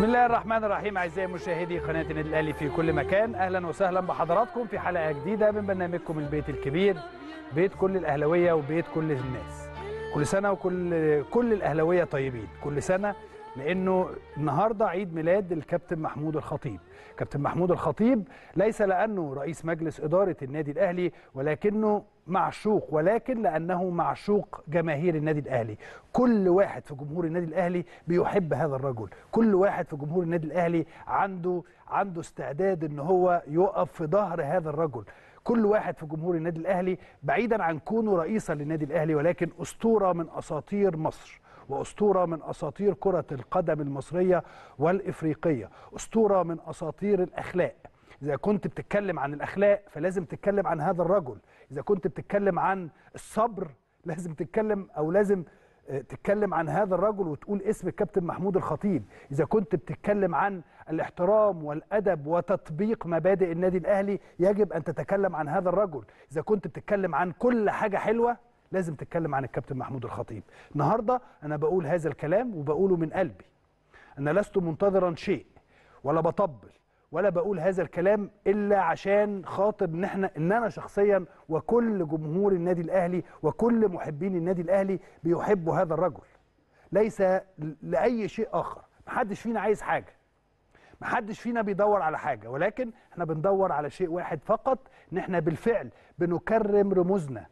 الله الرحمن الرحيم اعزائي مشاهدي قناه النادي الاهلي في كل مكان اهلا وسهلا بحضراتكم في حلقه جديده من برنامجكم البيت الكبير بيت كل الاهلاويه وبيت كل الناس كل سنه وكل كل الاهلاويه طيبين كل سنه لانه النهارده عيد ميلاد الكابتن محمود الخطيب كابتن محمود الخطيب ليس لانه رئيس مجلس اداره النادي الاهلي ولكنه معشوق ولكن لانه معشوق جماهير النادي الاهلي كل واحد في جمهور النادي الاهلي بيحب هذا الرجل كل واحد في جمهور النادي الاهلي عنده عنده استعداد ان هو يقف في ظهر هذا الرجل كل واحد في جمهور النادي الاهلي بعيدا عن كونه رئيسا للنادي الاهلي ولكن اسطوره من اساطير مصر واسطوره من اساطير كره القدم المصريه والافريقيه اسطوره من اساطير الاخلاق اذا كنت بتتكلم عن الاخلاق فلازم تتكلم عن هذا الرجل اذا كنت بتتكلم عن الصبر لازم تتكلم او لازم تتكلم عن هذا الرجل وتقول اسم الكابتن محمود الخطيب اذا كنت بتتكلم عن الاحترام والادب وتطبيق مبادئ النادي الاهلي يجب ان تتكلم عن هذا الرجل اذا كنت بتتكلم عن كل حاجه حلوه لازم تتكلم عن الكابتن محمود الخطيب النهارده انا بقول هذا الكلام وبقوله من قلبي انا لست منتظرا شيء ولا بطبل ولا بقول هذا الكلام الا عشان خاطر ان احنا ان انا شخصيا وكل جمهور النادي الاهلي وكل محبين النادي الاهلي بيحبوا هذا الرجل ليس لاي شيء اخر محدش فينا عايز حاجه محدش فينا بيدور على حاجه ولكن احنا بندور على شيء واحد فقط ان احنا بالفعل بنكرم رموزنا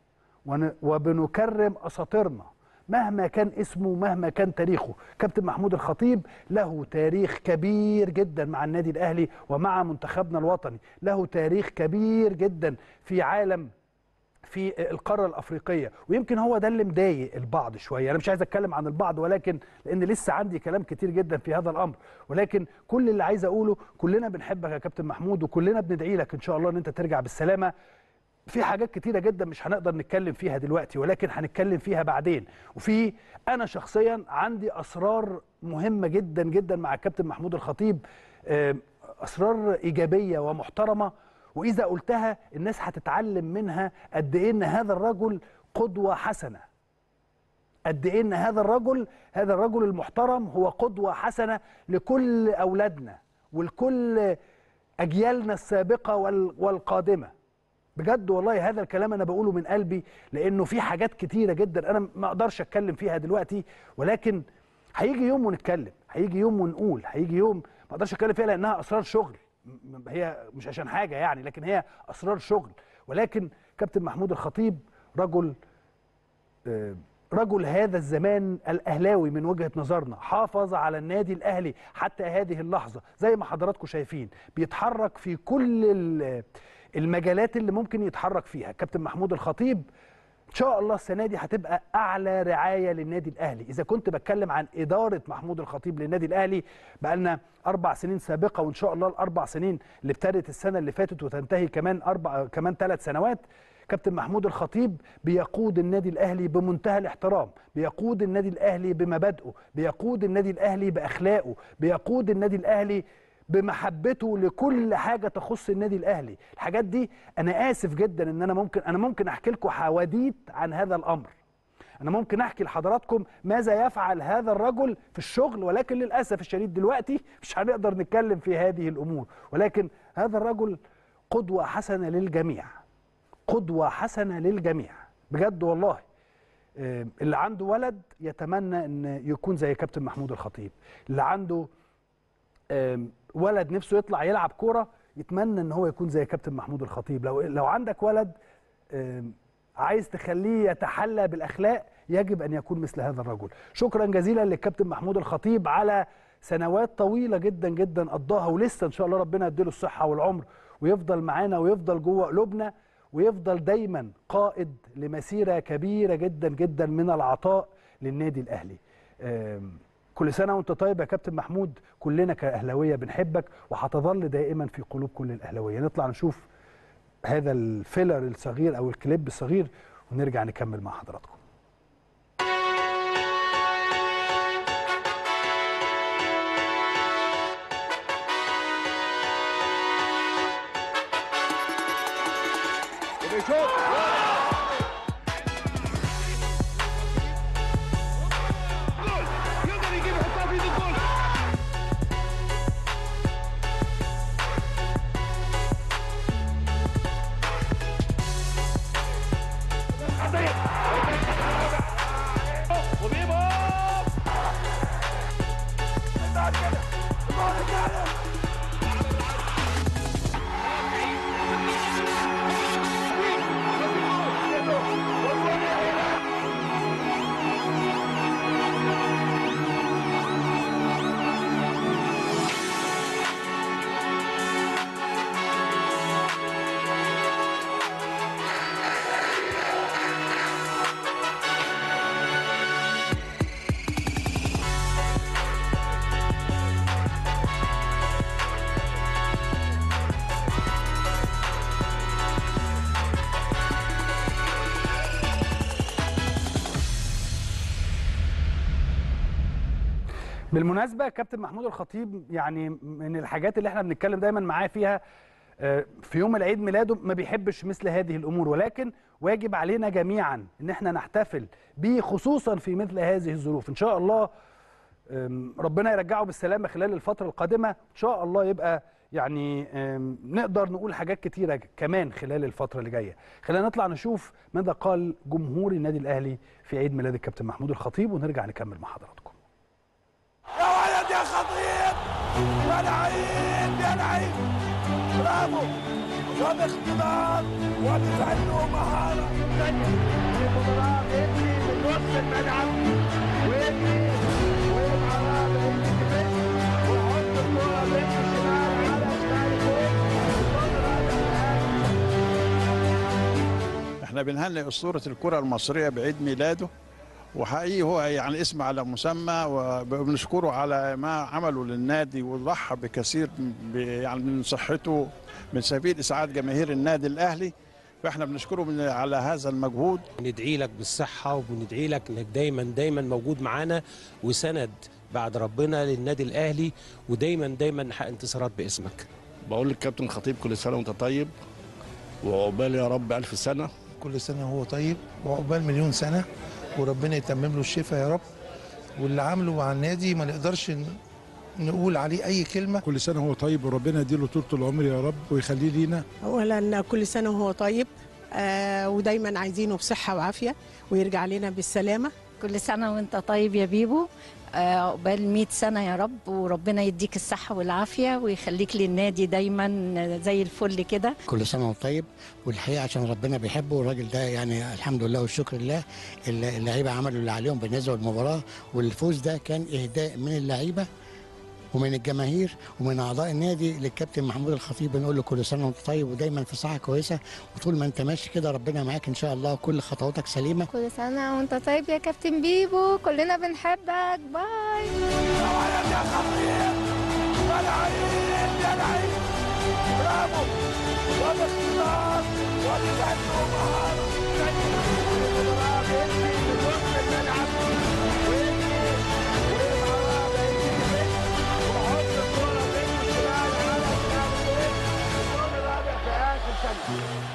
وبنكرم اساطيرنا مهما كان اسمه مهما كان تاريخه كابتن محمود الخطيب له تاريخ كبير جدا مع النادي الاهلي ومع منتخبنا الوطني له تاريخ كبير جدا في عالم في القاره الافريقيه ويمكن هو ده اللي مضايق البعض شويه انا مش عايز اتكلم عن البعض ولكن لان لسه عندي كلام كتير جدا في هذا الامر ولكن كل اللي عايز اقوله كلنا بنحبك يا كابتن محمود وكلنا بندعي لك ان شاء الله ان انت ترجع بالسلامه في حاجات كتيره جدا مش هنقدر نتكلم فيها دلوقتي ولكن هنتكلم فيها بعدين وفي انا شخصيا عندي اسرار مهمه جدا جدا مع الكابتن محمود الخطيب اسرار ايجابيه ومحترمه واذا قلتها الناس هتتعلم منها قد ايه ان هذا الرجل قدوه حسنه قد ايه ان هذا الرجل هذا الرجل المحترم هو قدوه حسنه لكل اولادنا ولكل اجيالنا السابقه والقادمه بجد والله هذا الكلام انا بقوله من قلبي لانه في حاجات كتيره جدا انا ما اقدرش اتكلم فيها دلوقتي ولكن هيجي يوم ونتكلم هيجي يوم ونقول هيجي يوم ما اقدرش اتكلم فيها لانها اسرار شغل هي مش عشان حاجه يعني لكن هي اسرار شغل ولكن كابتن محمود الخطيب رجل رجل هذا الزمان الاهلاوي من وجهه نظرنا حافظ على النادي الاهلي حتى هذه اللحظه زي ما حضراتكم شايفين بيتحرك في كل المجالات اللي ممكن يتحرك فيها كابتن محمود الخطيب ان شاء الله السنه دي هتبقى اعلى رعايه للنادي الاهلي اذا كنت بتكلم عن اداره محمود الخطيب للنادي الاهلي بقى لنا اربع سنين سابقه وان شاء الله الاربع سنين اللي ابتدت السنه اللي فاتت وتنتهي كمان اربع كمان ثلاث سنوات كابتن محمود الخطيب بيقود النادي الاهلي بمنتهى الاحترام بيقود النادي الاهلي بمبادئه بيقود النادي الاهلي باخلاقه بيقود النادي الاهلي بمحبته لكل حاجه تخص النادي الاهلي الحاجات دي انا اسف جدا ان انا ممكن انا ممكن احكي لكم حواديت عن هذا الامر انا ممكن احكي لحضراتكم ماذا يفعل هذا الرجل في الشغل ولكن للاسف الشديد دلوقتي مش هنقدر نتكلم في هذه الامور ولكن هذا الرجل قدوه حسنه للجميع قدوه حسنه للجميع بجد والله اللي عنده ولد يتمنى ان يكون زي كابتن محمود الخطيب اللي عنده ولد نفسه يطلع يلعب كوره يتمنى ان هو يكون زي كابتن محمود الخطيب لو لو عندك ولد عايز تخليه يتحلى بالاخلاق يجب ان يكون مثل هذا الرجل شكرا جزيلا للكابتن محمود الخطيب على سنوات طويله جدا جدا قضاها ولسه ان شاء الله ربنا يديله الصحه والعمر ويفضل معانا ويفضل جوه قلوبنا ويفضل دايما قائد لمسيره كبيره جدا جدا من العطاء للنادي الاهلي كل سنه وانت طيب يا كابتن محمود كلنا كاهلاويه بنحبك وهتظل دائما في قلوب كل الاهلاويه نطلع نشوف هذا الفيلر الصغير او الكليب الصغير ونرجع نكمل مع حضراتكم بالمناسبه كابتن محمود الخطيب يعني من الحاجات اللي احنا بنتكلم دايما معاه فيها آه، في يوم العيد ميلاده ما بيحبش مثل هذه الامور ولكن واجب علينا جميعا ان احنا نحتفل بيه خصوصا في مثل هذه الظروف ان شاء الله آم، ربنا يرجعه بالسلامه خلال الفتره القادمه ان شاء الله يبقى يعني آم، نقدر نقول حاجات كتيره كمان خلال الفتره اللي جايه خلينا نطلع نشوف ماذا قال جمهور النادي الاهلي في عيد ميلاد الكابتن محمود الخطيب ونرجع نكمل مع حضراتكم يا ولد يا خطيب يا لعيب يا لعيب برافو وباختبار وبفن ومهارة المباراة بيجري من نص الملعب ويجري ويبقى بيجري كمان ويحط الكورة بين الشمال على شمال فوق احنا بنهنئ اسطوره الكره المصريه بعيد ميلاده وحقيقي هو يعني اسم على مسمى وبنشكره على ما عمله للنادي وضحى بكثير ب- يعني من صحته من سبيل اسعاد جماهير النادي الاهلي فاحنا بنشكره من على هذا المجهود بندعي لك بالصحة وبندعي لك انك دايما دايما موجود معانا وسند بعد ربنا للنادي الاهلي ودايما دايما نحقق انتصارات باسمك بقول للكابتن خطيب كل سنه وانت طيب وعقبال يا رب الف سنه كل سنة وهو طيب وعقبال مليون سنة وربنا يتمم له الشفاء يا رب واللي عامله مع النادي ما نقدرش ن- نقول عليه أي كلمة كل سنه هو طيب وربنا يديله طول العمر يا رب ويخليه لينا اولا كل سنه وهو طيب آه ودايما عايزينه بصحه وعافيه ويرجع لنا بالسلامه كل سنة وانت طيب يا بيبو آه، عقبال 100 سنة يا رب وربنا يديك الصحة والعافية ويخليك للنادي دايما زي الفل كده كل سنه وهو طيب والحقيقه عشان ربنا بيحبه والراجل ده يعني الحمد لله والشكر لله الل- اللعيبه عملوا اللي عليهم بالنسبه للمباراه والفوز ده كان اهداء من اللعيبه ومن الجماهير ومن اعضاء النادي للكابتن محمود الخطيب بنقول له كل سنه وانت طيب ودايما في صحه كويسه وطول ما انت ماشي كده ربنا معاك ان شاء الله وكل خطواتك سليمه كل سنة وانت طيب يا كابتن بيبو كلنا بنحبك باي يا ولد يا خطيب يا لعيب يا لعيب برافو وباختبار وبفن ومهارة المباراة بيجري من نص الملعب ويجري ويبقى بيجري كمان ويحط الكورة بين الشمال على شمال فوق الجول الرابع في آخر ثانية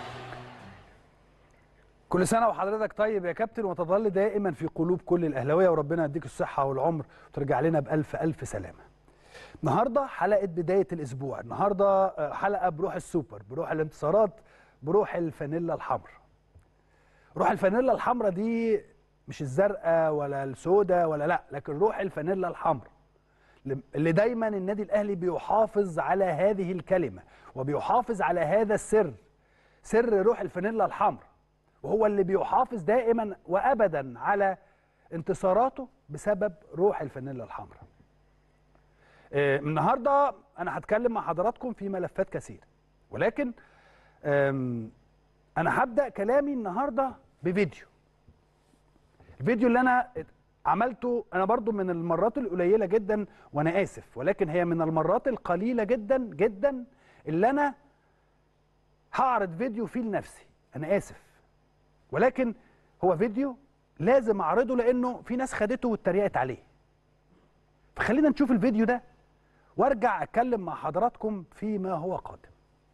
كل سنة وحضرتك طيب يا كابتن وتظل دائما في قلوب كل الأهلاوية وربنا يديك الصحة والعمر وترجع لنا بألف ألف سلامة. النهاردة حلقة بداية الأسبوع، النهاردة آه، حلقة بروح السوبر، بروح الانتصارات، بروح الفانيلا الحمراء. روح الفانيلا الحمراء دي مش الزرقاء ولا السوداء ولا لا، لكن روح الفانيلا الحمراء. اللي دايما النادي الأهلي بيحافظ على هذه الكلمة وبيحافظ على هذا السر سر روح الفانيلا الحمراء وهو اللي بيحافظ دائما وابدا على انتصاراته بسبب روح الفانيلا الحمراء. آه، النهارده انا هتكلم مع حضراتكم في ملفات كثيره ولكن آم، انا هبدا كلامي النهارده بفيديو. الفيديو اللي انا عملته انا برضو من المرات القليله جدا وانا اسف ولكن هي من المرات القليله جدا جدا اللي انا هعرض فيديو فيه لنفسي انا اسف ولكن هو فيديو لازم اعرضه لانه في ناس خدته واتريقت عليه فخلينا نشوف الفيديو ده وارجع اتكلم مع حضراتكم فيما هو قادم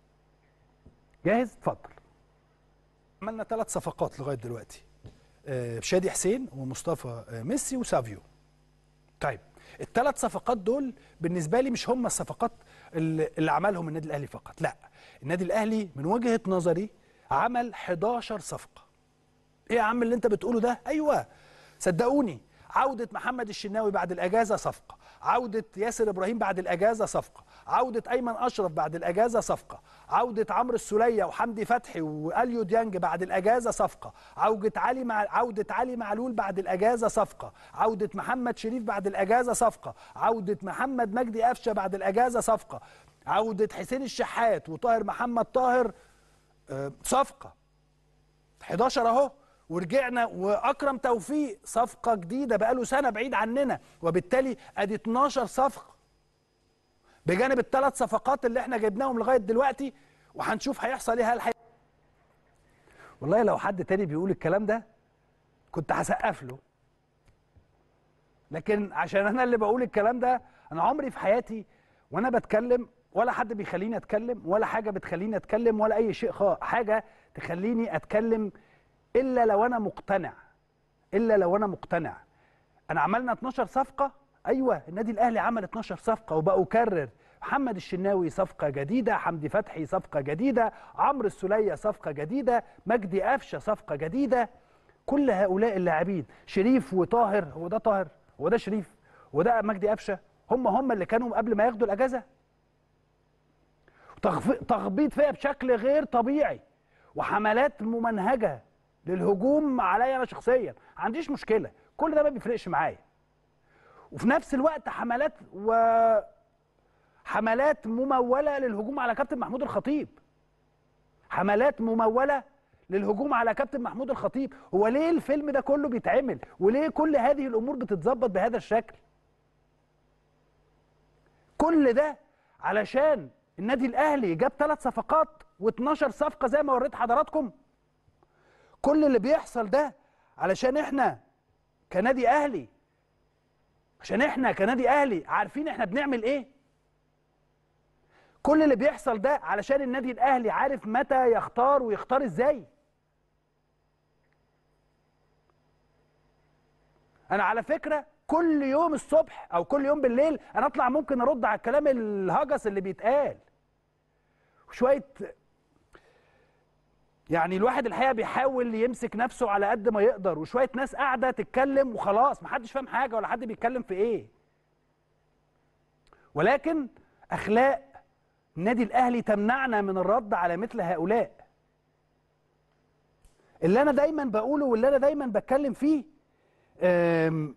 جاهز اتفضل عملنا ثلاث صفقات لغايه دلوقتي آه، شادي حسين ومصطفى آه، ميسي وسافيو طيب الثلاث صفقات دول بالنسبه لي مش هم الصفقات اللي اللي عملهم النادي الاهلي فقط لا النادي الاهلي من وجهه نظري عمل 11 صفقه ايه يا عم اللي انت بتقوله ده ايوه صدقوني عودة محمد الشناوي بعد الأجازة صفقة عودة ياسر إبراهيم بعد الأجازة صفقة عودة أيمن أشرف بعد الأجازة صفقة عودة عمرو السولية وحمدي فتحي وأليو ديانج بعد الأجازة صفقة عودة علي مع عودة علي معلول بعد الأجازة صفقة عودة محمد شريف بعد الأجازة صفقة عودة محمد مجدي قفشة بعد الأجازة صفقة عودة حسين الشحات وطاهر محمد طاهر آه، صفقة 11 اهو ورجعنا واكرم توفيق صفقه جديده بقاله سنه بعيد عننا وبالتالي ادي 12 صفقه بجانب الثلاث صفقات اللي احنا جبناهم لغايه دلوقتي وهنشوف هيحصل ايه هل حي... والله لو حد تاني بيقول الكلام ده كنت هسقف له لكن عشان انا اللي بقول الكلام ده انا عمري في حياتي وانا بتكلم ولا حد بيخليني اتكلم ولا حاجه بتخليني اتكلم ولا اي شيء خا حاجه تخليني اتكلم الا لو انا مقتنع الا لو انا مقتنع انا عملنا 12 صفقه ايوه النادي الاهلي عمل 12 صفقه وبقى اكرر محمد الشناوي صفقه جديده حمدي فتحي صفقه جديده عمرو السوليه صفقه جديده مجدي قفشه صفقه جديده كل هؤلاء اللاعبين شريف وطاهر هو ده طاهر هو ده شريف وده مجدي قفشه هم هم اللي كانوا قبل ما ياخدوا الاجازه تخف- تخبيط فيها بشكل غير طبيعي وحملات ممنهجه للهجوم عليا انا شخصيا ما عنديش مشكله كل ده ما بيفرقش معايا وفي نفس الوقت حملات و حملات مموله للهجوم على كابتن محمود الخطيب حملات مموله للهجوم على كابتن محمود الخطيب هو ليه الفيلم ده كله بيتعمل وليه كل هذه الامور بتتظبط بهذا الشكل كل ده علشان النادي الاهلي جاب ثلاث صفقات و12 صفقه زي ما وريت حضراتكم كل اللي بيحصل ده علشان احنا كنادي اهلي عشان احنا كنادي اهلي عارفين احنا بنعمل ايه كل اللي بيحصل ده علشان النادي الاهلي عارف متى يختار ويختار ازاي انا على فكره كل يوم الصبح او كل يوم بالليل انا اطلع ممكن ارد على الكلام الهجس اللي بيتقال وشويه يعني الواحد الحقيقه بيحاول يمسك نفسه على قد ما يقدر وشويه ناس قاعده تتكلم وخلاص محدش فاهم حاجه ولا حد بيتكلم في ايه ولكن اخلاق النادي الاهلي تمنعنا من الرد على مثل هؤلاء اللي انا دايما بقوله واللي انا دايما بتكلم فيه أم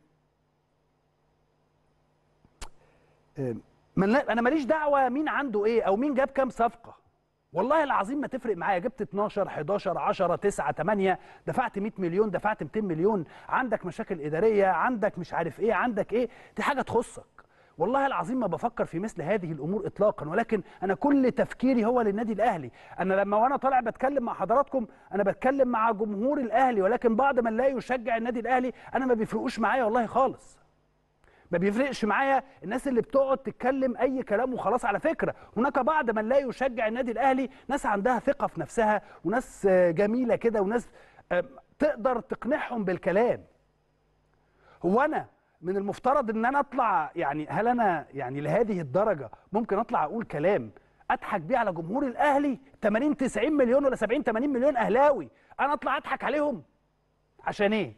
أم من انا ماليش دعوه مين عنده ايه او مين جاب كام صفقه والله العظيم ما تفرق معايا جبت 12 11 10 9 8 دفعت 100 مليون دفعت 200 مليون عندك مشاكل اداريه عندك مش عارف ايه عندك ايه دي حاجه تخصك والله العظيم ما بفكر في مثل هذه الامور اطلاقا ولكن انا كل تفكيري هو للنادي الاهلي انا لما وانا طالع بتكلم مع حضراتكم انا بتكلم مع جمهور الاهلي ولكن بعض من لا يشجع النادي الاهلي انا ما بيفرقوش معايا والله خالص ما بيفرقش معايا الناس اللي بتقعد تتكلم اي كلام وخلاص على فكره هناك بعض من لا يشجع النادي الاهلي ناس عندها ثقه في نفسها وناس آه، جميله كده وناس آه، تقدر تقنعهم بالكلام هو انا من المفترض ان انا اطلع يعني هل انا يعني لهذه الدرجه ممكن اطلع اقول كلام اضحك بيه على جمهور الاهلي 80 90 مليون ولا 70 80 مليون اهلاوي انا اطلع اضحك عليهم عشان ايه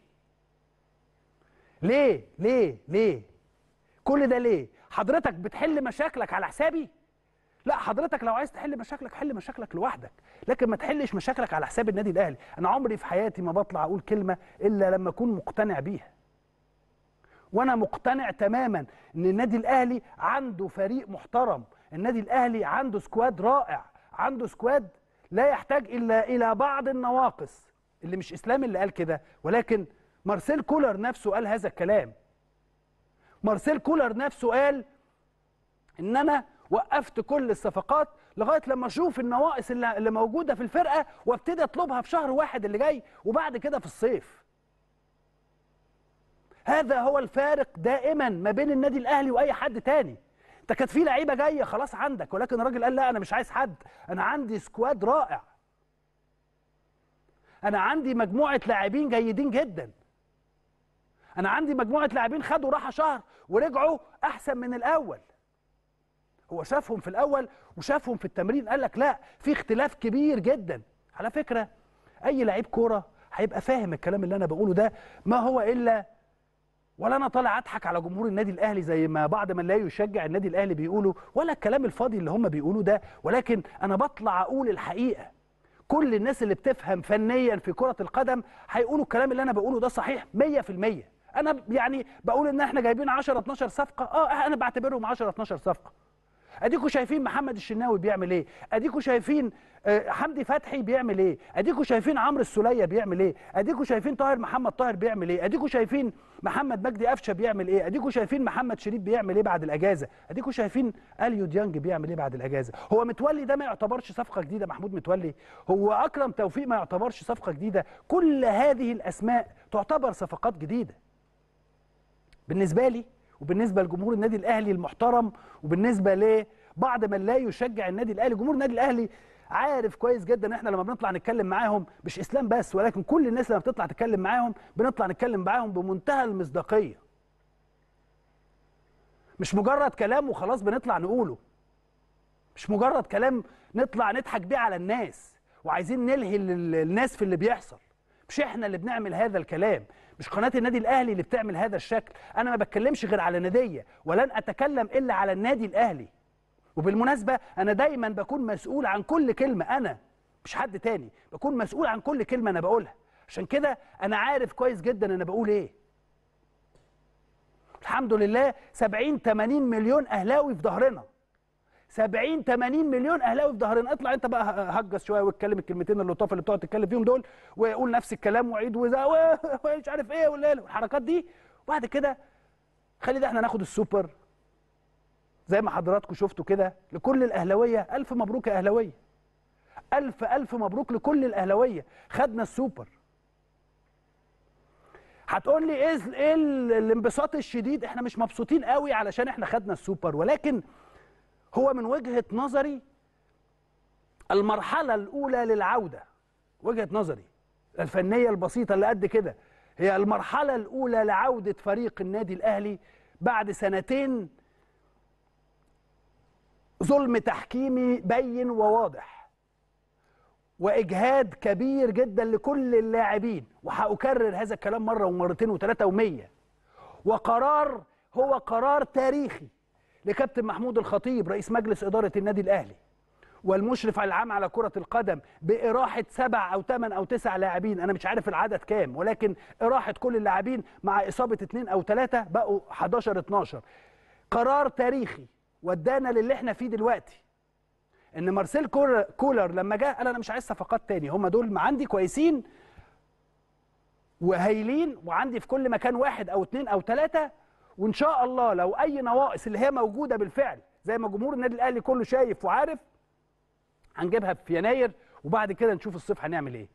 ليه ليه ليه كل ده ليه حضرتك بتحل مشاكلك على حسابي لا حضرتك لو عايز تحل مشاكلك حل مشاكلك لوحدك لكن ما تحلش مشاكلك على حساب النادي الاهلي انا عمري في حياتي ما بطلع اقول كلمه الا لما اكون مقتنع بيها وانا مقتنع تماما ان النادي الاهلي عنده فريق محترم النادي الاهلي عنده سكواد رائع عنده سكواد لا يحتاج الا الى بعض النواقص اللي مش اسلام اللي قال كده ولكن مارسيل كولر نفسه قال هذا الكلام مارسيل كولر نفسه قال ان انا وقفت كل الصفقات لغايه لما اشوف النواقص اللي اللي موجوده في الفرقه وابتدي اطلبها في شهر واحد اللي جاي وبعد كده في الصيف هذا هو الفارق دائما ما بين النادي الاهلي واي حد تاني انت كانت في لعيبه جايه خلاص عندك ولكن الراجل قال لا انا مش عايز حد انا عندي سكواد رائع انا عندي مجموعه لاعبين جيدين جدا انا عندي مجموعه لاعبين خدوا راحه شهر ورجعوا احسن من الاول هو شافهم في الاول وشافهم في التمرين قال لك لا في اختلاف كبير جدا على فكره اي لعيب كوره هيبقى فاهم الكلام اللي انا بقوله ده ما هو الا ولا انا طالع اضحك على جمهور النادي الاهلي زي ما بعض من لا يشجع النادي الاهلي بيقولوا ولا الكلام الفاضي اللي هم بيقولوه ده ولكن انا بطلع اقول الحقيقه كل الناس اللي بتفهم فنيا في كره القدم هيقولوا الكلام اللي انا بقوله ده صحيح 100% انا يعني بقول ان احنا جايبين 10 12 صفقه اه انا بعتبرهم 10 12 صفقه اديكوا شايفين محمد الشناوي بيعمل ايه اديكوا شايفين آه، حمدي فتحي بيعمل ايه اديكوا شايفين عمرو السوليه بيعمل ايه اديكوا شايفين طاهر محمد طاهر بيعمل ايه اديكوا شايفين محمد مجدي قفشه بيعمل ايه اديكوا شايفين محمد شريف بيعمل ايه بعد الاجازه اديكوا شايفين اليو ديانج بيعمل ايه بعد الاجازه هو متولي ده ما يعتبرش صفقه جديده محمود متولي هو اكرم توفيق ما يعتبرش صفقه جديده كل هذه الاسماء تعتبر صفقات جديده بالنسبه لي وبالنسبه لجمهور النادي الاهلي المحترم وبالنسبه لبعض من لا يشجع النادي الاهلي جمهور النادي الاهلي عارف كويس جدا ان احنا لما بنطلع نتكلم معاهم مش اسلام بس ولكن كل الناس لما بتطلع تتكلم معاهم بنطلع نتكلم معاهم بمنتهى المصداقيه مش مجرد كلام وخلاص بنطلع نقوله مش مجرد كلام نطلع نضحك بيه على الناس وعايزين نلهي ال- الناس في اللي بيحصل مش احنا اللي بنعمل هذا الكلام مش قناه النادي الاهلي اللي بتعمل هذا الشكل انا ما بتكلمش غير على ناديه ولن اتكلم الا على النادي الاهلي وبالمناسبه انا دايما بكون مسؤول عن كل كلمه انا مش حد تاني بكون مسؤول عن كل كلمه انا بقولها عشان كده انا عارف كويس جدا انا بقول ايه الحمد لله 70 80 مليون اهلاوي في ظهرنا 70 80 مليون اهلاوي في ظهرنا اطلع انت بقى هجس شويه واتكلم الكلمتين اللطاف اللي بتقعد تتكلم فيهم دول وقول نفس الكلام وعيد وزا ومش عارف ايه ولا الحركات دي وبعد كده خلي ده احنا ناخد السوبر زي ما حضراتكم شفتوا كده لكل الاهلاويه الف مبروك يا اهلاويه الف الف مبروك لكل الاهلاويه خدنا السوبر هتقول لي ايه ايه ال- الانبساط الشديد احنا مش مبسوطين قوي علشان احنا خدنا السوبر ولكن هو من وجهة نظري المرحلة الأولى للعودة وجهة نظري الفنية البسيطة اللي قد كده هي المرحلة الأولى لعودة فريق النادي الأهلي بعد سنتين ظلم تحكيمي بين وواضح واجهاد كبير جدا لكل اللاعبين وهأكرر هذا الكلام مره ومرتين وثلاثه ومية وقرار هو قرار تاريخي لكابتن محمود الخطيب رئيس مجلس اداره النادي الاهلي والمشرف العام على كره القدم باراحه سبع او ثمان او تسع لاعبين انا مش عارف العدد كام ولكن اراحه كل اللاعبين مع اصابه اثنين او ثلاثه بقوا 11 12 قرار تاريخي ودانا للي احنا فيه دلوقتي ان مارسيل كولر, كولر لما جه قال انا مش عايز صفقات تاني هم دول ما عندي كويسين وهايلين وعندي في كل مكان واحد او اتنين او تلاته وان شاء الله لو اي نواقص اللي هي موجوده بالفعل زي ما جمهور النادي الاهلي كله شايف وعارف هنجيبها في يناير وبعد كده نشوف الصيف هنعمل ايه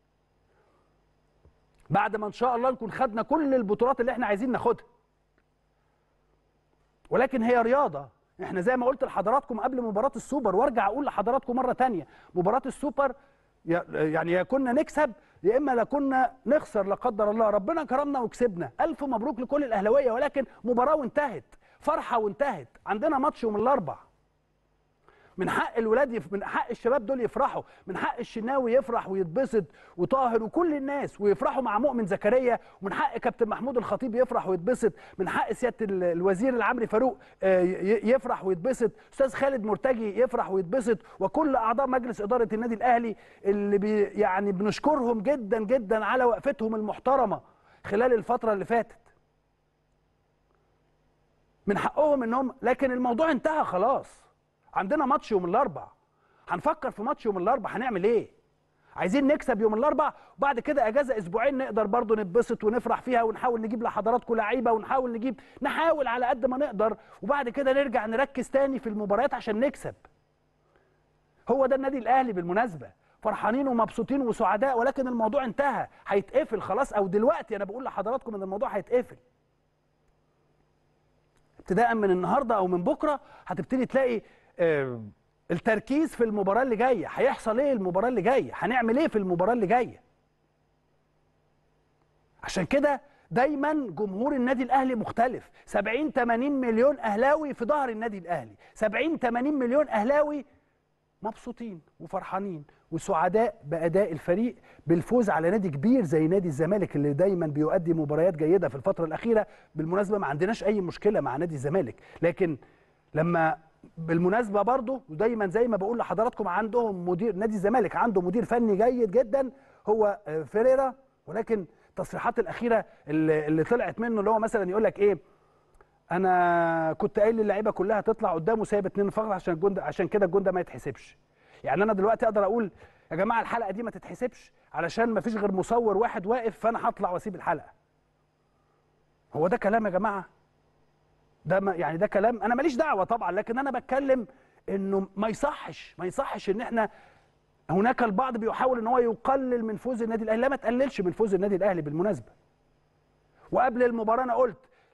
بعد ما ان شاء الله نكون خدنا كل البطولات اللي احنا عايزين ناخدها ولكن هي رياضه احنا زي ما قلت لحضراتكم قبل مباراه السوبر وارجع اقول لحضراتكم مره تانية مباراه السوبر يا- يعني يا كنا نكسب يا اما لا كنا نخسر لا قدر الله ربنا كرمنا وكسبنا الف مبروك لكل الاهلاويه ولكن مباراه وانتهت فرحه وانتهت عندنا ماتش يوم الاربع من حق الولاد يف... من حق الشباب دول يفرحوا من حق الشناوي يفرح ويتبسط وطاهر وكل الناس ويفرحوا مع مؤمن زكريا ومن حق كابتن محمود الخطيب يفرح ويتبسط من حق سياده ال- الوزير العمري فاروق آه، ي- يفرح ويتبسط استاذ خالد مرتجي يفرح ويتبسط وكل اعضاء مجلس اداره النادي الاهلي اللي بي يعني بنشكرهم جدا جدا على وقفتهم المحترمه خلال الفتره اللي فاتت من حقهم انهم لكن الموضوع انتهى خلاص عندنا ماتش يوم الاربع هنفكر في ماتش يوم الاربع هنعمل ايه عايزين نكسب يوم الاربع وبعد كده اجازه اسبوعين نقدر برضو نتبسط ونفرح فيها ونحاول نجيب لحضراتكم لعيبه ونحاول نجيب نحاول على قد ما نقدر وبعد كده نرجع نركز تاني في المباريات عشان نكسب هو ده النادي الاهلي بالمناسبه فرحانين ومبسوطين وسعداء ولكن الموضوع انتهى هيتقفل خلاص او دلوقتي انا بقول لحضراتكم ان الموضوع هيتقفل ابتداء من النهارده او من بكره هتبتدي تلاقي آه، التركيز في المباراه اللي جايه هيحصل ايه المباراه اللي جايه هنعمل ايه في المباراه اللي جايه عشان كده دايما جمهور النادي الاهلي مختلف 70 80 مليون اهلاوي في ظهر النادي الاهلي 70 80 مليون اهلاوي مبسوطين وفرحانين وسعداء باداء الفريق بالفوز على نادي كبير زي نادي الزمالك اللي دايما بيؤدي مباريات جيده في الفتره الاخيره بالمناسبه ما عندناش اي مشكله مع نادي الزمالك لكن لما بالمناسبه برضو ودايما زي ما بقول لحضراتكم عندهم مدير نادي الزمالك عنده مدير فني جيد جدا هو آه، فيريرا ولكن التصريحات الاخيره اللي, اللي طلعت منه اللي هو مثلا يقول لك ايه انا كنت قايل للعيبه كلها تطلع قدامه سايب اتنين فقط عشان الجون ده عشان كده الجون ده ما يتحسبش يعني انا دلوقتي اقدر اقول يا جماعه الحلقه دي ما تتحسبش علشان ما فيش غير مصور واحد واقف فانا هطلع واسيب الحلقه هو ده كلام يا جماعه ده ما يعني ده كلام انا ماليش دعوه طبعا لكن انا بتكلم انه ما يصحش ما يصحش ان احنا هناك البعض بيحاول ان هو يقلل من فوز النادي الاهلي لا ما تقللش من فوز النادي الاهلي بالمناسبه وقبل المباراه انا قلت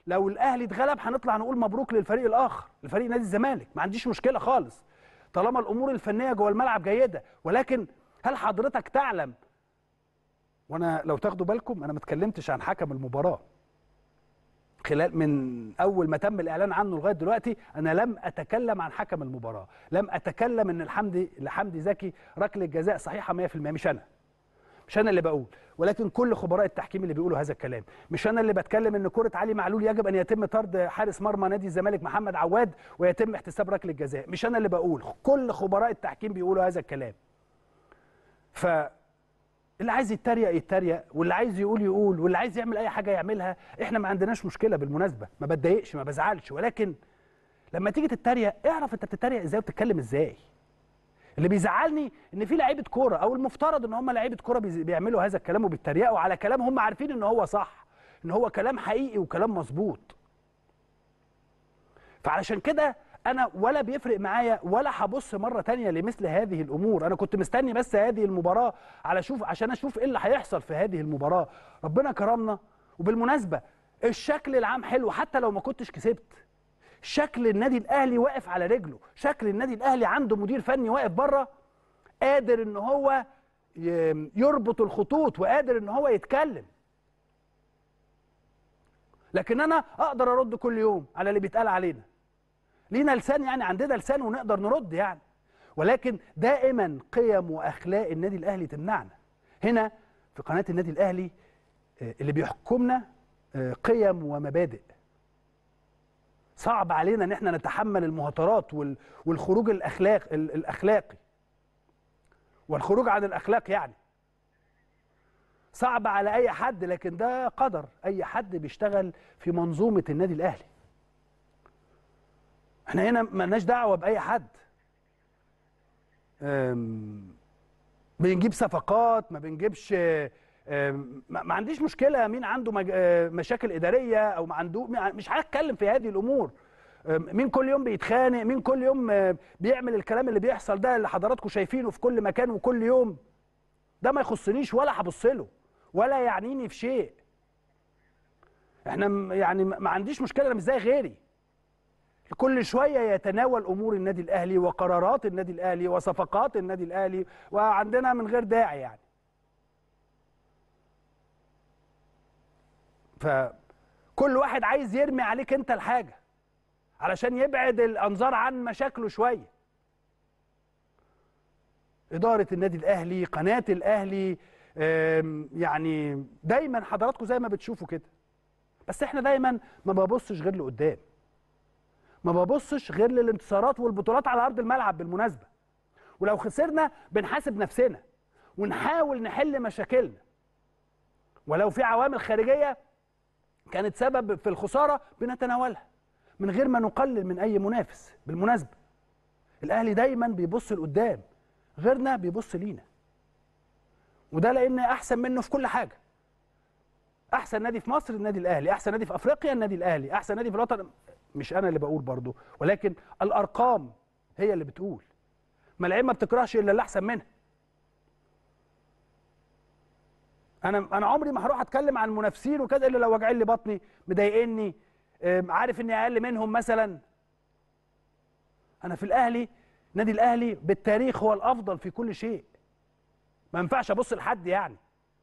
لو الاهلي اتغلب هنطلع نقول مبروك للفريق الاخر لفريق نادي الزمالك ما عنديش مشكله خالص طالما الامور الفنيه جوه الملعب جيده ولكن هل حضرتك تعلم وانا لو تاخدوا بالكم انا ما اتكلمتش عن حكم المباراه خلال من اول ما تم الاعلان عنه لغايه دلوقتي انا لم اتكلم عن حكم المباراه لم اتكلم ان الحمدي لحمدي زكي ركله جزاء صحيحه 100% مش انا مش انا اللي بقول ولكن كل خبراء التحكيم اللي بيقولوا هذا الكلام مش انا اللي بتكلم ان كره علي معلول يجب ان يتم طرد حارس مرمى نادي الزمالك محمد عواد ويتم احتساب ركله جزاء مش انا اللي بقول كل خبراء التحكيم بيقولوا هذا الكلام ف اللي عايز يتريق يتريق واللي عايز يقول يقول واللي عايز يعمل اي حاجه يعملها احنا ما عندناش مشكله بالمناسبه ما بتضايقش ما بزعلش ولكن لما تيجي تتريق اعرف انت بتتريق ازاي وبتتكلم ازاي اللي بيزعلني ان في لعيبه كوره او المفترض ان هم لعيبه كوره بيز- بيعملوا هذا الكلام وبيتريقوا على كلام هم عارفين ان هو صح ان هو كلام حقيقي وكلام مظبوط فعلشان كده انا ولا بيفرق معايا ولا هبص مره تانية لمثل هذه الامور انا كنت مستني بس هذه المباراه على شوف عشان اشوف ايه اللي هيحصل في هذه المباراه ربنا كرمنا وبالمناسبه الشكل العام حلو حتى لو ما كنتش كسبت شكل النادي الاهلي واقف على رجله شكل النادي الاهلي عنده مدير فني واقف بره قادر ان هو ي- يربط الخطوط وقادر ان هو يتكلم لكن انا اقدر ارد كل يوم على اللي بيتقال علينا لينا لسان يعني عندنا لسان ونقدر نرد يعني ولكن دائما قيم واخلاق النادي الاهلي تمنعنا هنا في قناه النادي الاهلي آه، اللي بيحكمنا آه، قيم ومبادئ صعب علينا ان احنا نتحمل المهاترات وال- والخروج الاخلاق ال- الاخلاقي والخروج عن الاخلاق يعني صعب على اي حد لكن ده قدر اي حد بيشتغل في منظومه النادي الاهلي احنا هنا مالناش دعوه باي حد أم، بنجيب صفقات ما بنجيبش أم، ما ما عنديش مشكله مين عنده مج- آه، مشاكل اداريه او ما عنده مش هتكلم في هذه الامور أم، مين كل يوم بيتخانق مين كل يوم آه، بيعمل الكلام اللي بيحصل ده اللي حضراتكم شايفينه في كل مكان وكل يوم ده ما يخصنيش ولا هبص له ولا يعنيني في شيء احنا م- يعني ما ما عنديش مشكله انا مش زي غيري كل شويه يتناول امور النادي الاهلي وقرارات النادي الاهلي وصفقات النادي الاهلي وعندنا من غير داعي يعني فكل واحد عايز يرمي عليك انت الحاجه علشان يبعد الانظار عن مشاكله شويه اداره النادي الاهلي قناه الاهلي آم، يعني دايما حضراتكم زي ما بتشوفوا كده بس احنا دايما ما ببصش غير لقدام ما ببصش غير للانتصارات والبطولات على ارض الملعب بالمناسبه ولو خسرنا بنحاسب نفسنا ونحاول نحل مشاكلنا ولو في عوامل خارجيه كانت سبب في الخساره بنتناولها من غير ما نقلل من اي منافس بالمناسبه الاهلي دايما بيبص لقدام غيرنا بيبص لينا وده لان احسن منه في كل حاجه احسن نادي في مصر النادي الاهلي احسن نادي في افريقيا النادي الاهلي احسن نادي في الوطن مش انا اللي بقول برضو ولكن الارقام هي اللي بتقول ما العين ما بتكرهش الا اللي احسن منها انا انا عمري ما هروح اتكلم عن منافسين وكذا الا لو واجعين لي بطني مضايقني آم، عارف اني اقل منهم مثلا انا في الاهلي نادي الاهلي بالتاريخ هو الافضل في كل شيء ما ينفعش ابص لحد يعني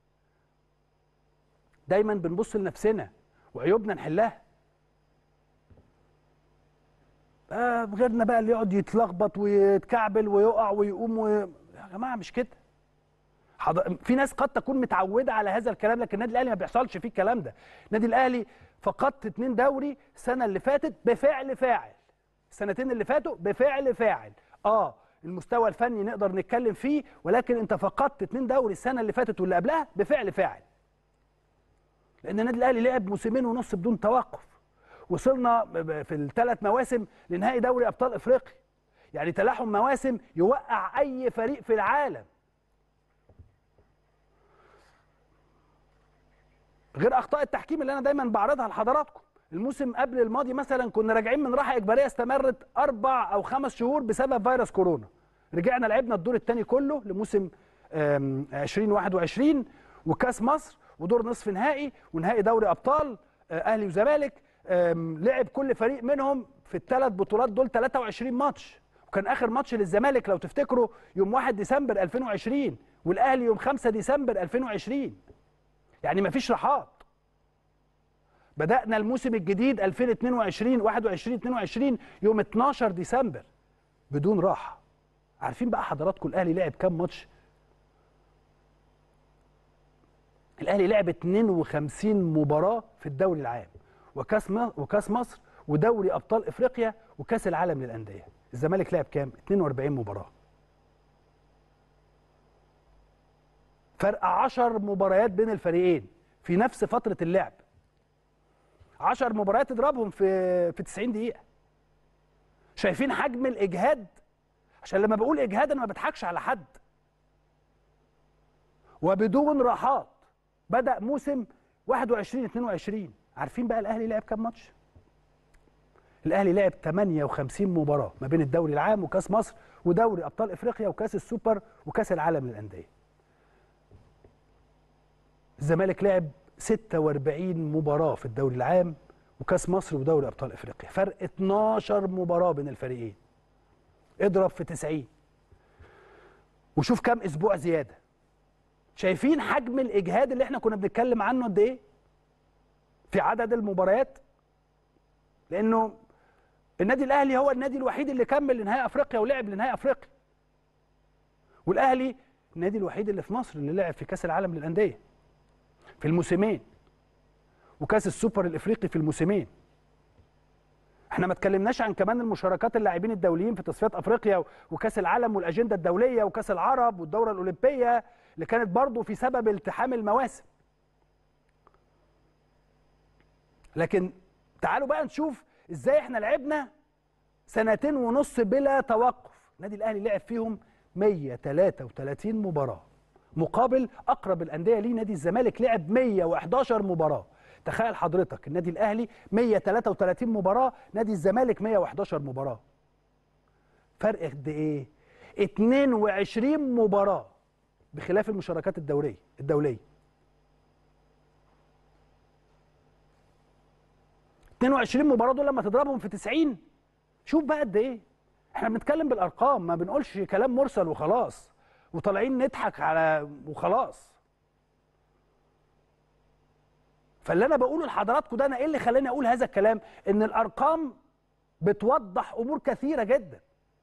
دايما بنبص لنفسنا وعيوبنا نحلها آه غيرنا بقى اللي يقعد يتلخبط ويتكعبل ويقع ويقوم و... يا جماعه مش كده حض... في ناس قد تكون متعوده على هذا الكلام لكن النادي الاهلي ما بيحصلش فيه الكلام ده النادي الاهلي فقدت اتنين دوري السنه اللي فاتت بفعل فاعل السنتين اللي فاتوا بفعل فاعل اه المستوى الفني نقدر نتكلم فيه ولكن انت فقدت اتنين دوري السنه اللي فاتت واللي قبلها بفعل فاعل لان النادي الاهلي لعب موسمين ونص بدون توقف وصلنا ب- ب- في الثلاث مواسم لنهائي دوري ابطال افريقيا يعني تلاحم مواسم يوقع اي فريق في العالم غير اخطاء التحكيم اللي انا دايما بعرضها لحضراتكم الموسم قبل الماضي مثلا كنا راجعين من راحه اجباريه استمرت اربع او خمس شهور بسبب فيروس كورونا رجعنا لعبنا الدور الثاني كله لموسم آم، 2021 وكاس مصر ودور نصف نهائي ونهائي دوري ابطال آه، اهلي وزمالك أم، لعب كل فريق منهم في الثلاث بطولات دول 23 ماتش وكان اخر ماتش للزمالك لو تفتكروا يوم 1 ديسمبر 2020 والاهلي يوم 5 ديسمبر 2020 يعني مفيش راحات بدأنا الموسم الجديد 2022 21 22 يوم 12 ديسمبر بدون راحة عارفين بقى حضراتكم الأهلي لعب كام ماتش؟ الأهلي لعب 52 مباراة في الدوري العام وكاس م- وكاس مصر ودوري أبطال إفريقيا وكاس العالم للأندية الزمالك لعب كام؟ 42 مباراة فرق 10 مباريات بين الفريقين في نفس فترة اللعب 10 مباريات تضربهم في في 90 دقيقة شايفين حجم الإجهاد عشان لما بقول إجهاد أنا ما بضحكش على حد وبدون راحات بدأ موسم 21 22 عارفين بقى الأهلي لعب كام ماتش؟ الأهلي لعب 58 مباراة ما بين الدوري العام وكأس مصر ودوري أبطال إفريقيا وكأس السوبر وكأس العالم للأندية الزمالك لعب 46 مباراة في الدوري العام وكاس مصر ودوري ابطال افريقيا فرق 12 مباراة بين الفريقين اضرب في 90 وشوف كام اسبوع زيادة شايفين حجم الاجهاد اللي احنا كنا بنتكلم عنه قد ايه في عدد المباريات لانه النادي الاهلي هو النادي الوحيد اللي كمل لنهائي افريقيا ولعب لنهائي افريقيا والاهلي النادي الوحيد اللي في مصر اللي لعب في كاس العالم للانديه في الموسمين وكاس السوبر الافريقي في الموسمين احنا ما اتكلمناش عن كمان المشاركات اللاعبين الدوليين في تصفيات افريقيا وكاس العالم والاجنده الدوليه وكاس العرب والدوره الاولمبيه اللي كانت برضه في سبب التحام المواسم لكن تعالوا بقى نشوف ازاي احنا لعبنا سنتين ونص بلا توقف النادي الاهلي لعب فيهم 133 مباراه مقابل اقرب الانديه ليه نادي الزمالك لعب 111 مباراه تخيل حضرتك النادي الاهلي 133 مباراه نادي الزمالك 111 مباراه فرق قد ايه 22 مباراه بخلاف المشاركات الدوريه الدوليه 22 مباراه دول لما تضربهم في 90 شوف بقى قد ايه احنا بنتكلم بالارقام ما بنقولش كلام مرسل وخلاص وطالعين نضحك على وخلاص فاللي انا بقوله لحضراتكم ده انا ايه اللي خلاني اقول هذا الكلام ان الارقام بتوضح امور كثيره جدا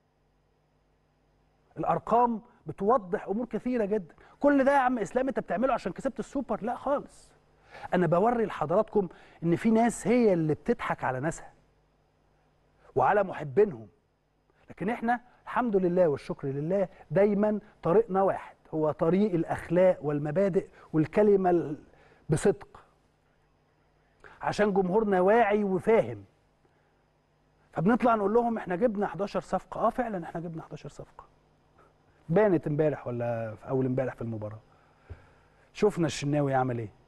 الارقام بتوضح امور كثيره جدا كل ده يا عم اسلام انت بتعمله عشان كسبت السوبر لا خالص انا بوري لحضراتكم ان في ناس هي اللي بتضحك على ناسها وعلى محبينهم لكن احنا الحمد لله والشكر لله دايما طريقنا واحد هو طريق الاخلاق والمبادئ والكلمه ال- بصدق عشان جمهورنا واعي وفاهم فبنطلع نقول لهم احنا جبنا 11 صفقه اه فعلا احنا جبنا 11 صفقه بانت امبارح ولا في اول امبارح في المباراه شفنا الشناوي يعمل ايه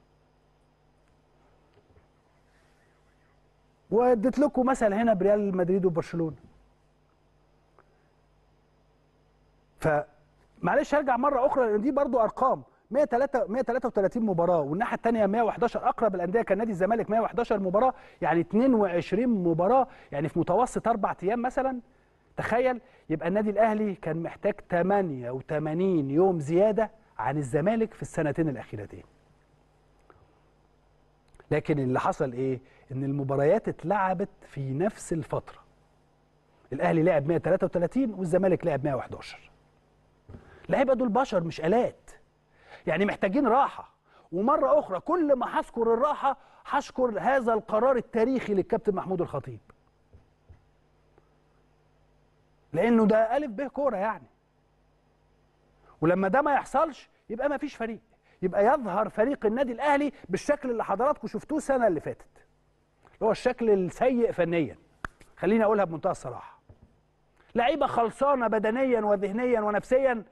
واديت لكم مثل هنا بريال مدريد وبرشلونه فمعلش هرجع مره اخرى لان دي برضو ارقام 103 133 مباراه والناحيه الثانيه 111 اقرب الانديه كان نادي الزمالك 111 مباراه يعني 22 مباراه يعني في متوسط اربع ايام مثلا تخيل يبقى النادي الاهلي كان محتاج 88 يوم زياده عن الزمالك في السنتين الاخيرتين لكن اللي حصل ايه ان المباريات اتلعبت في نفس الفتره الاهلي لعب 133 والزمالك لعب 111 اللعيبه دول بشر مش الات يعني محتاجين راحه ومره اخرى كل ما هذكر الراحه هشكر هذا القرار التاريخي للكابتن محمود الخطيب لانه ده الف ب كوره يعني ولما ده ما يحصلش يبقى ما فيش فريق يبقى يظهر فريق النادي الاهلي بالشكل اللي حضراتكم شفتوه السنه اللي فاتت اللي هو الشكل السيء فنيا خليني اقولها بمنتهى الصراحه لعيبه خلصانه بدنيا وذهنيا ونفسيا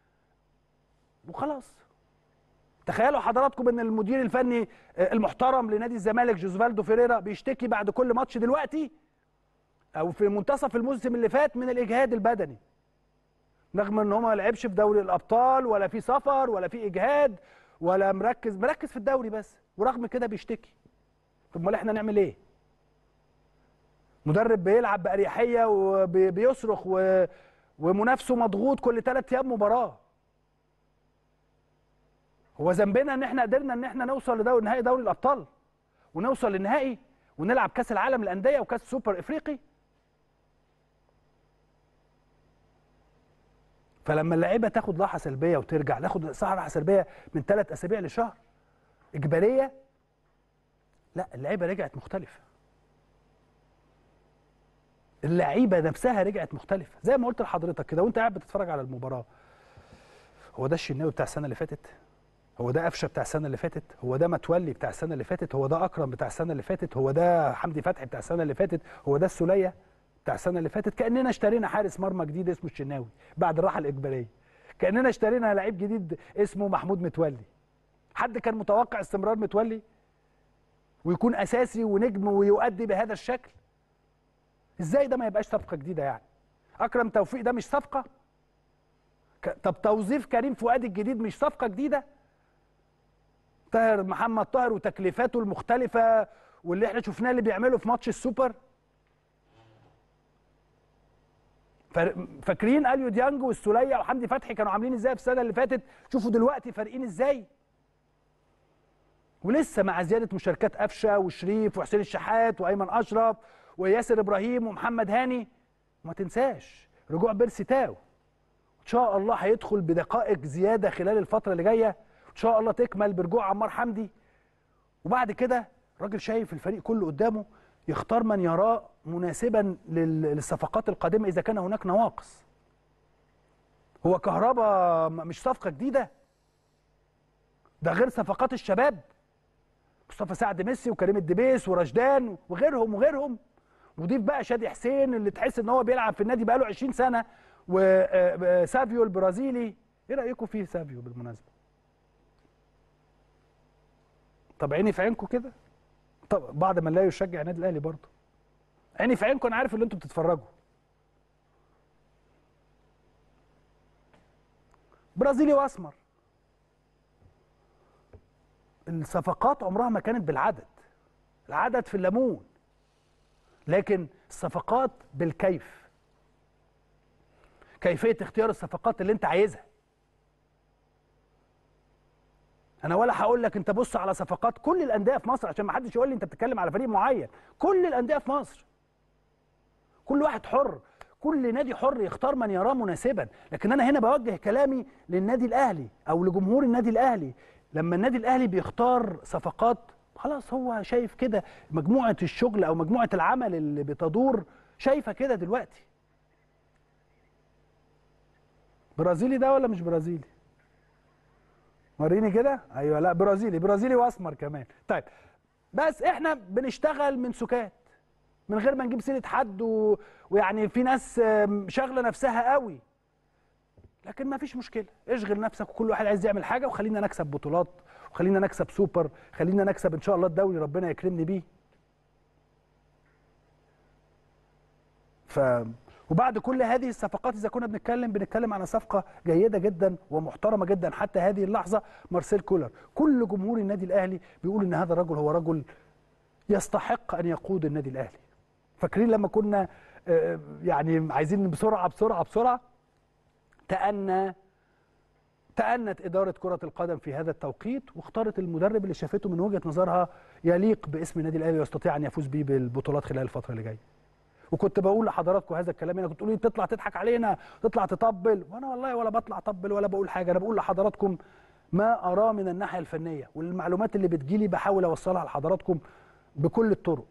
وخلاص تخيلوا حضراتكم ان المدير الفني المحترم لنادي الزمالك جوزفالدو فيريرا بيشتكي بعد كل ماتش دلوقتي او في منتصف الموسم اللي فات من الاجهاد البدني رغم ان هو ما لعبش في دوري الابطال ولا في سفر ولا في اجهاد ولا مركز مركز في الدوري بس ورغم كده بيشتكي طب امال احنا نعمل ايه مدرب بيلعب باريحيه وبيصرخ و... ومنافسه مضغوط كل ثلاث ايام مباراه هو ذنبنا ان احنا قدرنا ان احنا نوصل لدوري نهائي دوري الابطال ونوصل للنهائي ونلعب كاس العالم للانديه وكاس سوبر افريقي فلما اللعيبه تاخد راحه سلبيه وترجع تاخد راحه سلبيه من ثلاث اسابيع لشهر اجباريه لا اللعيبه رجعت مختلفه اللعيبه نفسها رجعت مختلفه زي ما قلت لحضرتك كده وانت قاعد بتتفرج على المباراه هو ده الشناوي بتاع السنه اللي فاتت هو ده قفشه بتاع السنه اللي فاتت هو ده متولي بتاع السنه اللي فاتت هو ده اكرم بتاع السنه اللي فاتت هو ده حمدي فتحي بتاع السنه اللي فاتت هو ده السوليه بتاع السنه اللي فاتت كاننا اشترينا حارس مرمى جديد اسمه الشناوي بعد الراحه الاجباريه كاننا اشترينا لعيب جديد اسمه محمود متولي حد كان متوقع استمرار متولي ويكون اساسي ونجم ويؤدي بهذا الشكل ازاي ده ما يبقاش صفقه جديده يعني اكرم توفيق ده مش صفقه ك... طب توظيف كريم فؤاد الجديد مش صفقه جديده طاهر محمد طاهر وتكليفاته المختلفه واللي احنا شفناه اللي بيعمله في ماتش السوبر فاكرين اليو ديانج والسوليه وحمدي فتحي كانوا عاملين ازاي في السنه اللي فاتت شوفوا دلوقتي فارقين ازاي ولسه مع زياده مشاركات قفشه وشريف وحسين الشحات وايمن اشرف وياسر ابراهيم ومحمد هاني وما تنساش رجوع بيرسي تاو ان شاء الله هيدخل بدقائق زياده خلال الفتره اللي جايه ان شاء الله تكمل برجوع عمار حمدي وبعد كده راجل شايف الفريق كله قدامه يختار من يراه مناسبا للصفقات القادمه اذا كان هناك نواقص هو كهربا مش صفقه جديده ده غير صفقات الشباب مصطفى سعد ميسي وكريم الدبيس ورشدان وغيرهم وغيرهم وضيف بقى شادي حسين اللي تحس ان هو بيلعب في النادي بقاله 20 سنه وسافيو البرازيلي ايه رايكم فيه سافيو بالمناسبه طب عيني في عينكم كده طب بعد ما لا يشجع النادي الاهلي برضه عيني في عينكم انا عارف ان انتوا بتتفرجوا برازيلي واسمر الصفقات عمرها ما كانت بالعدد العدد في الليمون لكن الصفقات بالكيف كيفيه اختيار الصفقات اللي انت عايزها انا ولا هقول لك انت بص على صفقات كل الانديه في مصر عشان ما حدش يقول لي انت بتتكلم على فريق معين كل الانديه في مصر كل واحد حر كل نادي حر يختار من يراه مناسبا لكن انا هنا بوجه كلامي للنادي الاهلي او لجمهور النادي الاهلي لما النادي الاهلي بيختار صفقات خلاص هو شايف كده مجموعه الشغل او مجموعه العمل اللي بتدور شايفه كده دلوقتي برازيلي ده ولا مش برازيلي وريني كده ايوه لا برازيلي برازيلي واسمر كمان طيب بس احنا بنشتغل من سكات من غير ما نجيب سيره حد و... ويعني في ناس شاغله نفسها قوي لكن ما فيش مشكله اشغل نفسك وكل واحد عايز يعمل حاجه وخلينا نكسب بطولات وخلينا نكسب سوبر خلينا نكسب ان شاء الله الدوري ربنا يكرمني بيه ف وبعد كل هذه الصفقات اذا كنا بنتكلم بنتكلم على صفقه جيده جدا ومحترمه جدا حتى هذه اللحظه مارسيل كولر كل جمهور النادي الاهلي بيقول ان هذا الرجل هو رجل يستحق ان يقود النادي الاهلي فاكرين لما كنا يعني عايزين بسرعه بسرعه بسرعه تأنى تأنت إدارة كرة القدم في هذا التوقيت واختارت المدرب اللي شافته من وجهة نظرها يليق باسم النادي الأهلي ويستطيع أن يفوز به بالبطولات خلال الفترة اللي جاية. وكنت بقول لحضراتكم هذا الكلام هنا كنت تقولوا لي تطلع تضحك علينا تطلع تطبل وانا والله ولا بطلع اطبل ولا بقول حاجه انا بقول لحضراتكم ما اراه من الناحيه الفنيه والمعلومات اللي بتجيلي بحاول اوصلها لحضراتكم بكل الطرق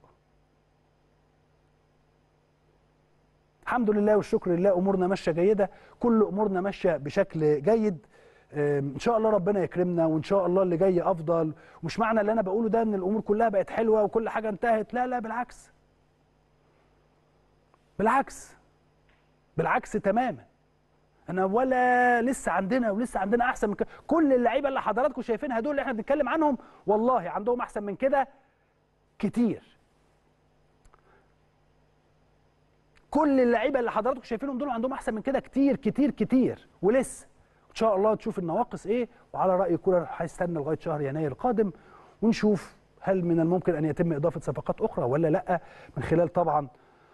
الحمد لله والشكر لله امورنا ماشيه جيده كل امورنا ماشيه بشكل جيد ان شاء الله ربنا يكرمنا وان شاء الله اللي جاي افضل ومش معنى اللي انا بقوله ده ان الامور كلها بقت حلوه وكل حاجه انتهت لا لا بالعكس بالعكس بالعكس تماما انا ولا لسه عندنا ولسه عندنا احسن من كده كل اللعيبه اللي حضراتكم شايفينها دول اللي احنا بنتكلم عنهم والله عندهم احسن من كده كتير كل اللعيبه اللي حضراتكم شايفينهم دول عندهم احسن من كده كتير كتير كتير ولسه ان شاء الله تشوف النواقص ايه وعلى راي كولر هيستنى لغايه شهر يناير القادم ونشوف هل من الممكن ان يتم اضافه صفقات اخرى ولا لا من خلال طبعا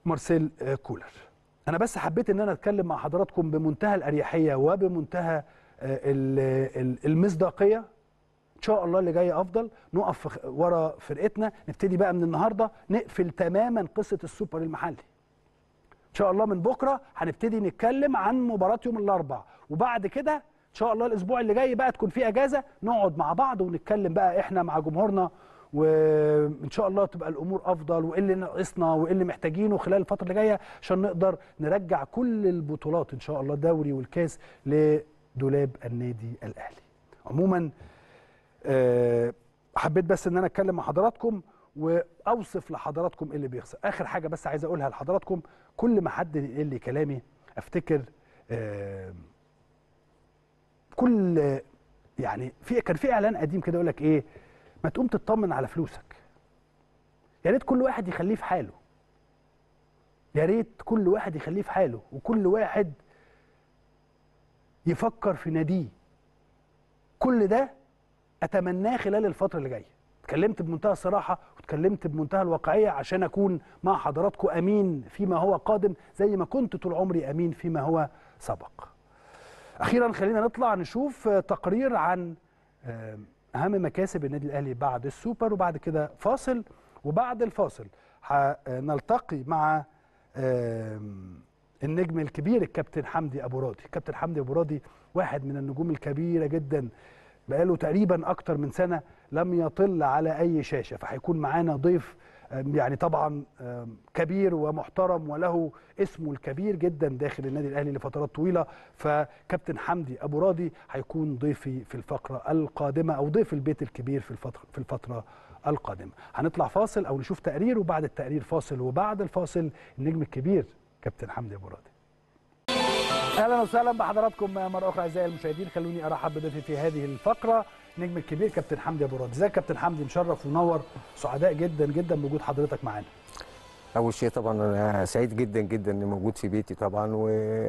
مارسيل آه، كولر انا بس حبيت ان انا اتكلم مع حضراتكم بمنتهى الاريحيه وبمنتهى آه، ال- ال- المصداقيه ان شاء الله اللي جاي افضل نقف في خ- ورا فرقتنا نبتدي بقى من النهارده نقفل تماما قصه السوبر المحلي ان شاء الله من بكره هنبتدي نتكلم عن مباراه يوم الاربع وبعد كده ان شاء الله الاسبوع اللي جاي بقى تكون في اجازه نقعد مع بعض ونتكلم بقى احنا مع جمهورنا وان شاء الله تبقى الامور افضل وايه اللي ناقصنا وايه اللي محتاجينه خلال الفتره اللي جايه عشان نقدر نرجع كل البطولات ان شاء الله الدوري والكاس لدولاب النادي الاهلي عموما آه، حبيت بس ان انا اتكلم مع حضراتكم واوصف لحضراتكم ايه اللي بيحصل اخر حاجه بس عايز اقولها لحضراتكم كل ما حد يقول لي كلامي افتكر آه، كل يعني في كان في اعلان قديم كده يقول لك ايه ما تقوم تطمن على فلوسك يا ريت كل واحد يخليه في حاله يا ريت كل واحد يخليه في حاله وكل واحد يفكر في ناديه كل ده اتمناه خلال الفتره اللي جايه اتكلمت بمنتهى الصراحه واتكلمت بمنتهى الواقعيه عشان اكون مع حضراتكم امين فيما هو قادم زي ما كنت طول عمري امين فيما هو سبق اخيرا خلينا نطلع نشوف آه، تقرير عن آه، اهم مكاسب النادي الاهلي بعد السوبر وبعد كده فاصل وبعد الفاصل هنلتقي مع آم، النجم الكبير الكابتن حمدي ابو راضي الكابتن حمدي ابو راضي واحد من النجوم الكبيره جدا بقاله تقريبا اكتر من سنه لم يطل على اي شاشه فهيكون معانا ضيف آم، يعني طبعا آم، كبير ومحترم وله اسمه الكبير جدا داخل النادي الاهلي لفترات طويله فكابتن حمدي ابو راضي هيكون ضيفي في الفقره القادمه او ضيف البيت الكبير في الفتره في الفتره القادمه هنطلع فاصل او نشوف تقرير وبعد التقرير فاصل وبعد الفاصل النجم الكبير كابتن حمدي ابو راضي اهلا وسهلا بحضراتكم مره اخرى اعزائي المشاهدين خلوني ارحب بضيفي في هذه الفقره نجم الكبير كابتن حمدي ابو راضي ازيك يا كابتن حمدي مشرف ومنور سعداء جدا جدا بوجود حضرتك معانا اول شيء طبعا انا سعيد جدا جدا اني موجود في بيتي طبعا و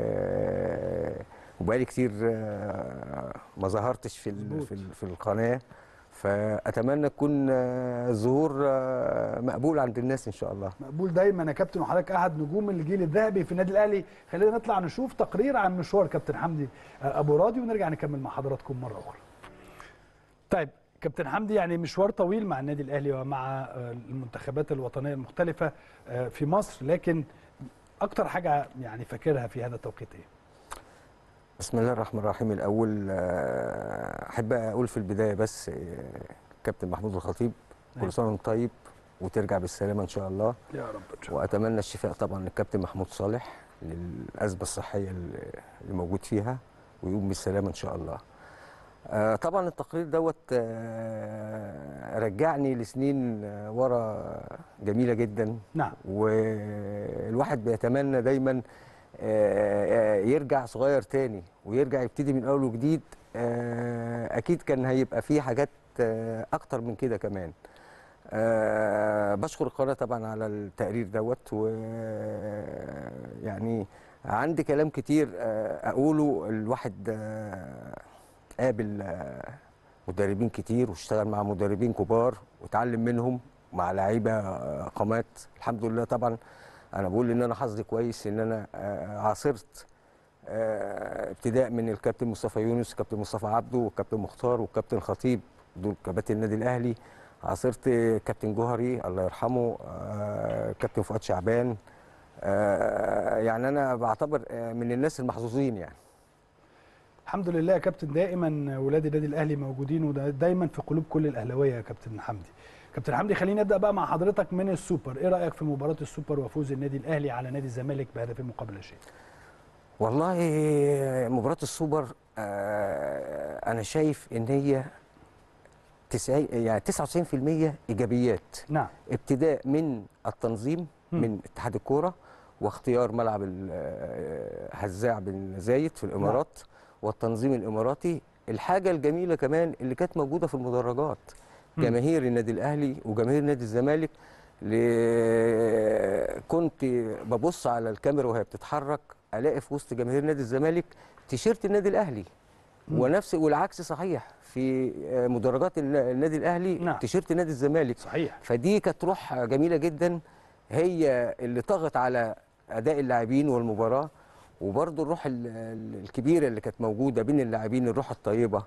وبقالي كتير آه، ما ظهرتش في ال... في, ال... في القناه فاتمنى يكون آه، الظهور آه، مقبول عند الناس ان شاء الله مقبول دايما يا كابتن وحضرتك احد نجوم الجيل الذهبي في النادي الاهلي خلينا نطلع نشوف تقرير عن مشوار كابتن حمدي ابو راضي ونرجع نكمل مع حضراتكم مره اخرى طيب كابتن حمدي يعني مشوار طويل مع النادي الاهلي ومع آه، المنتخبات الوطنيه المختلفه آه، في مصر لكن اكتر حاجه يعني فاكرها في هذا التوقيت ايه بسم الله الرحمن الرحيم الاول آه، احب اقول في البدايه بس آه، كابتن محمود الخطيب أيوة. كل سنه وانت طيب وترجع بالسلامه ان شاء الله يا رب ان شاء واتمنى الشفاء طبعا للكابتن محمود صالح للازمه الصحيه اللي اللي موجود فيها ويقوم بالسلامه ان شاء الله آه، طبعا التقرير دوت آه، رجعني لسنين آه، ورا جميله جدا نعم والواحد بيتمنى دايما آه، آه، يرجع صغير تاني ويرجع يبتدي من اول وجديد آه، اكيد كان هيبقى فيه حاجات آه، اكتر من كده كمان آه، بشكر القناه طبعا على التقرير دوت و يعني عندي كلام كتير آه، اقوله الواحد آه، قابل آه، مدربين كتير واشتغل مع مدربين كبار واتعلم منهم مع لعيبه آه، قامات الحمد لله طبعا انا بقول ان انا حظي كويس ان انا آه، عاصرت آه، ابتداء من الكابتن مصطفى يونس كابتن مصطفى عبده والكابتن مختار والكابتن خطيب دول كباتن النادي الاهلي عاصرت كابتن جوهري الله يرحمه آه، كابتن فؤاد شعبان آه، يعني انا بعتبر آه، من الناس المحظوظين يعني الحمد لله يا كابتن دائما ولاد النادي الاهلي موجودين ودايما في قلوب كل الاهلاويه يا كابتن حمدي كابتن حمدي خلينا نبدا بقى مع حضرتك من السوبر ايه رايك في مباراه السوبر وفوز النادي الاهلي على نادي الزمالك بهدفين مقابل لا شيء والله مباراة السوبر آه، أنا شايف إن هي تسعين يعني 99% إيجابيات نعم ابتداء من التنظيم مم. من اتحاد الكورة واختيار ملعب ال- آه، هزاع بن زايد في الإمارات والتنظيم الإماراتي الحاجة الجميلة كمان اللي كانت موجودة في المدرجات مم. جماهير النادي الأهلي وجماهير نادي الزمالك ل- كنت ببص على الكاميرا وهي بتتحرك الاقي في وسط جماهير نادي الزمالك تيشيرت النادي الاهلي مم. ونفس والعكس صحيح في آه، مدرجات الن- النادي الاهلي نعم. تيشيرت نادي الزمالك صحيح فدي كانت روح جميله جدا هي اللي طغت على اداء اللاعبين والمباراه وبرضه الروح ال- ال- الكبيره اللي كانت موجوده بين اللاعبين الروح الطيبه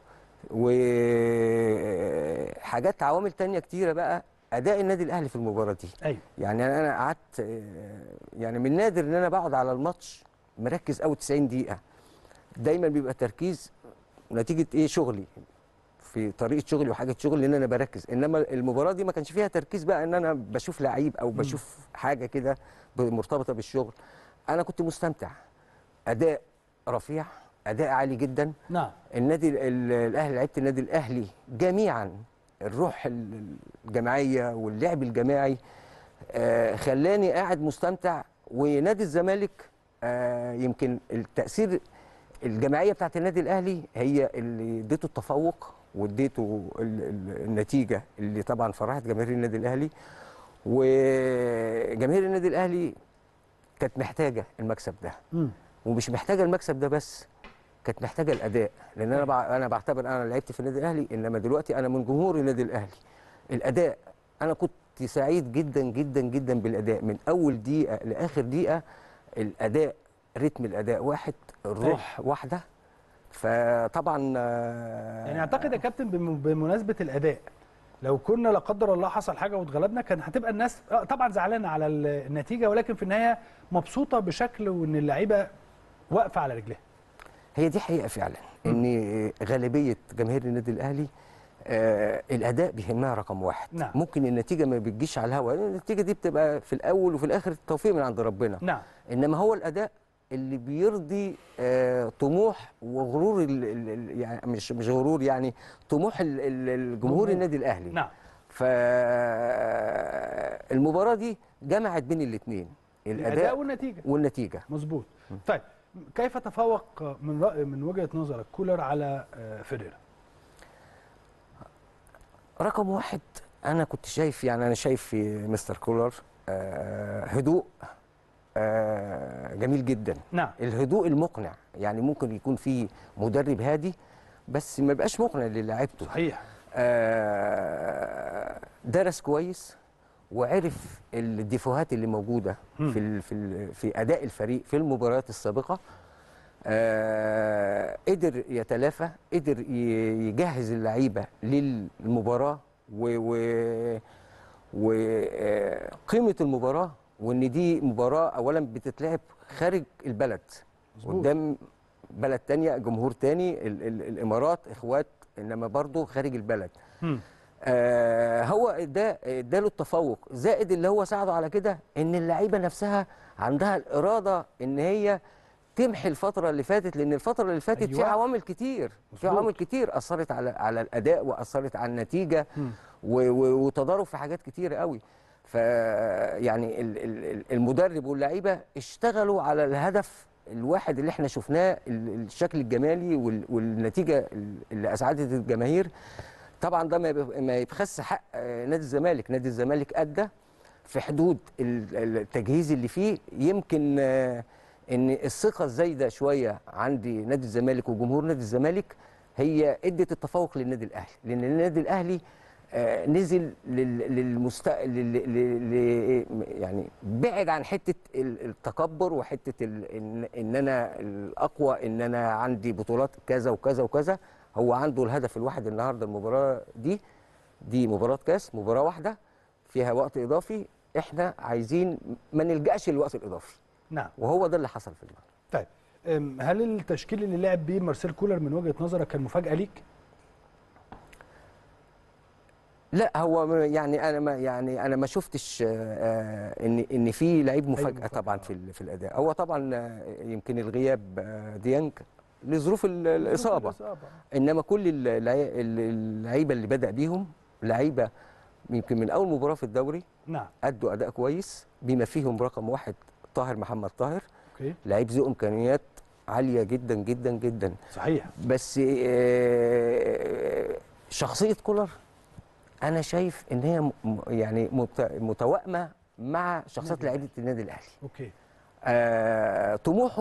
وحاجات عوامل تانية كتيره بقى اداء النادي الاهلي في المباراه دي ايوه يعني انا أنا قعدت آه، يعني من نادر ان انا بقعد على الماتش مركز قوي 90 دقيقه دايما بيبقى تركيز نتيجه ايه شغلي في طريقه شغلي وحاجه شغلي ان انا بركز انما المباراه دي ما كانش فيها تركيز بقى ان انا بشوف لعيب او بشوف حاجه كده ب- مرتبطه بالشغل انا كنت مستمتع اداء رفيع اداء عالي جدا نعم النادي ال- ال- الاهلي لعيبه النادي الاهلي جميعا الروح ال- الجماعيه واللعب الجماعي آه، خلاني قاعد مستمتع ونادي الزمالك آه، يمكن التاثير الجماعيه بتاعت النادي الاهلي هي اللي اديته التفوق واديته ال- ال- النتيجه اللي طبعا فرحت جماهير النادي الاهلي وجماهير النادي الاهلي كانت محتاجه المكسب ده مم. ومش محتاجه المكسب ده بس كانت محتاجه الاداء لان انا بع... انا بعتبر انا لعبت في النادي الاهلي انما دلوقتي انا من جمهور النادي الاهلي الاداء انا كنت سعيد جدا جدا جدا بالاداء من اول دقيقه لاخر دقيقه الاداء رتم الاداء واحد الروح واحده فطبعا آه، يعني اعتقد يا كابتن بم- بمناسبه الاداء لو كنا لا قدر الله حصل حاجه واتغلبنا كان هتبقى الناس آه، طبعا زعلانه على ال- النتيجه ولكن في النهايه مبسوطه بشكل وان اللعيبه واقفه على رجليها هي دي حقيقه فعلا ان غالبيه جماهير النادي الاهلي آه الاداء بيهمها رقم واحد نعم. ممكن النتيجه ما بتجيش على الهواء لأن النتيجه دي بتبقى في الاول وفي الاخر التوفيق من عند ربنا نعم انما هو الاداء اللي بيرضي آه طموح وغرور ال ال ال- يعني مش مش غرور يعني طموح ال- ال- الجمهور جمهور. النادي الاهلي نعم فالمباراه دي جمعت بين الاثنين الاداء والنتيجه والنتيجه مظبوط طيب كيف تفوق من رأي من وجهه نظرك كولر على آه، فيريرا رقم واحد انا كنت شايف يعني انا شايف في مستر كولر آه، هدوء آه، جميل جدا نعم الهدوء المقنع يعني ممكن يكون في مدرب هادي بس ما يبقاش مقنع للاعيبته صحيح آه، درس كويس وعرف الديفوهات اللي موجوده مم. في ال في ال في اداء الفريق في المباريات السابقه آه، قدر يتلافى قدر ي- يجهز اللعيبه للمباراه وقيمه المباراه وان دي مباراه اولا بتتلعب خارج البلد مظبوط. قدام بلد تانية جمهور تاني ال ال الامارات اخوات انما برضه خارج البلد مم. آه هو ده اداله التفوق زائد اللي هو ساعده على كده ان اللعيبه نفسها عندها الاراده ان هي تمحي الفتره اللي فاتت لان الفتره اللي فاتت أيوة. فيها عوامل كتير في مظبوط. عوامل كتير اثرت على على الاداء واثرت على النتيجه مم. و- و- وتضارب في حاجات كتير قوي ف يعني ال- ال- ال- المدرب واللعيبه اشتغلوا على الهدف الواحد اللي احنا شفناه ال- الشكل الجمالي وال- والنتيجه اللي اسعدت الجماهير طبعا ده ما يب- ما يبخس حق آه، نادي الزمالك نادي الزمالك ادى في حدود ال- ال- التجهيز اللي فيه يمكن آه، ان الثقه الزايده شويه عندي نادي الزمالك وجمهور نادي الزمالك هي ادت التفوق للنادي الاهلي لان النادي الاهلي آه، نزل لل- للمست لل- لل- ل- يعني بعد عن حته ال- التكبر وحته ال- ان ان انا الاقوى ان انا عندي بطولات كذا وكذا وكذا هو عنده الهدف الواحد النهارده المباراه دي دي مباراه كاس مباراه واحده فيها وقت اضافي احنا عايزين ما نلجاش للوقت الاضافي نعم وهو ده اللي حصل في المباراه طيب أم، هل التشكيل اللي لعب بيه مارسيل كولر من وجهه نظرك كان مفاجاه ليك؟ لا هو م- يعني انا ما يعني انا ما شفتش آه، آه، ان ان في لعيب مفاجاه طبعا في ال- في الاداء هو طبعا آه، يمكن الغياب آه، ديانج لظروف ال- الاصابه انما كل اللعي- اللعيبه اللي بدا بيهم لعيبه يمكن من اول مباراه في الدوري نعم ادوا اداء كويس بما فيهم رقم واحد طاهر محمد طاهر اوكي لعيب ذو امكانيات عاليه جدا جدا جدا صحيح بس آه، شخصيه كولر انا شايف ان هي م- م- يعني مت- متوائمه مع شخصيه النادي لعيبه النادي الاهلي اوكي آه، طموحه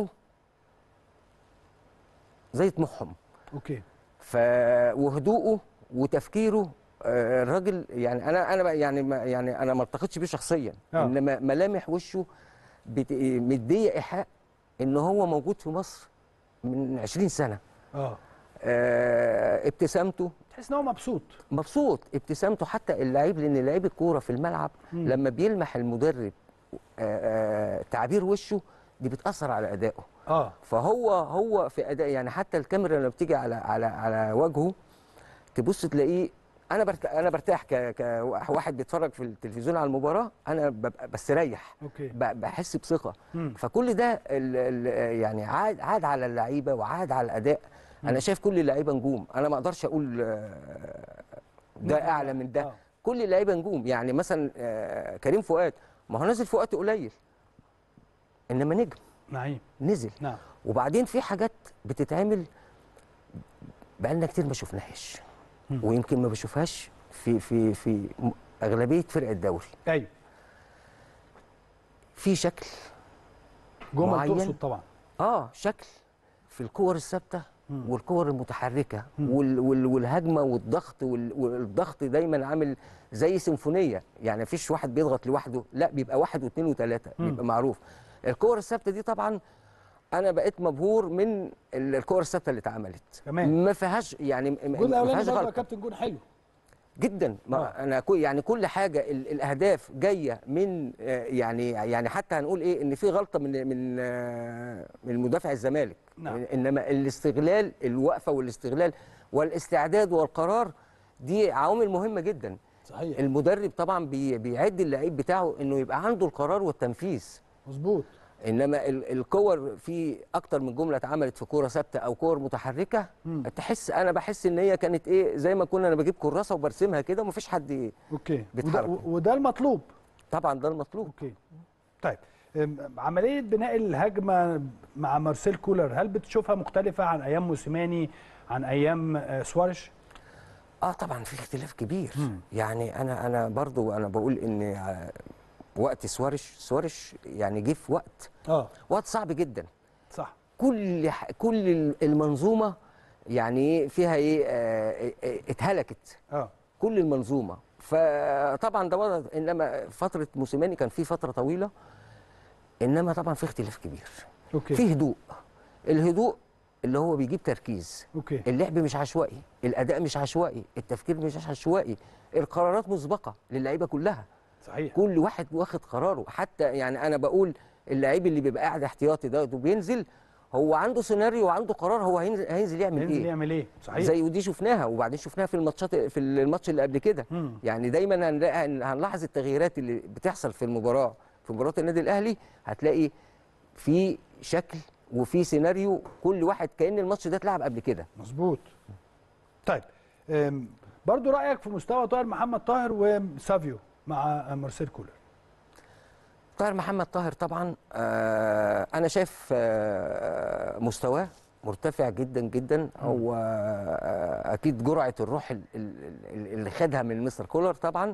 زي طموحهم اوكي ف وهدوءه وتفكيره آه، الراجل يعني انا انا بقى- يعني ما يعني انا ما التقيتش بيه شخصيا آه. انما ملامح وشه بت- مديه ايحاء ان هو موجود في مصر من 20 سنه اه آه، ابتسامته تحس ان هو مبسوط مبسوط ابتسامته حتى اللعيب لان لعيب الكوره في الملعب مم. لما بيلمح المدرب آه، آه، تعبير وشه دي بتاثر على ادائه اه فهو هو في اداء يعني حتى الكاميرا لما بتيجي على على على وجهه تبص تلاقيه انا برتاح انا برتاح ك كواحد بيتفرج في التلفزيون على المباراه انا ببقى بستريح اوكي ب- بحس بثقه مم. فكل ده ال ال يعني عاد عاد على اللعيبه وعاد على الاداء انا شايف كل اللعيبه نجوم انا ما اقدرش اقول آه، ده اعلى من ده كل اللعيبه نجوم يعني مثلا آه، كريم فؤاد ما هو نازل في وقت قليل انما نجم نعيم نزل نعم وبعدين في حاجات بتتعمل بقالنا كتير ما شفناهاش ويمكن ما بشوفهاش في في في م- اغلبيه فرق الدوري ايوه في شكل جمل معين. تقصد طبعا اه شكل في الكور الثابته والكور المتحركه وال وال والهجمه والضغط وال والضغط دايما عامل زي سيمفونيه يعني مفيش واحد بيضغط لوحده لا بيبقى واحد واثنين وثلاثه مم. بيبقى معروف الكور الثابته دي طبعا انا بقيت مبهور من ال- الكور الثابته اللي اتعملت كمان. ما فيهاش يعني م- الجول ما الاولاني فيهاش برضه يا غلطه كابتن جون حلو جدا ما انا كو يعني كل حاجه ال- الاهداف جايه من آه، يعني يعني حتى هنقول ايه ان في غلطه من من آه، من مدافع الزمالك نعم. انما الاستغلال الوقفه والاستغلال والاستعداد والقرار دي عوامل مهمه جدا صحيح المدرب طبعا بي بيعد اللعيب بتاعه انه يبقى عنده القرار والتنفيذ مظبوط انما ال- الكور في اكتر من جمله اتعملت في كوره ثابته او كور متحركه مم. تحس انا بحس ان هي كانت ايه زي ما كنا انا بجيب كراسه وبرسمها كده ومفيش حد اوكي وده, بيتحرك. وده المطلوب طبعا ده المطلوب اوكي طيب أم، عمليه بناء الهجمه مع مارسيل كولر هل بتشوفها مختلفه عن ايام موسيماني عن ايام آه، سوارش اه طبعا في اختلاف كبير مم. يعني انا انا برضو انا بقول ان آه، وقت سوارش سوارش يعني جه في وقت اه وقت صعب جدا صح كل ح- كل المنظومه يعني إيه فيها ايه آه، آه، اتهلكت اه كل المنظومه فطبعا ده وضع انما فتره موسيماني كان في فتره طويله انما طبعا في اختلاف كبير اوكي في هدوء الهدوء اللي هو بيجيب تركيز اوكي اللعب مش عشوائي الاداء مش عشوائي التفكير مش عشوائي القرارات مسبقه للعيبه كلها صحيح كل واحد واخد قراره حتى يعني انا بقول اللعيب اللي بيبقى قاعد احتياطي ده وبينزل هو عنده سيناريو وعنده قرار هو هينزل, هينزل يعمل ينزل ايه يعمل ايه صحيح زي ودي شفناها وبعدين شفناها في الماتشات في الماتش اللي قبل كده مم. يعني دايما هنلاقي هنلاحظ التغييرات اللي بتحصل في المباراه في مباراه النادي الاهلي هتلاقي في شكل وفي سيناريو كل واحد كان الماتش ده اتلعب قبل كده مظبوط طيب أم، برضو رايك في مستوى طاهر محمد طاهر وسافيو مع مارسيل كولر طاهر محمد طاهر طبعا آه انا شايف آه مستواه مرتفع جدا جدا هو آه اكيد جرعه الروح ال- ال- ال- اللي خدها من مستر كولر طبعا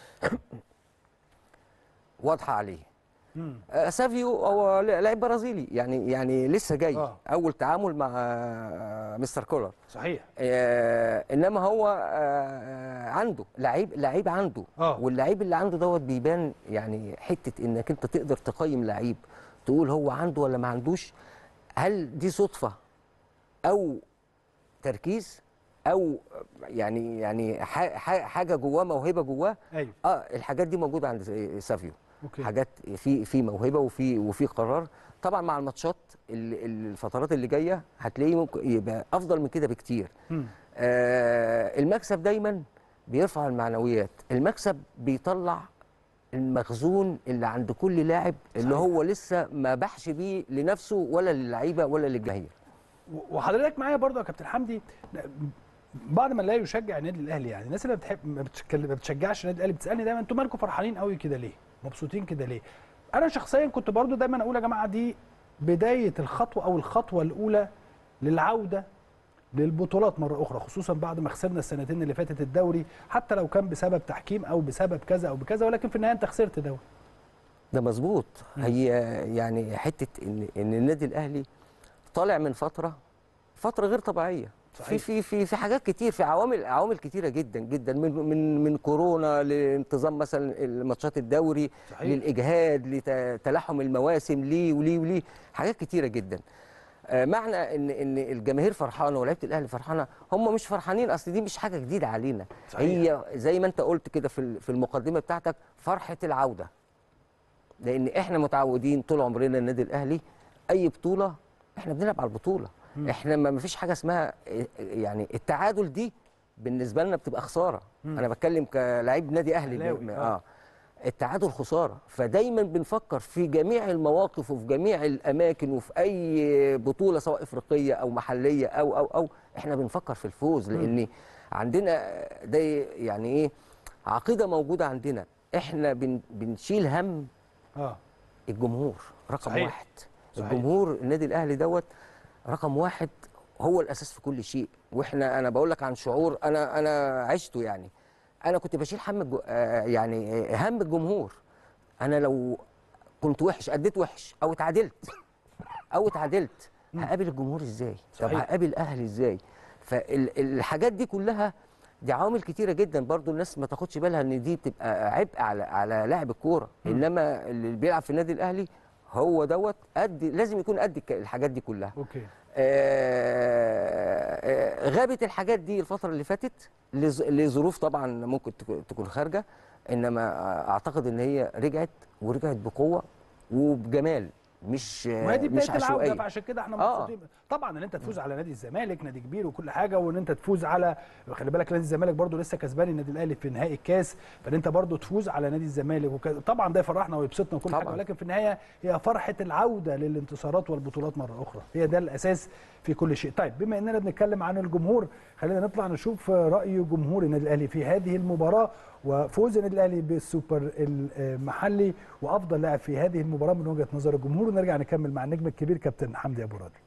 واضحه عليه آه سافيو هو لاعب برازيلي يعني يعني لسه جاي آه. اول تعامل مع آه مستر كولر صحيح آه انما هو آه عنده لعيب لعيب عنده آه. واللعيب اللي عنده دوت بيبان يعني حته انك انت تقدر تقيم لعيب تقول هو عنده ولا ما عندوش هل دي صدفه او تركيز او يعني يعني ح- ح- حاجه جواه موهبه جواه ايوه اه الحاجات دي موجوده عند سافيو اوكي حاجات في في موهبه وفي وفي قرار طبعا مع الماتشات ال- الفترات اللي جايه هتلاقيه ممكن يبقى افضل من كده بكتير مم. آه المكسب دايما بيرفع المعنويات المكسب بيطلع المخزون اللي عند كل لاعب اللي هو لسه ما بحش بيه لنفسه ولا للعيبه ولا للجماهير وحضرتك معايا برضه يا كابتن حمدي بعد ما لا يشجع النادي الاهلي يعني الناس اللي بتحب ما, بتشكل... ما بتشجعش النادي الاهلي بتسالني دايما انتوا مالكم فرحانين قوي كده ليه؟ مبسوطين كده ليه؟ انا شخصيا كنت برضه دايما اقول يا جماعه دي بدايه الخطوه او الخطوه الاولى للعوده للبطولات مره اخرى خصوصا بعد ما خسرنا السنتين اللي فاتت الدوري حتى لو كان بسبب تحكيم او بسبب كذا او بكذا ولكن في النهايه انت خسرت دوري ده مظبوط هي يعني حته ان ان النادي الاهلي طالع من فتره فتره غير طبيعيه في في في في حاجات كتير في عوامل عوامل كتيره جدا جدا من من من كورونا لانتظام مثلا الماتشات الدوري صحيح. للاجهاد لتلاحم المواسم ليه وليه وليه حاجات كتيره جدا آه، معنى ان ان الجماهير فرحانه ولعيبه الاهلي فرحانه هم مش فرحانين اصل دي مش حاجه جديده علينا صحيح. هي زي ما انت قلت كده في ال- في المقدمه بتاعتك فرحه العوده لان احنا متعودين طول عمرنا النادي الاهلي اي بطوله احنا بنلعب على البطوله مم. احنا ما فيش حاجه اسمها إيه، يعني التعادل دي بالنسبه لنا بتبقى خصاره مم. انا بتكلم كلاعب نادي اهلي أهلاوي، ب- آه. اه التعادل خساره فدايما بنفكر في جميع المواقف وفي جميع الاماكن وفي اي بطوله سواء افريقيه او محليه او او او احنا بنفكر في الفوز لان عندنا ده يعني ايه عقيده موجوده عندنا احنا بن بنشيل هم اه الجمهور رقم صحيح. واحد صحيح. الجمهور النادي الاهلي دوت رقم واحد هو الاساس في كل شيء واحنا انا بقول لك عن شعور انا انا عشته يعني انا كنت بشيل هم الجو... آه يعني آه، هم الجمهور انا لو كنت وحش اديت وحش او اتعادلت او اتعادلت هقابل الجمهور ازاي طب صحيح. هقابل اهلي ازاي فالحاجات دي كلها دي عوامل كتيره جدا برضو الناس ما تاخدش بالها ان دي بتبقى عبء على على لاعب الكوره انما اللي بيلعب في النادي الاهلي هو دوت قد لازم يكون قد الك- الحاجات دي كلها اوكي آه، آه، غابت الحاجات دي الفترة اللي فاتت لظ- لظروف طبعا ممكن تك- تكون خارجة انما آه، اعتقد ان هي رجعت ورجعت بقوة وبجمال مش ما هي دي مش بدايه العوده عشوائية فعشان كده احنا آه. مبسوطين طبعا ان انت تفوز على نادي الزمالك نادي كبير وكل حاجه وان انت تفوز على خلي بالك نادي الزمالك برضو لسه كسبان النادي الاهلي في نهائي الكاس فان انت برضو تفوز على نادي الزمالك وك... طبعا ده يفرحنا ويبسطنا وكل حاجه طبعاً. ولكن في النهايه هي فرحه العوده للانتصارات والبطولات مره اخرى هي ده الاساس في كل شيء طيب بما اننا بنتكلم عن الجمهور خلينا نطلع نشوف راي جمهور النادي الاهلي في هذه المباراه وفوز النادي الاهلي بالسوبر المحلي وافضل لاعب في هذه المباراه من وجهه نظر الجمهور ونرجع نكمل مع النجم الكبير كابتن حمدي ابو راضي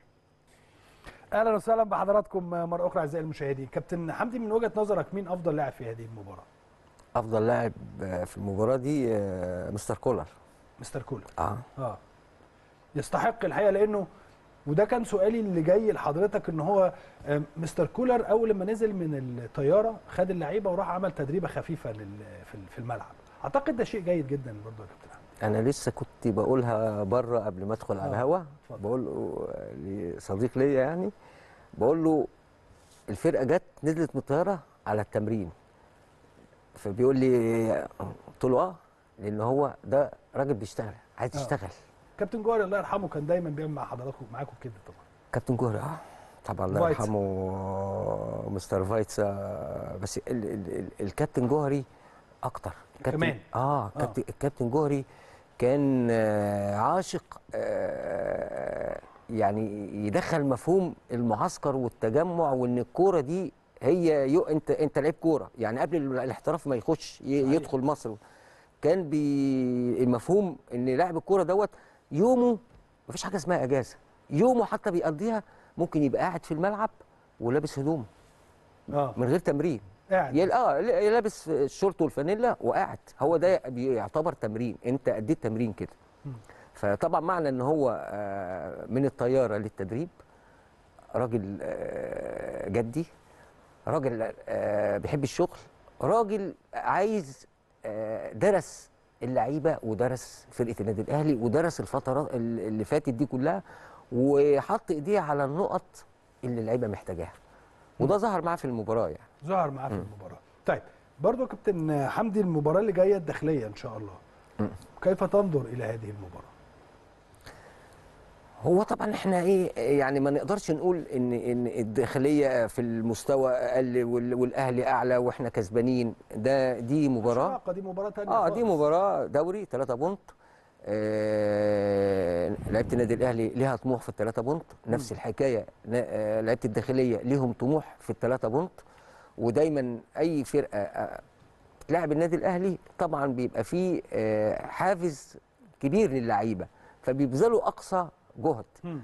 اهلا وسهلا بحضراتكم مره اخرى اعزائي المشاهدين كابتن حمدي من وجهه نظرك مين افضل لاعب في هذه المباراه افضل لاعب آه، في المباراة دي آه، مستر كولر مستر كولر اه اه يستحق الحقيقه لانه وده كان سؤالي اللي جاي لحضرتك ان هو آه، مستر كولر اول لما نزل من الطياره خد اللعيبه وراح عمل تدريبه خفيفه لل- في في الملعب اعتقد ده شيء جيد جدا برضه يا كابتن حمدي انا لسه كنت بقولها بره قبل ما ادخل على آه، الهوا اتفضل. بقول له لصديق ليا يعني بقول له الفرقه جت نزلت من الطياره على التمرين فبيقول لي قلت له اه لان هو ده راجل بيشتغل عايز آه. يشتغل كابتن جوهر الله يرحمه كان دايما بيعمل مع حضراتكم معاكم كده طبعا كابتن جوهري اه طبعا الله فايتسا. يرحمه مستر فايتسا بس ال ال ال الكابتن جوهري اكتر كابتن كمان. اه كابتن الكابتن جوهري كان آه، عاشق آه، يعني يدخل مفهوم المعسكر والتجمع وان الكوره دي هي يو انت انت لعيب كوره يعني قبل ال- الاحتراف ما يخش ي- صحيح. يدخل مصر كان بي المفهوم ان لاعب الكوره دوت يومه مفيش حاجه اسمها اجازه يومه حتى بيقضيها ممكن يبقى قاعد في الملعب ولابس هدومه اه من غير تمرين قاعد يل... اه ل- لابس الشورت والفانيلا وقاعد هو ده بيعتبر تمرين انت اديت تمرين كده مم. فطبعا معنى ان هو آه، من الطياره للتدريب راجل آه، جدي راجل آه، بيحب الشغل راجل عايز آه، درس اللعيبه ودرس فرقه النادي الاهلي ودرس الفترات ال- اللي فاتت دي كلها وحط ايديه على النقط اللي اللعيبه محتاجاها وده ظهر معاه في المباراه يعني ظهر معاه في المباراه طيب برضه يا كابتن حمدي المباراه اللي جايه الداخليه ان شاء الله كيف تنظر الى هذه المباراه هو طبعا احنا ايه يعني ما نقدرش نقول ان ان الداخليه في المستوى اقل وال- والاهلي اعلى واحنا كسبانين ده دي مباراه علاقه دي مباراه ثانيه اه دي مباراه دوري 3 بونت آه لعيبه النادي الاهلي ليها طموح في الثلاثه بونت نفس الحكايه نا- آه لعيبه الداخليه ليهم طموح في الثلاثه بونت ودايما اي فرقه آه، بتلاعب النادي الاهلي طبعا بيبقى فيه آه حافز كبير للعيبه فبيبذلوا اقصى جهد مم.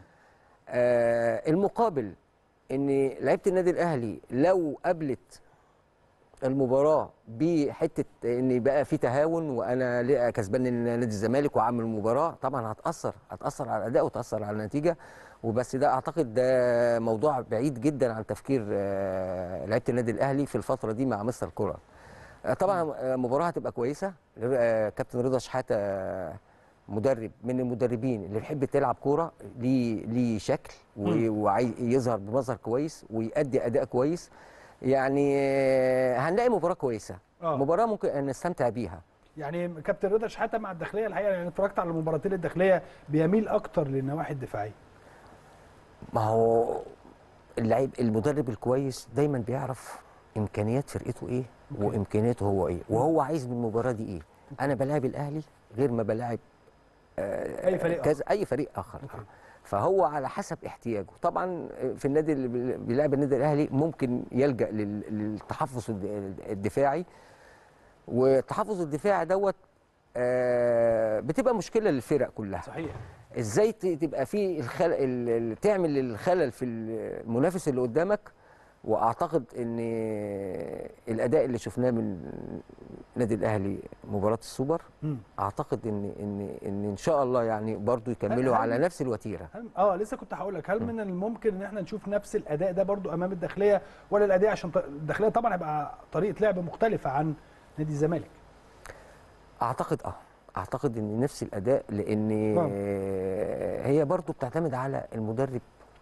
آه المقابل ان لعيبه النادي الاهلي لو قابلت المباراه بحته ان يبقى في تهاون وانا ليه كسبان نادي الزمالك وعامل مباراه طبعا هتاثر هتاثر على الاداء وتاثر على النتيجه وبس ده اعتقد ده موضوع بعيد جدا عن تفكير آه، لعيبه النادي الاهلي في الفتره دي مع مستر كولر آه، طبعا آه، مباراه هتبقى كويسه آه، كابتن رضا شحاته آه، مدرب من المدربين اللي بيحب تلعب كوره ليه ليه شكل ويظهر بمظهر كويس ويؤدي اداء كويس يعني آه، هنلاقي مباراه كويسه آه. مباراه ممكن نستمتع بيها يعني كابتن رضا شحاته مع الداخليه الحقيقه يعني اتفرجت على المباراتين الداخليه بيميل اكتر للنواحي الدفاعيه ما هو اللعيب المدرب الكويس دايما بيعرف امكانيات فرقته ايه وامكانياته هو ايه وهو عايز من المباراه دي ايه انا بلاعب الاهلي غير ما بلاعب آه، أي فريق كذا اي فريق اخر فهو على حسب احتياجه طبعا في النادي اللي بي- بيلعب النادي الاهلي ممكن يلجا لل- للتحفظ الد- الدفاعي والتحفظ الدفاعي دوت آه، بتبقى مشكله للفرق كلها صحيح ازاي ت- تبقى في الخل... ال- ال- تعمل الخلل في المنافس اللي قدامك واعتقد ان الاداء اللي شفناه من النادي الاهلي مباراه السوبر مم. اعتقد ان ان ان ان شاء الله يعني برضو يكملوا هل- على نفس الوتيره هل اه لسه كنت هقول لك هل من الممكن ان احنا نشوف نفس الاداء ده برضو امام الداخليه ولا الاداء عشان ط- الداخليه طبعا هيبقى طريقه لعب مختلفه عن نادي الزمالك اعتقد اه اعتقد ان نفس الاداء لان نعم. آه، هي برضو بتعتمد على المدرب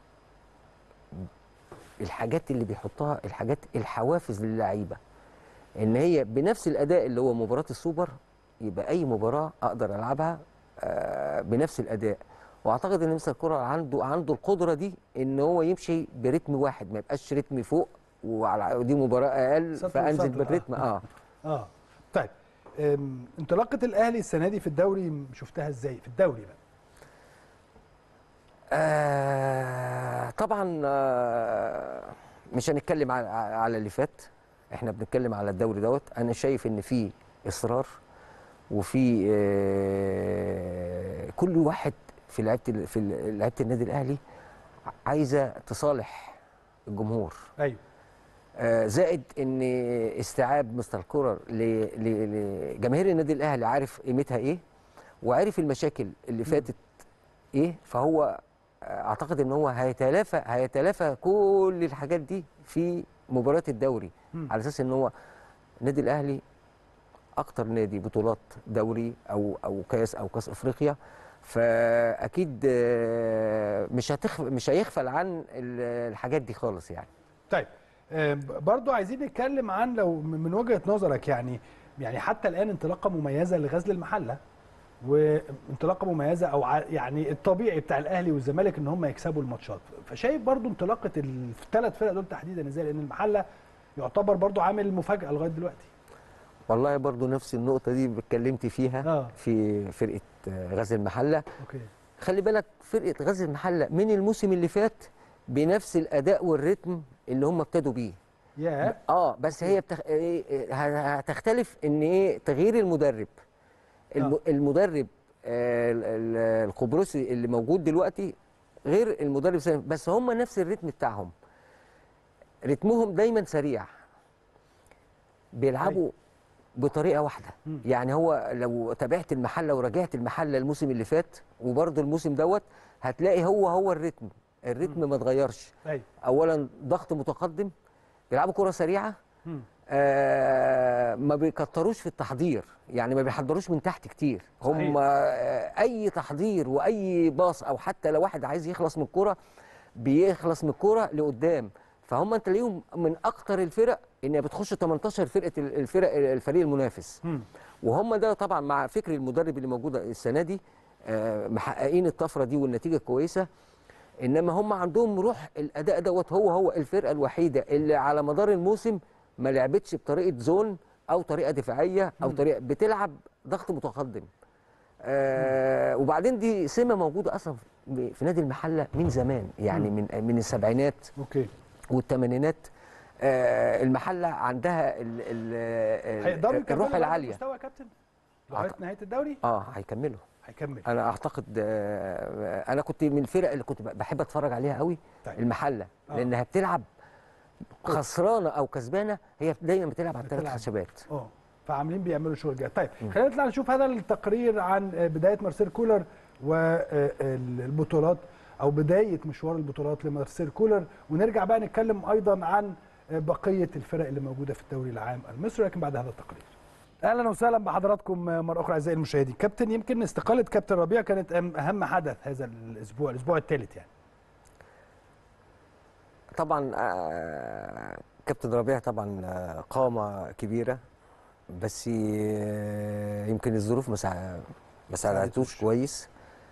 الحاجات اللي بيحطها الحاجات الحوافز للعيبه ان هي بنفس الاداء اللي هو مباراه السوبر يبقى اي مباراه اقدر العبها آه، بنفس الاداء واعتقد ان مستر كولر عنده عنده القدره دي ان هو يمشي برتم واحد ما يبقاش رتم فوق وعلى ودي مباراه اقل سطر فانزل وسطر، آه. بالرتم اه اه طيب أم، انطلاقه الاهلي السنه دي في الدوري شفتها ازاي في الدوري بقى آه طبعا آه مش هنتكلم على, على اللي فات احنا بنتكلم على الدوري دوت انا شايف ان في اصرار وفي آه كل واحد في لعيبه ال- في ال- لعيبه النادي الاهلي عايزه تصالح الجمهور ايوه آه، زائد ان استيعاب مستر كولر ل- ل- لجماهير النادي الاهلي عارف قيمتها ايه وعارف المشاكل اللي فاتت ايه فهو آه، اعتقد ان هو هيتلافى هيتلافى كل الحاجات دي في مباراه الدوري مم. على اساس ان هو النادي الاهلي اكتر نادي بطولات دوري او او كاس او كاس افريقيا فاكيد آه، مش هتخف مش هيغفل عن ال- الحاجات دي خالص يعني طيب آه، برضو عايزين نتكلم عن لو من من وجهه نظرك يعني يعني حتى الان انطلاقه مميزه لغزل المحله وانطلاقه مميزه او ع- يعني الطبيعي بتاع الاهلي والزمالك ان هم يكسبوا الماتشات فشايف برضو انطلاقه الثلاث فرق دول تحديدا ازاي لان المحله يعتبر برضو عامل مفاجاه لغايه دلوقتي والله برضو نفس النقطة دي اتكلمت فيها آه. في فرقة آه، غزل المحلة اوكي خلي بالك فرقة غزل المحلة من الموسم اللي فات بنفس الأداء والريتم اللي هم ابتدوا بيه يا اه بس هي بتخ... إيه، إيه، ه- هتختلف ان ايه تغيير المدرب الم... آه. المدرب آه، ال- ال- القبرصي اللي موجود دلوقتي غير المدرب سنة. بس هم نفس الريتم بتاعهم رتمهم دايما سريع بيلعبوا بطريقه واحده مم. يعني هو لو تابعت المحله وراجعت المحله الموسم اللي فات وبرضه الموسم دوت هتلاقي هو هو الريتم الريتم ما اتغيرش ايوه اولا ضغط متقدم بيلعبوا كره سريعه مم. آه ما بيكتروش في التحضير يعني ما بيحضروش من تحت كتير هم آه اي تحضير واي باص او حتى لو واحد عايز يخلص من الكوره بيخلص من الكوره لقدام فهم انت ليهم من اكتر الفرق ان بتخش 18 فرقه ال- الفرق الفريق المنافس مم. وهم ده طبعا مع فكر المدرب اللي موجود السنه دي آه، محققين الطفره دي والنتيجه كويسه انما هم عندهم روح الاداء دوت هو هو الفرقه الوحيده اللي على مدار الموسم ما لعبتش بطريقه زون او طريقه دفاعيه او طريقه بتلعب ضغط متقدم آه وبعدين دي سمه موجوده اصلا في في نادي المحله من زمان يعني من من السبعينات اوكي والثمانينات آه المحله عندها ال ال هيقدروا ال يكملوا الروح بهذا العاليه المستوى يا كابتن لغايه أعت- نهايه الدوري اه هيكملوا هيكمل انا اعتقد آه، انا كنت من الفرق اللي كنت بحب اتفرج عليها قوي طيب. المحله آه. لانها بتلعب خسرانه او كسبانه هي دايما بتلعب على الثلاث بتلعب. خشبات اه فعاملين بيعملوا شغل جيد طيب خلينا نطلع نشوف هذا التقرير عن بدايه مارسيل كولر والبطولات او بدايه مشوار البطولات لمارسيل كولر ونرجع بقى نتكلم ايضا عن بقيه الفرق اللي موجوده في الدوري العام المصري لكن بعد هذا التقرير اهلا وسهلا بحضراتكم مره اخرى اعزائي المشاهدين كابتن يمكن استقاله كابتن ربيع كانت أهم- اهم حدث هذا الاسبوع الاسبوع الثالث يعني طبعا آه، كابتن ربيع طبعا آه، قامه كبيره بس آه، يمكن الظروف ما ساع- ما ساعدتوش كويس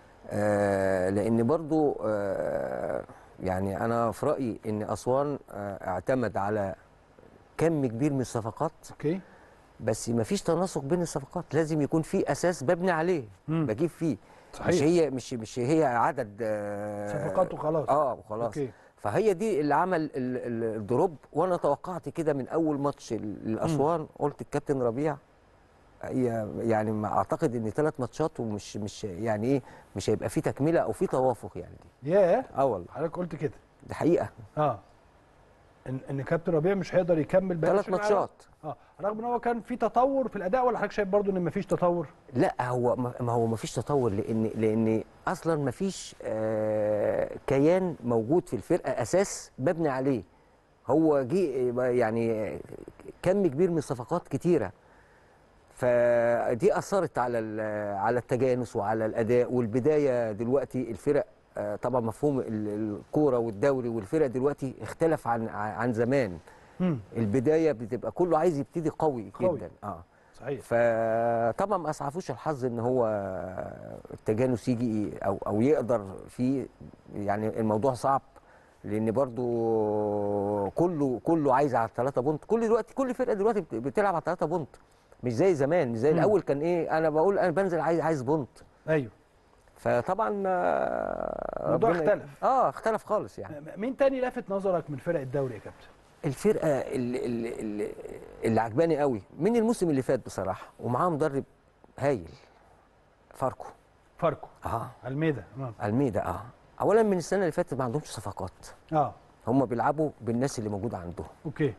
آه، لان برضو آه، يعني انا في رايي ان اسوان آه، اعتمد على كم كبير من الصفقات اوكي بس ما فيش تناسق بين الصفقات لازم يكون في اساس ببني عليه مم. بجيب فيه صحيح. مش هي مش مش هي عدد آه، صفقات وخلاص. اه وخلاص أوكي. فهي دي اللي عمل ال- ال- الدروب وانا توقعت كده من اول ماتش ال- لاسوان قلت الكابتن ربيع هي يعني ما اعتقد ان ثلاث ماتشات ومش مش يعني ايه مش هيبقى في تكمله او في توافق يعني ياه اه والله حضرتك قلت كده دي حقيقه اه ان ان كابتن ربيع مش هيقدر يكمل بقى ثلاث ماتشات اه رغم ان هو كان في تطور في الاداء ولا حضرتك شايف برضو ان مفيش تطور لا هو ما ما هو ما فيش تطور لان لان اصلا ما فيش آه كيان موجود في الفرقه اساس مبني عليه هو جه يعني كم كبير من الصفقات كتيره فدي اثرت على ال- على التجانس وعلى الاداء والبدايه دلوقتي الفرق آه، طبعا مفهوم ال- الكوره والدوري والفرق دلوقتي اختلف عن عن زمان مم. البدايه بتبقى كله عايز يبتدي قوي, قوي. جدا اه صحيح فطبعا ما اسعفوش الحظ ان هو التجانس يجي او او يقدر فيه يعني الموضوع صعب لان برضو كله كله عايز على الثلاثه بونت كل دلوقتي كل فرقه دلوقتي بت- بتلعب على الثلاثه بونت مش زي زمان مش زي مم. الاول كان ايه انا بقول انا بنزل عايز عايز بونت ايوه فطبعا آه، الموضوع ربنا- اختلف. اه اختلف خالص يعني مين تاني لافت نظرك من فرق الدوري يا كابتن الفرقه اللي, اللي, اللي, اللي عجباني قوي من الموسم اللي فات بصراحه ومعاه مدرب هايل فاركو فاركو اه الميدا آه. الميدا اه اولا من السنه اللي فاتت ما عندهمش صفقات اه هم بيلعبوا بالناس اللي موجوده عندهم اوكي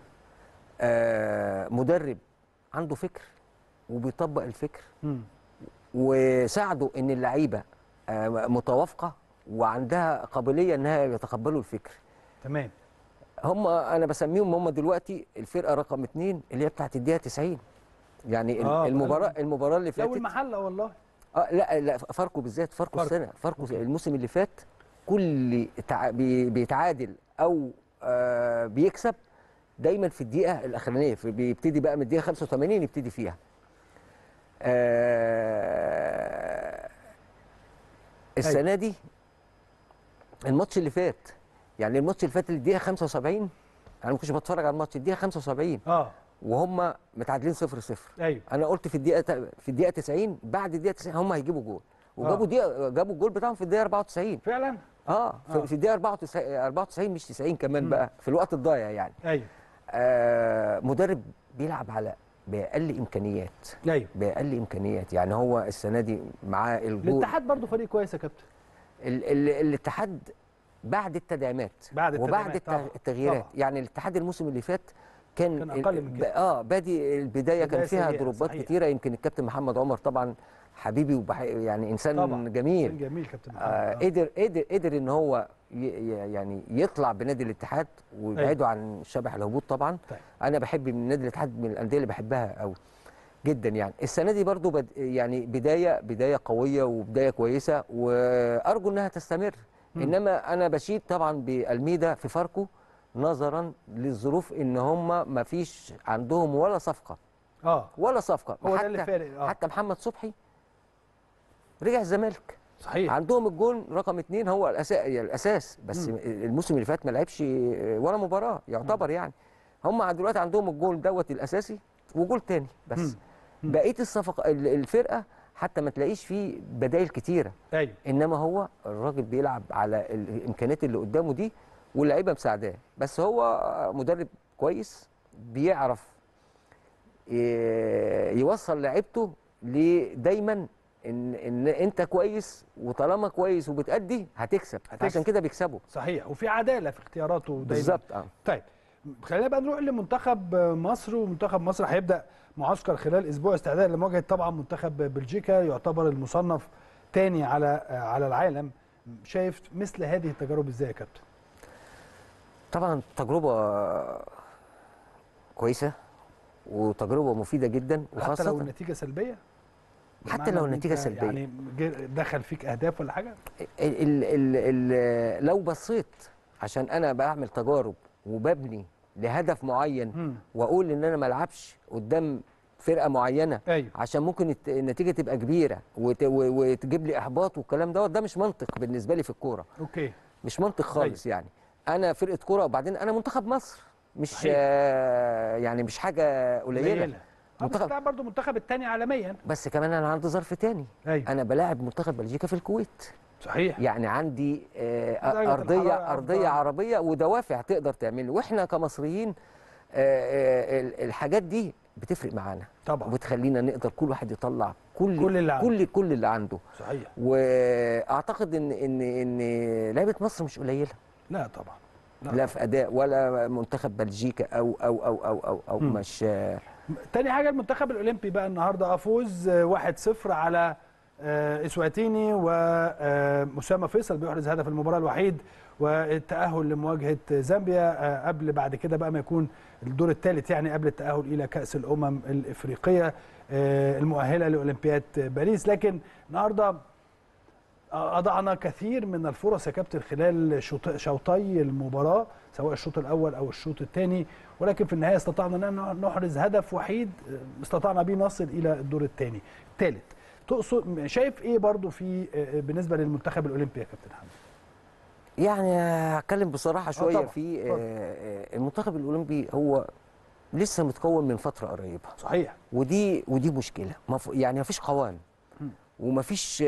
آه مدرب عنده فكر وبيطبق الفكر مم. وساعدوا ان اللعيبه آه متوافقه وعندها قابليه انها يتقبلوا الفكر تمام هم انا بسميهم هم دلوقتي الفرقه رقم اثنين اللي هي بتاعت الدقيقه 90 يعني آه، آه المباراه بقالهم- المباراه اللي لو فاتت المحله والله اه لا لا فاركو بالذات فاركو فاركو. السنه فاركو الموسم اللي فات كل تع... بي... بيتعادل او آه بيكسب دايما في الدقيقه الاخرانيه في بيبتدي بقى من الدقيقه 85 يبتدي فيها آه السنه دي الماتش اللي فات يعني الماتش اللي فات الدقيقه 75 انا ما كنتش بتفرج على الماتش الدقيقه 75 اه وهم متعادلين 0 0 ايوه انا قلت في الدقيقه في الدقيقه 90 بعد الدقيقه 90 هم هيجيبوا جول وجابوا آه. دقيقه جابوا الجول بتاعهم في الدقيقه 94 فعلا اه في, آه. في الدقيقه 94 94 مش 90 كمان مم. بقى في الوقت الضايع يعني ايوه آه مدرب بيلعب على باقل امكانيات ايوه باقل امكانيات يعني هو السنه دي معاه الجول الاتحاد برضو فريق كويس يا كابتن ال ال الاتحاد بعد التدعيمات بعد وبعد التدعيمات، طبعا. الت- التغييرات طبعا. يعني الاتحاد الموسم اللي فات كان, كان ال- أقل من كده. ب- اه بادي البدايه كان بداية فيها سيئة، دروبات صحيح. كتيره يمكن الكابتن محمد عمر طبعا حبيبي وبح... يعني انسان طبعا جميل كان جميل كابتن محمد آه آه. قدر قدر قدر ان هو ي... ي- يعني يطلع بنادي الاتحاد ويبعده عن شبح الهبوط طبعا طيب. انا بحب من نادي الاتحاد من الانديه اللي بحبها قوي جدا يعني السنه دي برضو بد... يعني بدايه بدايه قويه وبدايه كويسه وارجو انها تستمر مم. انما انا بشيد طبعا بالميدا في فاركو نظرا للظروف ان هم ما فيش عندهم ولا صفقه اه ولا صفقه هو ده حتى اللي فارق اه حتى محمد صبحي رجع الزمالك صحيح عندهم الجون رقم اثنين هو الاساس الاساس بس مم. الموسم اللي فات ما لعبش ولا مباراه يعتبر يعني هم دلوقتي عندهم الجول دوت الاساسي وجول تاني بس مم. مم. بقيه الصفقه ال- الفرقه حتى ما تلاقيش فيه بدائل كتيره ايوه انما هو الراجل بيلعب على الامكانيات اللي قدامه دي واللعيبه مساعداه بس هو مدرب كويس بيعرف ي- يوصل لعيبته دايما ان ان انت كويس وطالما كويس وبتأدي هتكسب, هتكسب. عشان كده بيكسبوا صحيح وفي عداله في اختياراته دايما بالظبط اه طيب خلينا بقى نروح لمنتخب مصر ومنتخب مصر هيبدا معسكر خلال اسبوع استعداد لمواجهه طبعا منتخب بلجيكا يعتبر المصنف تاني على على العالم شايف مثل هذه التجارب ازاي يا كابتن طبعا تجربه كويسه وتجربه مفيده جدا حتى لو وخاصه النتيجه سلبيه حتى بمعنى لو إن النتيجه أنت سلبيه يعني جه- دخل فيك اهداف ولا حاجه ال ال ال ال لو بصيت عشان انا بعمل تجارب وببني لهدف معين مم. واقول ان انا ما العبش قدام فرقه معينه ايوه عشان ممكن الت- النتيجه تبقى كبيره وت- و- وتجيب لي احباط والكلام دوت ده مش منطق بالنسبه لي في الكوره اوكي مش منطق خالص يعني انا فرقه كوره وبعدين انا منتخب مصر مش صحيح. آه يعني مش حاجه قليله اه بس منتخب ده برضه منتخب الثاني عالميا بس كمان انا عندي ظرف تاني ايوه انا بلاعب منتخب بلجيكا في الكويت صحيح يعني عندي آه، درجة ارضيه الحرارة ارضيه أفضل. عربيه ودوافع تقدر تعمله واحنا كمصريين آه، آه، ال- الحاجات دي بتفرق معانا طبعا وبتخلينا نقدر كل واحد يطلع كل كل اللي عنده. كل كل اللي عنده صحيح واعتقد ان ان ان لعيبه مصر مش قليله لا طبعا لا في اداء ولا منتخب بلجيكا او او او او او, أو مم. مش آه، تاني حاجه المنتخب الاولمبي بقى النهارده فوز آه، 1-0 على آه، اسواتيني واسامه فيصل بيحرز هدف المباراه الوحيد والتاهل لمواجهه زامبيا آه، قبل بعد كده بقى ما يكون الدور الثالث يعني قبل التاهل الى كاس الامم الافريقيه آه، المؤهله لاولمبياد باريس لكن النهارده أضعنا كثير من الفرص يا كابتن خلال شوط- شوطي المباراة سواء الشوط الأول أو الشوط الثاني ولكن في النهاية استطعنا أن نحرز هدف وحيد استطعنا به نصل إلى الدور الثاني الثالث تقصد شايف إيه برضو في بالنسبة للمنتخب الأولمبي يا كابتن حمد يعني هتكلم بصراحه شويه طبعاً. في اتفضل. آه، آه، المنتخب الاولمبي هو لسه متكون من فتره قريبه صحيح ودي ودي مشكله مف... يعني مفيش قوام مم. ومفيش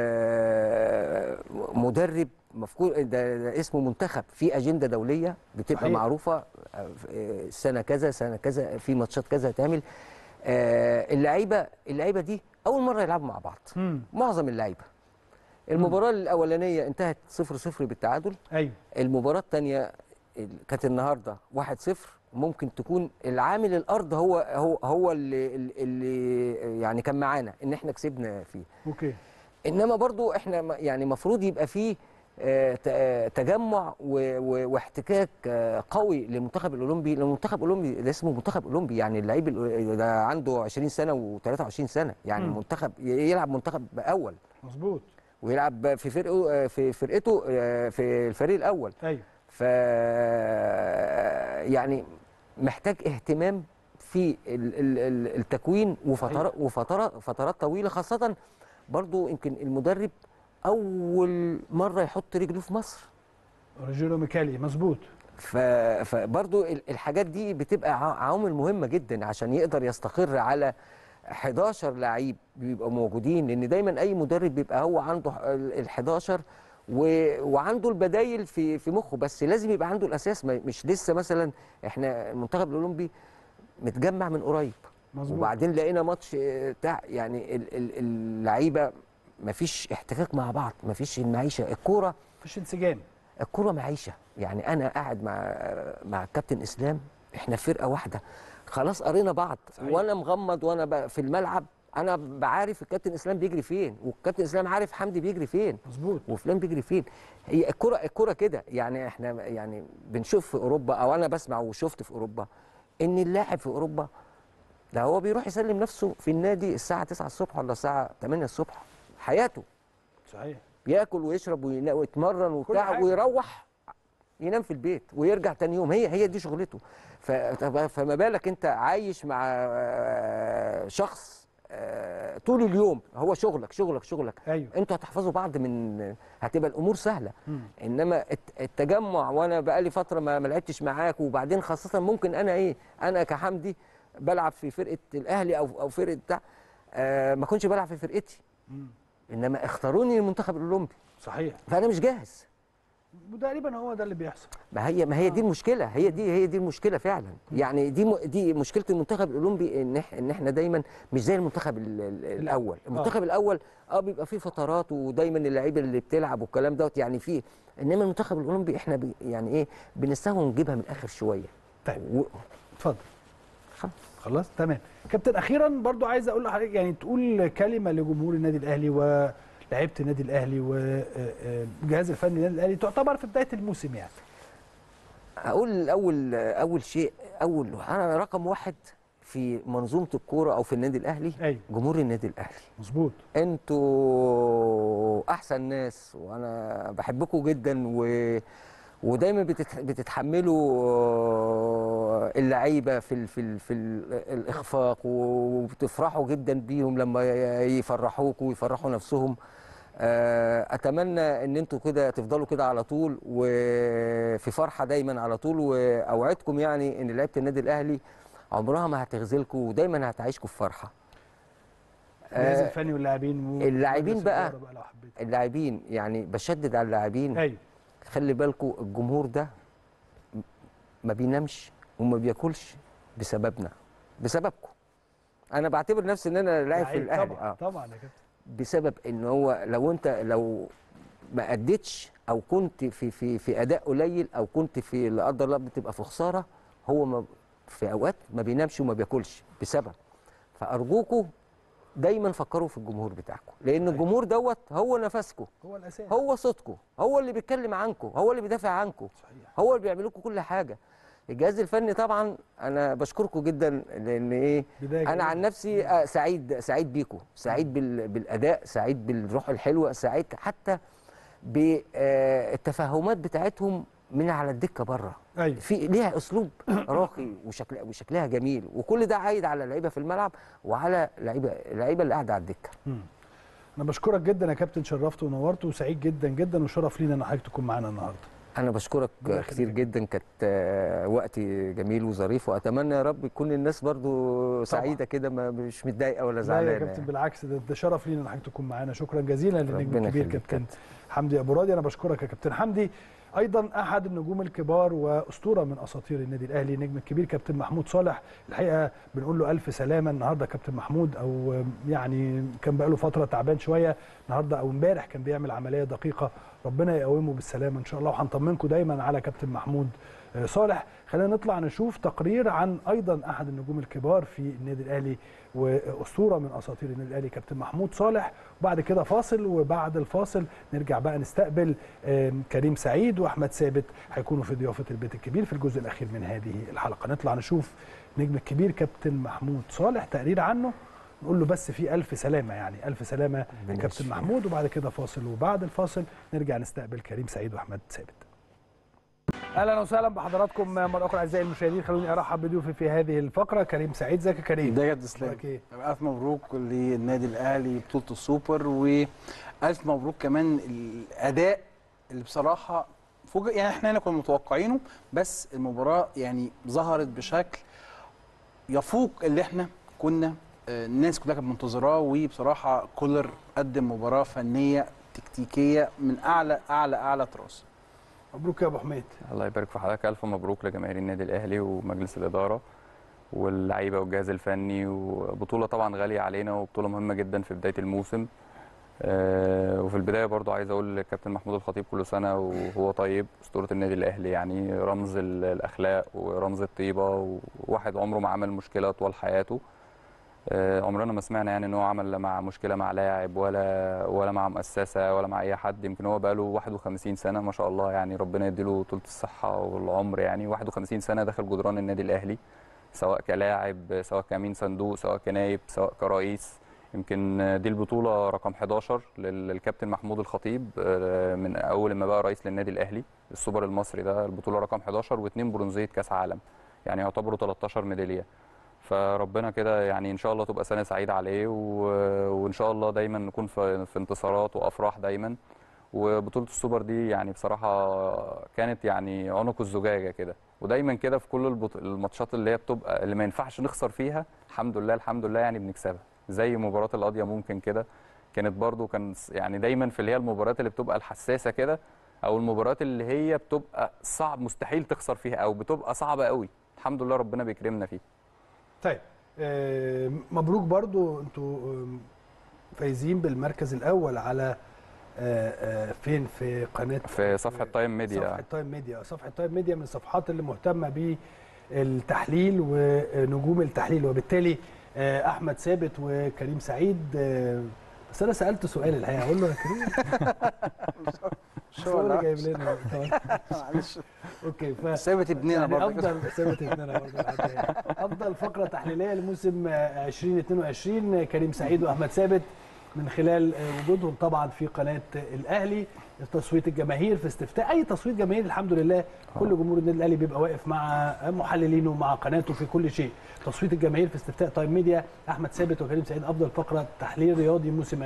آه، مدرب مفكور ده, ده اسمه منتخب في اجنده دوليه بتبقى صحيح. معروفه آه، سنه كذا سنه كذا في ماتشات كذا هتعمل آه، اللعيبه اللعيبه دي اول مره يلعبوا مع بعض مم. معظم اللعيبه المباراه الاولانيه انتهت 0 0 بالتعادل أيوه المباراة الثانية كانت النهارده 1-0 ممكن تكون العامل الارض هو هو هو اللي, اللي يعني كان معانا ان احنا كسبنا فيه أوكي انما برضو احنا م- يعني المفروض يبقى فيه آه، ت- آه، تجمع و- و- واحتكاك آه، قوي للمنتخب الاولمبي لأن المنتخب الاولمبي ده اسمه منتخب اولمبي يعني اللعيب الأو- ده عنده 20 سنه و23 سنه يعني مم. منتخب يلعب منتخب اول مظبوط ويلعب في فرقه في فرقته آه، في الفريق الاول أيوه ف يعني محتاج اهتمام في ال- ال- ال- التكوين وفترات وفترات فترات طويله خاصه برضو يمكن المدرب اول مره يحط رجله في مصر روجيرو ميكالي مظبوط ف- فبرضو ال- الحاجات دي بتبقى ع- عوامل مهمه جدا عشان يقدر يستقر على 11 لعيب بيبقوا موجودين لان دايما اي مدرب بيبقى هو عنده ال 11 و- وعنده البدايل في في مخه بس لازم يبقى عنده الاساس ما- مش لسه مثلا احنا المنتخب الاولمبي متجمع من قريب مظبوط وبعدين لقينا ماتش آه، بتاع يعني ال- ال- اللعيبه مفيش احتكاك مع بعض مفيش المعيشه الكوره مفيش انسجام الكوره معيشه يعني انا قاعد مع مع الكابتن اسلام احنا فرقه واحده خلاص قرينا بعض صحيح. وانا مغمض وانا ب- في الملعب انا بعرف الكابتن اسلام بيجري فين والكابتن اسلام عارف حمدي بيجري فين مظبوط وفلان بيجري فين هي الكره الكره كده يعني احنا يعني بنشوف في اوروبا او انا بسمع وشفت في اوروبا ان اللاعب في اوروبا ده هو بيروح يسلم نفسه في النادي الساعه 9 الصبح ولا الساعه 8 الصبح حياته صحيح بياكل ويشرب وينا- ويتمرن وبتاع حاجة. ويروح ينام في البيت ويرجع تاني يوم هي هي دي شغلته ف- طب- فما بالك انت عايش مع آه، شخص آه، طول اليوم هو شغلك شغلك شغلك ايوه انتوا هتحفظوا بعض من هتبقى الامور سهله مم. انما الت- التجمع وانا بقالي فتره ما ما لعبتش معاك وبعدين خاصه ممكن انا ايه انا كحمدي بلعب في فرقه الاهلي او او فرقه بتاع آه ما كنتش بلعب في فرقتي مم. انما اختاروني المنتخب الاولمبي صحيح فانا مش جاهز وتقريبا هو ده اللي بيحصل ما هي ما هي دي المشكله هي دي هي دي المشكله فعلا يعني دي م- دي مشكله المنتخب الاولمبي ان إح- ان احنا دايما مش زي المنتخب ال- ال- الاول المنتخب الاول اه بيبقى فيه فترات ودايما اللعيبه اللي بتلعب والكلام دوت يعني فيه انما المنتخب الاولمبي احنا بي يعني ايه بنستهون نجيبها من الاخر شويه طيب اتفضل خلاص تمام كابتن اخيرا برضو عايز اقول لحضرتك يعني تقول كلمه لجمهور النادي الاهلي ولاعيبه النادي الاهلي والجهاز الفني للنادي الاهلي تعتبر في بدايه الموسم يعني اقول اول اول شيء اول انا رقم واحد في منظومه الكوره او في النادي الاهلي أيوة. جمهور النادي الاهلي مظبوط انتوا احسن ناس وانا بحبكم جدا و ودايما بتتح... بتتحملوا آه، اللعيبه في ال... في ال... في ال... الاخفاق وبتفرحوا جدا بيهم لما ي- يفرحوكوا ويفرحوا نفسهم آه، اتمنى ان انتوا كده تفضلوا كده على طول وفي فرحه دايما على طول واوعدكم يعني ان لعيبه النادي الاهلي عمرها ما هتخذلكم ودايما هتعيشكم في فرحه الجهاز آه، الفني واللاعبين و- اللاعبين ومجلس بقى الإدارة لو حبيت. اللاعبين يعني بشدد على اللاعبين ايوه خلي بالكم الجمهور ده م- ما بينامش وما بياكلش بسببنا بسببكم انا بعتبر نفسي ان انا لاعب في لعيب الاهلي طبعا طبعا يا كابتن بسبب ان هو لو انت لو ما اديتش او كنت في في في اداء قليل او كنت في لا قدر الله بتبقى في خساره هو ما في اوقات ما بينامش وما بياكلش بسبب فارجوكوا دايما فكروا في الجمهور بتاعكم لان الجمهور دوت هو نفسكم هو الاساس هو صوتكم هو اللي بيتكلم عنكم هو اللي بيدافع عنكم هو اللي بيعمل لكم كل حاجه الجهاز الفني طبعا انا بشكركم جدا لان ايه بداية انا جميلة. عن نفسي آه، سعيد سعيد بيكم سعيد بال- بالاداء سعيد بالروح الحلوه سعيد حتى بالتفاهمات بتاعتهم من على الدكه بره ايوه في ليها اسلوب راقي وشكل وشكلها جميل وكل ده عايد على اللعيبه في الملعب وعلى لعيبه اللعيبه اللي قاعده على الدكه انا بشكرك جدا يا كابتن شرفت ونورت وسعيد جدا جدا وشرف لينا ان حضرتك تكون معانا النهارده انا بشكرك ربنا كتير يخليك. جدا كانت آه، وقت جميل وظريف واتمنى يا رب يكون الناس برضو سعيده كده ما- مش متضايقه ولا لا يا زعلانه كابتن يعني. بالعكس ده, ده شرف لينا ان حضرتك تكون معانا شكرا جزيلا للنجم ربنا الكبير يخليك كابتن حمدي ابو راضي انا بشكرك يا كابتن حمدي ايضا احد النجوم الكبار واسطوره من اساطير النادي الاهلي النجم الكبير كابتن محمود صالح الحقيقه بنقول له الف سلامه النهارده كابتن محمود او يعني كان بقاله فتره تعبان شويه النهارده او امبارح كان بيعمل عمليه دقيقه ربنا يقومه بالسلامه ان شاء الله وهنطمنكم دايما على كابتن محمود آه، صالح خلينا نطلع نشوف تقرير عن ايضا احد النجوم الكبار في النادي الاهلي واسطوره من اساطير النادي الاهلي كابتن محمود صالح وبعد كده فاصل وبعد الفاصل نرجع بقى نستقبل آم، كريم سعيد واحمد ثابت هيكونوا في ضيافه البيت الكبير في الجزء الاخير من هذه الحلقه نطلع نشوف نجم الكبير كابتن محمود صالح تقرير عنه نقول له بس في الف سلامه يعني الف سلامه يا كابتن محمود وبعد كده فاصل وبعد الفاصل نرجع نستقبل كريم سعيد واحمد ثابت اهلا وسهلا بحضراتكم مره اخرى اعزائي المشاهدين خلوني ارحب بضيوفي في هذه الفقره كريم سعيد ازيك يا كريم ده جد اسلام أخبارك إيه؟ الف مبروك للنادي الاهلي بطوله السوبر والف مبروك كمان الاداء اللي بصراحه فوق يعني احنا هنا كنا متوقعينه بس المباراه يعني ظهرت بشكل يفوق اللي احنا كنا آه، الناس كلها كانت منتظراه وبصراحه كولر قدم مباراه فنيه تكتيكيه من اعلى اعلى اعلى طراز مبروك يا ابو حميد الله يبارك في حضرتك الف مبروك لجماهير النادي الاهلي ومجلس الاداره واللعيبه والجهاز الفني وبطوله طبعا غاليه علينا وبطوله مهمه جدا في بدايه الموسم آه، وفي البدايه برضو عايز اقول للكابتن محمود الخطيب كل سنه وهو طيب اسطوره النادي الاهلي يعني رمز ال- الاخلاق ورمز الطيبه وواحد عمره ما عمل مشكله طوال حياته آه، عمرنا ما سمعنا يعني ان هو عمل لا مع مشكله مع لاعب ولا ولا مع مؤسسه ولا مع اي حد يمكن هو بقاله 51 سنه ما شاء الله يعني ربنا يديله طولة الصحه والعمر يعني 51 سنه داخل جدران النادي الاهلي سواء كلاعب سواء كامين صندوق سواء كنايب سواء كرئيس يمكن دي البطوله رقم 11 لل- للكابتن محمود الخطيب آه، من اول ما بقى رئيس للنادي الاهلي السوبر المصري ده البطوله رقم 11 واثنين برونزيه كاس عالم يعني يعتبروا 13 ميداليه فربنا كده يعني ان شاء الله تبقى سنه سعيده عليه و... وان شاء الله دايما نكون في, في انتصارات وافراح دايما وبطوله السوبر دي يعني بصراحه كانت يعني عنق الزجاجه كده ودايما كده في كل البط... الماتشات اللي هي بتبقى اللي ما ينفعش نخسر فيها الحمد لله الحمد لله يعني بنكسبها زي مباراه القاضيه ممكن كده كانت برضو كان س- يعني دايما في اللي هي المباريات اللي بتبقى الحساسه كده او المباريات اللي هي بتبقى صعب مستحيل تخسر فيها او بتبقى صعبه قوي الحمد لله ربنا بيكرمنا فيه طيب آه، مبروك برضو انتوا آم، فايزين بالمركز الاول على آه، آه، فين في قناه في صفحه تايم ميديا صفحه تايم ميديا صفحه تايم ميديا من الصفحات اللي مهتمه ب التحليل ونجوم التحليل وبالتالي آه، احمد ثابت وكريم سعيد آه، بس انا سالت سؤال الحقيقه اقول له يا كريم مش هو اللي جايب لنا معلش اوكي ف ثابت ابننا يعني برضه كده. افضل ثابت ابننا برضه لحد هنا. افضل فقره تحليليه لموسم آه، 2022 آه، كريم سعيد واحمد ثابت من خلال آه، وجودهم طبعا في قناه آه، الاهلي تصويت الجماهير في استفتاء اي تصويت جماهيري الحمد لله كل جمهور النادي الاهلي بيبقى واقف مع محللينه ومع قناته في كل شيء تصويت الجماهير في استفتاء تايم ميديا احمد ثابت وكريم سعيد افضل فقره تحليل رياضي موسم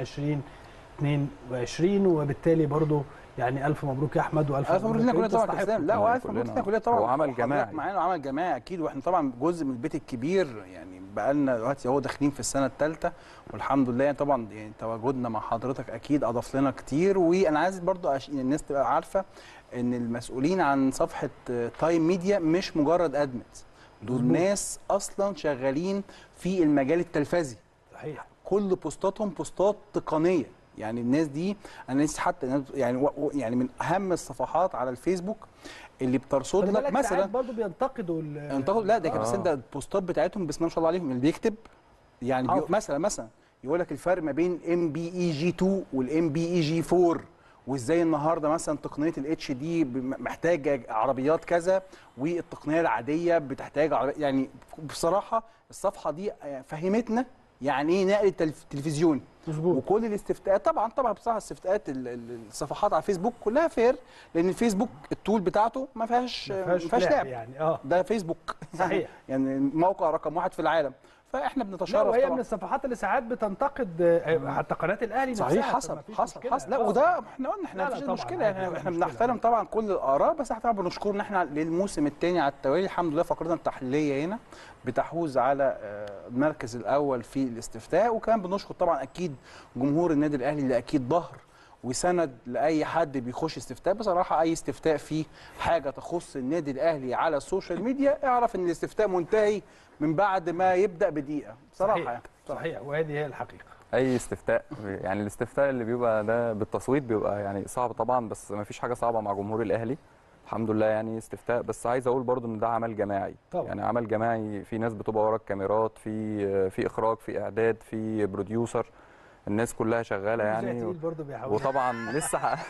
2022 وبالتالي برضو يعني الف مبروك يا احمد والف الف مبروك لنا كريم كلنا طبعا تستحق. كاسلام لا والف مبروك لنا كلنا طبعا هو عمل وحضرتك جماعي. معانا وعمل جماعي اكيد واحنا طبعا جزء من البيت الكبير يعني بقى لنا دلوقتي اهو داخلين في السنه الثالثه والحمد لله يعني طبعا يعني تواجدنا مع حضرتك اكيد اضاف لنا كتير وانا عايز برضو أش... الناس تبقى عارفه ان المسؤولين عن صفحه آه، تايم ميديا مش مجرد ادمنز دول مظبوط. ناس اصلا شغالين في المجال التلفزي صحيح كل بوستاتهم بوستات تقنيه يعني الناس دي انا لسه حتى يعني و- و- يعني من اهم الصفحات على الفيسبوك اللي بترصد خلي لك بالك مثلا ساعات برضو بينتقدوا ال- انتقدوا لا ده كده بس آه. انت البوستات بتاعتهم بسم الله ما شاء الله عليهم اللي بيكتب يعني بي... حافظ. مثلا مثلا يقول لك الفرق ما بين ام بي اي جي 2 والام بي اي جي 4 وازاي النهارده مثلا تقنيه الاتش دي محتاجه عربيات كذا والتقنيه العاديه بتحتاج عربيات يعني بصراحه الصفحه دي فهمتنا يعني ايه نقل التلف- تلفزيوني مظبوط وكل الاستفتاءات طبعا طبعا بصراحه استفتاءات ال- ال- الصفحات على فيسبوك كلها فير لان الفيسبوك التول بتاعته ما فيهاش ما ما فيهاش فيهاش لعب لعب يعني اه ده فيسبوك صحيح. يعني الموقع رقم واحد في العالم فاحنا لا بنتشرف وهي طبعا من الصفحات اللي ساعات بتنتقد آه، حتى قناه الاهلي نفسها صحيح فما حصل فيش حصل مشكلة. حصل لا آه. وده احنا قلنا احنا لا، لا مفيش طبعاً، مشكله عادي، احنا, مفيش احنا مشكلة. بنحترم طبعا كل الاراء بس احنا طبعا بنشكر ان احنا للموسم الثاني على التوالي الحمد لله فقرتنا التحليليه هنا بتحوز على آه، المركز الاول في الاستفتاء وكمان بنشكر طبعا اكيد جمهور النادي الاهلي اللي اكيد ظهر وسند لاي حد بيخش استفتاء بصراحه اي استفتاء فيه حاجه تخص النادي الاهلي على السوشيال ميديا اعرف ان الاستفتاء منتهي من بعد ما يبدا بدقيقه بصراحه صحيح. يعني صحيح وهذه هي الحقيقه اي استفتاء يعني الاستفتاء اللي بيبقى ده بالتصويت بيبقى يعني صعب طبعا بس ما فيش حاجه صعبه مع جمهور الاهلي الحمد لله يعني استفتاء بس عايز اقول برضو ان ده عمل جماعي طبعا. يعني عمل جماعي في ناس بتبقى ورا الكاميرات في في اخراج في اعداد في بروديوسر الناس كلها شغاله مذيع يعني تقيل برضه بيحاول وطبعا لسه ح...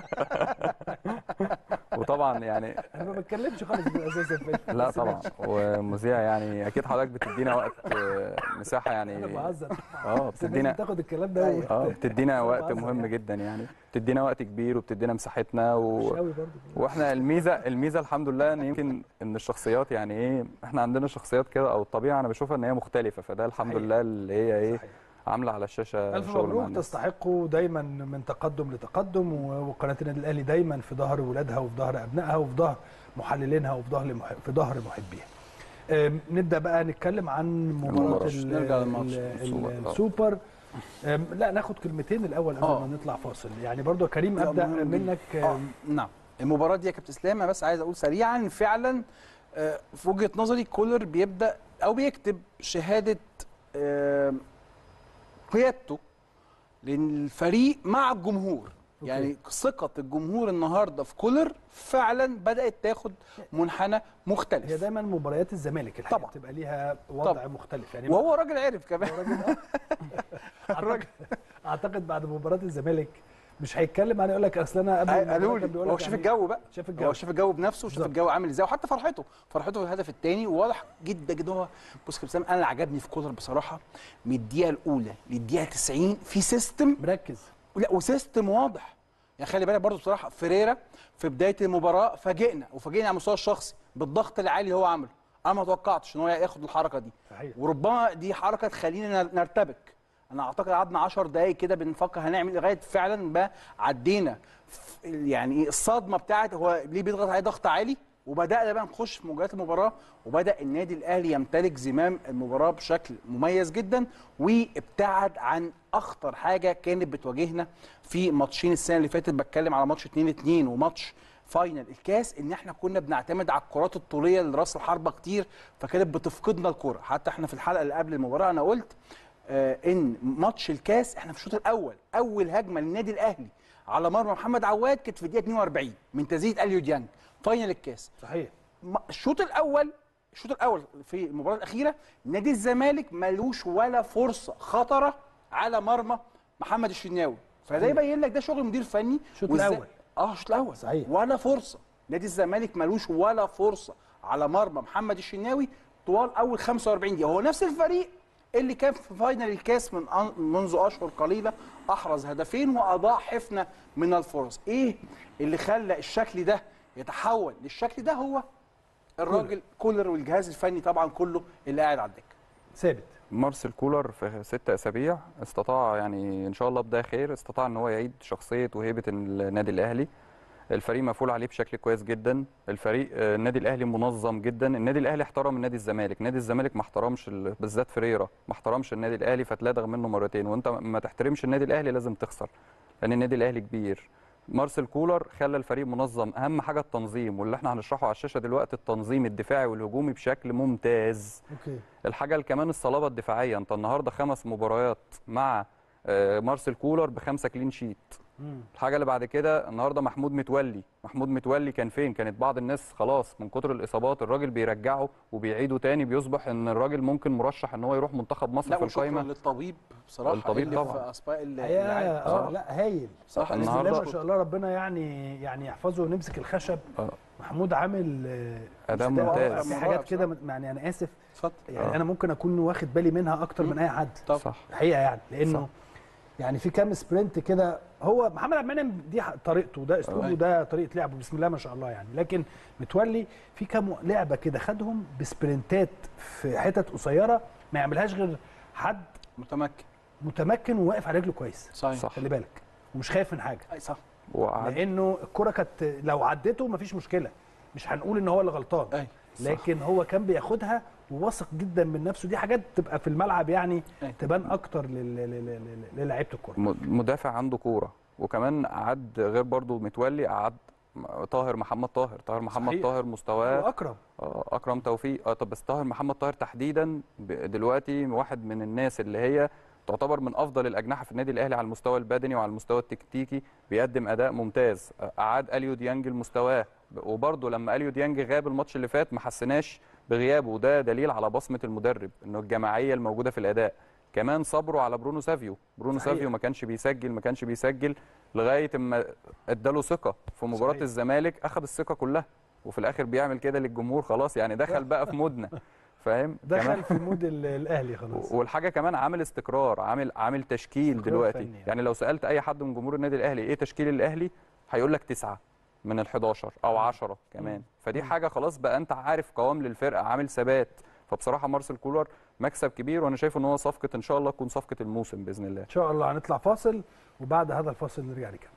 وطبعا يعني انا ما بتكلمش خالص اساسا في لا بس طبعا ماشي. ومذيع يعني اكيد حضرتك بتدينا وقت آه، مساحه يعني انا بهزر اه بس الناس بتدينا بتاخد الكلام ده وت- اه بتدينا أنا وقت بهزر مهم يعني. جدا يعني بتدينا وقت كبير وبتدينا مساحتنا مش و... قوي برضه واحنا الميزه الميزه الحمد لله ان يمكن ان الشخصيات يعني ايه احنا عندنا شخصيات كده او الطبيعه انا بشوفها ان هي مختلفه فده الحمد صحيح. لله اللي هي ايه صحيح. عامله على الشاشه الف شغل مع مبروك الناس. تستحقوا دايما من تقدم لتقدم و- وقناه النادي الاهلي دايما في ظهر ولادها وفي ظهر ابنائها وفي ظهر محللينها وفي ظهر مح- في ظهر محبيها أم، نبدا بقى نتكلم عن مباراه المباراة. ال- نرجع للماتش. ال- ال- السوبر. آه. السوبر أم، لا ناخد كلمتين الاول قبل آه. ما نطلع فاصل يعني برضو يا كريم لا، ابدا مهم جداً. منك آه أم، نعم المباراه دي يا كابتن اسلام أنا بس عايز اقول سريعا فعلا آه، في وجهه نظري كولر بيبدا او بيكتب شهاده آه، قيادته للفريق مع الجمهور يعني ثقه الجمهور النهارده في كولر فعلا بدات تاخد منحنى مختلف هي دايما مباريات الزمالك الحقيقه طبعا. بتبقى ليها وضع طبعا. مختلف يعني وهو راجل عرف كمان اعتقد اعتقد بعد مباراه الزمالك مش هيتكلم عن يقول لك اصل انا قبل قالوا المباراة لي كان بيقول هو لك شاف يعني الجو بقى شاف هو الجو شاف الجو بنفسه وشاف بالظبط. الجو عامل ازاي وحتى فرحته فرحته في الهدف الثاني واضح جدا جدا هو بص يا كابتن سام انا اللي عجبني في كولر بصراحه من الدقيقه الاولى للدقيقه 90 في سيستم مركز لا وسيستم واضح يعني خلي بالك برضو بصراحه فيريرا في بدايه المباراه فاجئنا وفاجئنا على المستوى الشخصي بالضغط العالي اللي هو عمله انا ما توقعتش ان هو ياخد الحركه دي صحيح وربما دي حركه تخلينا نر- نرتبك انا اعتقد قعدنا 10 دقائق كده بنفكر هنعمل إيه، لغايه فعلا ما عدينا ف- يعني إيه الصدمه بتاعت هو ليه بيضغط عليه ضغط عالي وبدانا بقى نخش في مجريات المباراه وبدا النادي الاهلي يمتلك زمام المباراه بشكل مميز جدا وابتعد عن اخطر حاجه كانت بتواجهنا في ماتشين السنه اللي فاتت بتكلم على ماتش 2 2 وماتش فاينل الكاس ان احنا كنا بنعتمد على الكرات الطوليه لراس الحربه كتير فكانت بتفقدنا الكره حتى احنا في الحلقه اللي قبل المباراه انا قلت آه ان ماتش الكاس احنا في الشوط الاول اول هجمه للنادي الاهلي على مرمى محمد عواد كانت في الدقيقه 42 من تسديده اليو ديانج فاينل الكاس صحيح ما- الشوط الاول الشوط الاول في المباراه الاخيره نادي الزمالك ملوش ولا فرصه خطره على مرمى محمد الشناوي فده صحيح. يبين لك ده شغل مدير فني الشوط وإزاي- الأول. اه الشوط الاول صحيح. ولا فرصه نادي الزمالك ملوش ولا فرصه على مرمى محمد الشناوي طوال اول 45 دقيقه هو نفس الفريق اللي كان في فاينل الكاس من أن- منذ اشهر قليله احرز هدفين واضاع حفنه من الفرص ايه اللي خلى الشكل ده يتحول للشكل ده هو الراجل كولر والجهاز الفني طبعا كله اللي قاعد على الدكه ثابت مارسيل كولر في ست اسابيع استطاع يعني ان شاء الله بدايه خير استطاع ان هو يعيد شخصيه وهيبه النادي الاهلي الفريق مفعول عليه بشكل كويس جدا الفريق آه، النادي الاهلي منظم جدا النادي الاهلي احترم نادي الزمالك نادي الزمالك ما احترمش ال- بالذات فريرة ما احترمش النادي الاهلي فتلدغ منه مرتين وانت ما تحترمش النادي الاهلي لازم تخسر لان النادي الاهلي كبير مارسيل كولر خلى الفريق منظم اهم حاجه التنظيم واللي احنا هنشرحه على الشاشه دلوقتي التنظيم الدفاعي والهجومي بشكل ممتاز اوكي الحاجه اللي كمان الصلابه الدفاعيه انت النهارده خمس مباريات مع آه، مارسيل كولر بخمسه كلين شيت الحاجه اللي بعد كده النهارده محمود متولي محمود متولي كان فين كانت بعض الناس خلاص من كتر الاصابات الراجل بيرجعه وبيعيده تاني بيصبح ان الراجل ممكن مرشح ان هو يروح منتخب مصر لا في وشكرا القايمه للطبيب بصراحه الطبيب اللي طبعا. في اسباق ال- الحقيقه اللعيبة. اه لا هايل صح باذن الله النهاردة- ما شاء الله ربنا يعني يعني يحفظه ونمسك الخشب آه. محمود عامل آه، أداء مستوى. ممتاز. في حاجات كده م- يعني انا اسف اتفضل يعني آه. انا ممكن اكون واخد بالي منها اكتر من اي حد طب صح الحقيقه يعني لانه صح. يعني في كام سبرنت كده هو محمد عبد المنعم دي ح- طريقته ده اسلوبه أيوة. ده طريقه لعبه بسم الله ما شاء الله يعني لكن متولي في كام لعبه كده خدهم بسبرنتات في حتت قصيره ما يعملهاش غير حد متمكن متمكن وواقف على رجله كويس صحيح صح خلي بالك ومش خايف من حاجه أي صح وقعد لانه الكره كانت لو عدته مفيش مشكله مش هنقول ان هو اللي غلطان اي لكن هو كان بياخدها وواثق جدا من نفسه دي حاجات تبقى في الملعب يعني أي. تبان اكتر لل- لل- لل- للاعيبه الكوره م- مدافع عنده كوره وكمان قعد غير برضو متولي قعد م- طاهر محمد طاهر طاهر محمد صحيح. طاهر مستواه واكرم آه، اكرم توفيق اه طب بس طاهر محمد طاهر تحديدا ب- دلوقتي واحد من الناس اللي هي تعتبر من افضل الاجنحه في النادي الاهلي على المستوى البدني وعلى المستوى التكتيكي بيقدم اداء ممتاز آه، اعاد اليو ديانج لمستواه ب- وبرضه لما اليو ديانج غاب الماتش اللي فات ما حسناش بغيابه وده دليل على بصمه المدرب انه الجماعيه الموجوده في الاداء كمان صبره على برونو سافيو برونو صحيح. سافيو ما كانش بيسجل ما كانش بيسجل لغايه اما اداله ثقه في مباراه صحيح. الزمالك اخذ الثقه كلها وفي الاخر بيعمل كده للجمهور خلاص يعني دخل بقى في مودنا فاهم دخل كمان في مود ال- الاهلي خلاص والحاجه كمان عامل استقرار عامل عامل تشكيل استقرار دلوقتي فني يعني. يعني لو سالت اي حد من جمهور النادي الاهلي ايه تشكيل الاهلي هيقول لك تسعة من ال11 او 10 كمان فدي حاجه خلاص بقى انت عارف قوام للفرقه عامل ثبات فبصراحه مارسيل كولر مكسب كبير وانا شايف ان هو صفقه ان شاء الله تكون صفقه الموسم باذن الله ان شاء الله هنطلع فاصل وبعد هذا الفاصل نرجع نكمل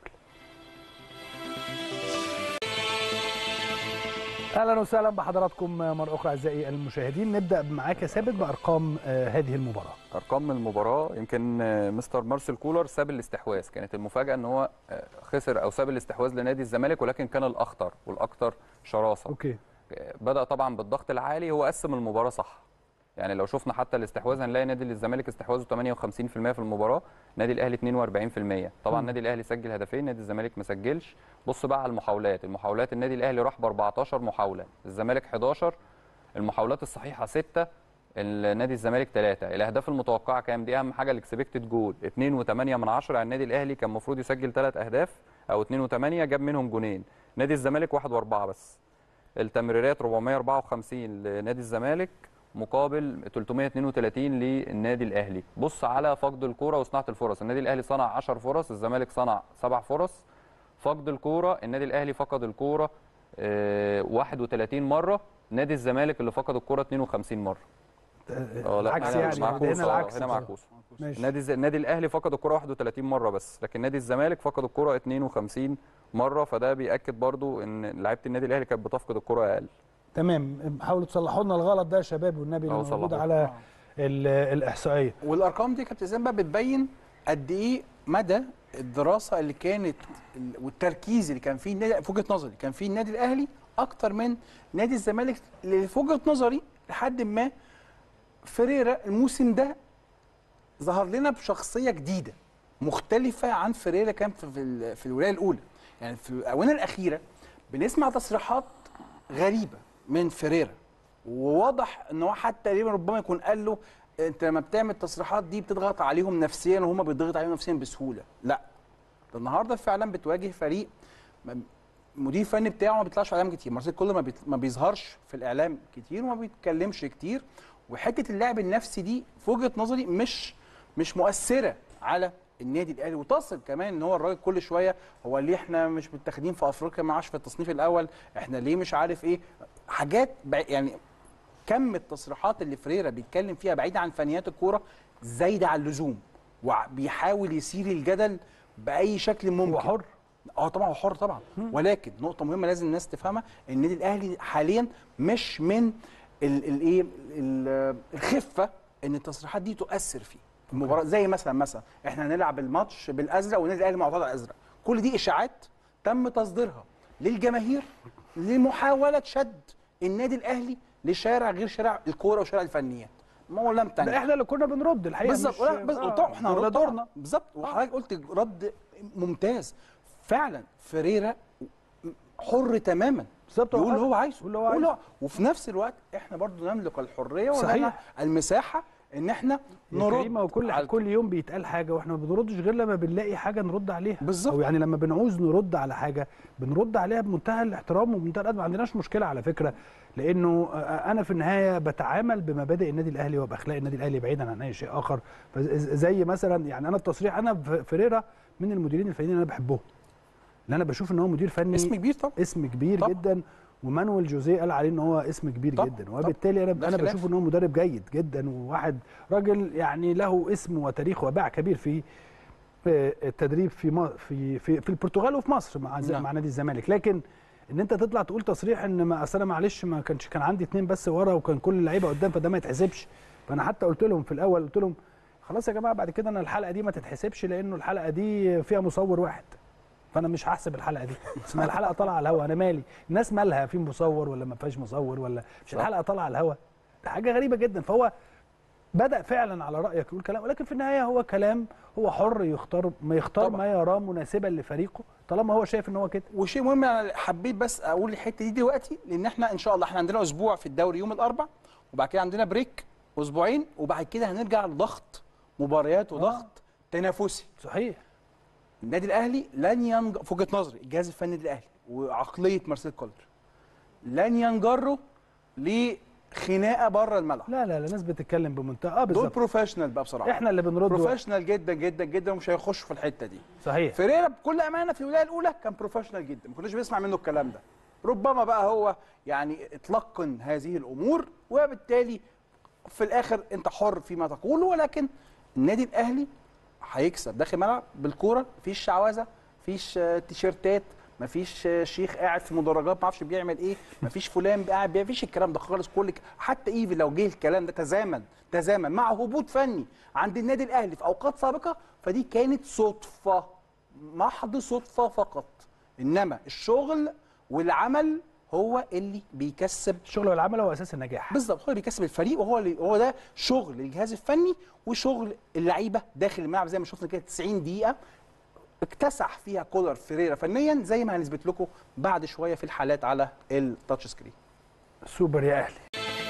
اهلا وسهلا بحضراتكم مره اخرى اعزائي المشاهدين نبدا معاك يا ثابت بارقام آه، هذه المباراه ارقام المباراه يمكن آه، مستر مارسيل كولر ساب الاستحواذ كانت المفاجاه ان هو آه، خسر او ساب الاستحواذ لنادي الزمالك ولكن كان الاخطر والاكثر شراسه اوكي آه، بدا طبعا بالضغط العالي هو قسم المباراه صح يعني لو شفنا حتى الاستحواذ هنلاقي نادي الزمالك استحواذه 58% في المباراه نادي الاهلي 42% طبعا مم. نادي الاهلي سجل هدفين نادي الزمالك ما سجلش بص بقى على المحاولات المحاولات النادي الاهلي راح ب 14 محاوله الزمالك 11 المحاولات الصحيحه 6 النادي الزمالك 3 الاهداف المتوقعه كام دي اهم حاجه الاكسبكتد جول 2.8 من 10 يعني النادي الاهلي كان المفروض يسجل 3 اهداف او 2.8 جاب منهم جونين نادي الزمالك 1 و4 بس التمريرات 454 لنادي الزمالك مقابل 332 للنادي الاهلي بص على فقد الكوره وصناعه الفرص النادي الاهلي صنع 10 فرص الزمالك صنع 7 فرص فقد الكوره النادي الاهلي فقد الكوره آه، 31 مره نادي الزمالك اللي فقد الكوره 52 مره اه لا العكس هنا يعني معكوسة، هنا آه، العكس هنا معكوسه ماشي نادي الز- النادي الاهلي فقد الكره 31 مره بس لكن نادي الزمالك فقد الكره 52 مره فده بياكد برضو ان لعيبه النادي الاهلي كانت بتفقد الكره اقل تمام حاولوا تصلحوا لنا الغلط ده يا شباب والنبي اللي أهو موجود صلحوه. على ال- الاحصائيه والارقام دي يا كابتن زين بقى بتبين قد ايه مدى الدراسه اللي كانت ال- والتركيز اللي كان فيه النادي في وجهه نظري كان فيه النادي الاهلي اكتر من نادي الزمالك اللي في وجهه نظري لحد ما فريرا الموسم ده ظهر لنا بشخصيه جديده مختلفه عن فريرا كان في في, ال- في الولايه الاولى يعني في الاونه الاخيره بنسمع تصريحات غريبه من فريرا وواضح ان هو حتى تقريبا ربما يكون قال له انت لما بتعمل التصريحات دي بتضغط عليهم نفسيا وهم بيضغط عليهم نفسيا بسهوله لا ده النهارده فعلا بتواجه فريق م- المدير الفني بتاعه ما بيطلعش اعلام كتير مارسيل كولر ما, بيت... ما بيظهرش في الاعلام كتير وما بيتكلمش كتير وحته اللعب النفسي دي في وجهه نظري مش مش مؤثره على النادي الاهلي وتصل كمان ان هو الراجل كل شويه هو ليه احنا مش متاخدين في افريقيا معاش في التصنيف الاول احنا ليه مش عارف ايه حاجات بع- يعني كم التصريحات اللي فريرا بيتكلم فيها بعيد عن فنيات الكوره زايده عن اللزوم وبيحاول يثير الجدل باي شكل ممكن هو حر اه طبعا هو حر طبعا ولكن نقطه مهمه لازم الناس تفهمها ان النادي الاهلي حاليا مش من الايه الخفه ان التصريحات دي تؤثر فيه في المباراه زي مثلا مثلا احنا هنلعب الماتش بالازرق والنادي الاهلي معترض على الازرق كل دي اشاعات تم تصديرها للجماهير لمحاوله شد النادي الاهلي لشارع غير شارع الكوره وشارع الفنيات ما هو لم تنجح ده احنا اللي كنا بنرد الحقيقه بالظبط مش- لا، بس آه، طبعا احنا ده هنرد دورنا طبعا بالظبط وحضرتك قلت رد ممتاز فعلا فريرا حر تماما بالظبط يقول هو اللي هو عايزه يقول اللي هو يقول اللي عايزه. هو- وفي نفس الوقت احنا برضو نملك الحريه صحيح. ولنا المساحه ان احنا يا نرد كريمه وكل كل يوم بيتقال حاجه واحنا ما بنردش غير لما بنلاقي حاجه نرد عليها بالظبط او يعني لما بنعوز نرد على حاجه بنرد عليها بمنتهى الاحترام وبمنتهى الادب ما عندناش مشكله على فكره لانه آه، انا في النهايه بتعامل بمبادئ النادي الاهلي وباخلاق النادي الاهلي بعيدا عن اي شيء اخر فز- زي مثلا يعني انا التصريح انا ف- فريرا من المديرين الفنيين اللي انا بحبهم اللي انا بشوف ان هو مدير فني اسم كبير طبعا اسم كبير طبعا. جدا ومانويل جوزيه قال عليه ان هو اسم كبير طبعا. جدا وبالتالي انا ده انا خلاف. بشوف ان هو مدرب جيد جدا وواحد راجل يعني له اسم وتاريخ وباع كبير في في التدريب في م- في في, في البرتغال وفي مصر مع ز- نعم. مع نادي الزمالك لكن ان انت تطلع تقول تصريح ان ما اصل انا معلش ما كانش كان عندي اتنين بس ورا وكان كل اللعيبه قدام فده ما يتحسبش فانا حتى قلت لهم في الاول قلت لهم خلاص يا جماعه بعد كده انا الحلقه دي ما تتحسبش لانه الحلقه دي فيها مصور واحد فانا مش هحسب الحلقه دي اسمها الحلقه طالعه على الهوا انا مالي الناس مالها في مصور ولا ما فيهاش مصور ولا مش صح. الحلقه طالعه على الهوا ده حاجه غريبه جدا فهو بدا فعلا على رايك يقول كلام ولكن في النهايه هو كلام هو حر يختار ما يختار طبعا. ما يراه مناسبا لفريقه طالما هو شايف ان هو كده وشيء مهم انا حبيت بس اقول الحته دي دلوقتي لان احنا ان شاء الله احنا عندنا اسبوع في الدوري يوم الاربع وبعد كده عندنا بريك اسبوعين وبعد كده هنرجع لضغط مباريات وضغط تنافسي صحيح النادي الاهلي لن ينج في وجهه نظري الجهاز الفني للاهلي وعقليه مارسيل كولر لن ينجروا لخناقه بره الملعب لا لا لا الناس بتتكلم بمنتهى اه دول بالظبط بروفيشنال بقى بصراحه احنا اللي بنرد بروفيشنال جدا جدا جدا ومش هيخشوا في الحته دي صحيح فيريرا بكل امانه في الولايه الاولى كان بروفيشنال جدا ما كناش بنسمع منه الكلام ده ربما بقى هو يعني اتلقن هذه الامور وبالتالي في الاخر انت حر فيما تقوله ولكن النادي الاهلي هيكسب داخل الملعب بالكوره مفيش شعوذه مفيش آه، تيشيرتات مفيش آه، شيخ قاعد في مدرجات ما اعرفش بيعمل ايه مفيش فلان قاعد بيعمل مفيش الكلام ده خالص كل ك- حتى ايفي لو جه الكلام ده تزامن تزامن مع هبوط فني عند النادي الاهلي في اوقات سابقه فدي كانت صدفه محض صدفه فقط انما الشغل والعمل هو اللي بيكسب الشغل والعمل هو اساس النجاح بالظبط هو اللي بيكسب الفريق وهو اللي هو ده شغل الجهاز الفني وشغل اللعيبه داخل الملعب زي ما شفنا كده 90 دقيقه اكتسح فيها كولر فيريرا فنيا زي ما هنثبت لكم بعد شويه في الحالات على التاتش سكرين سوبر يا اهلي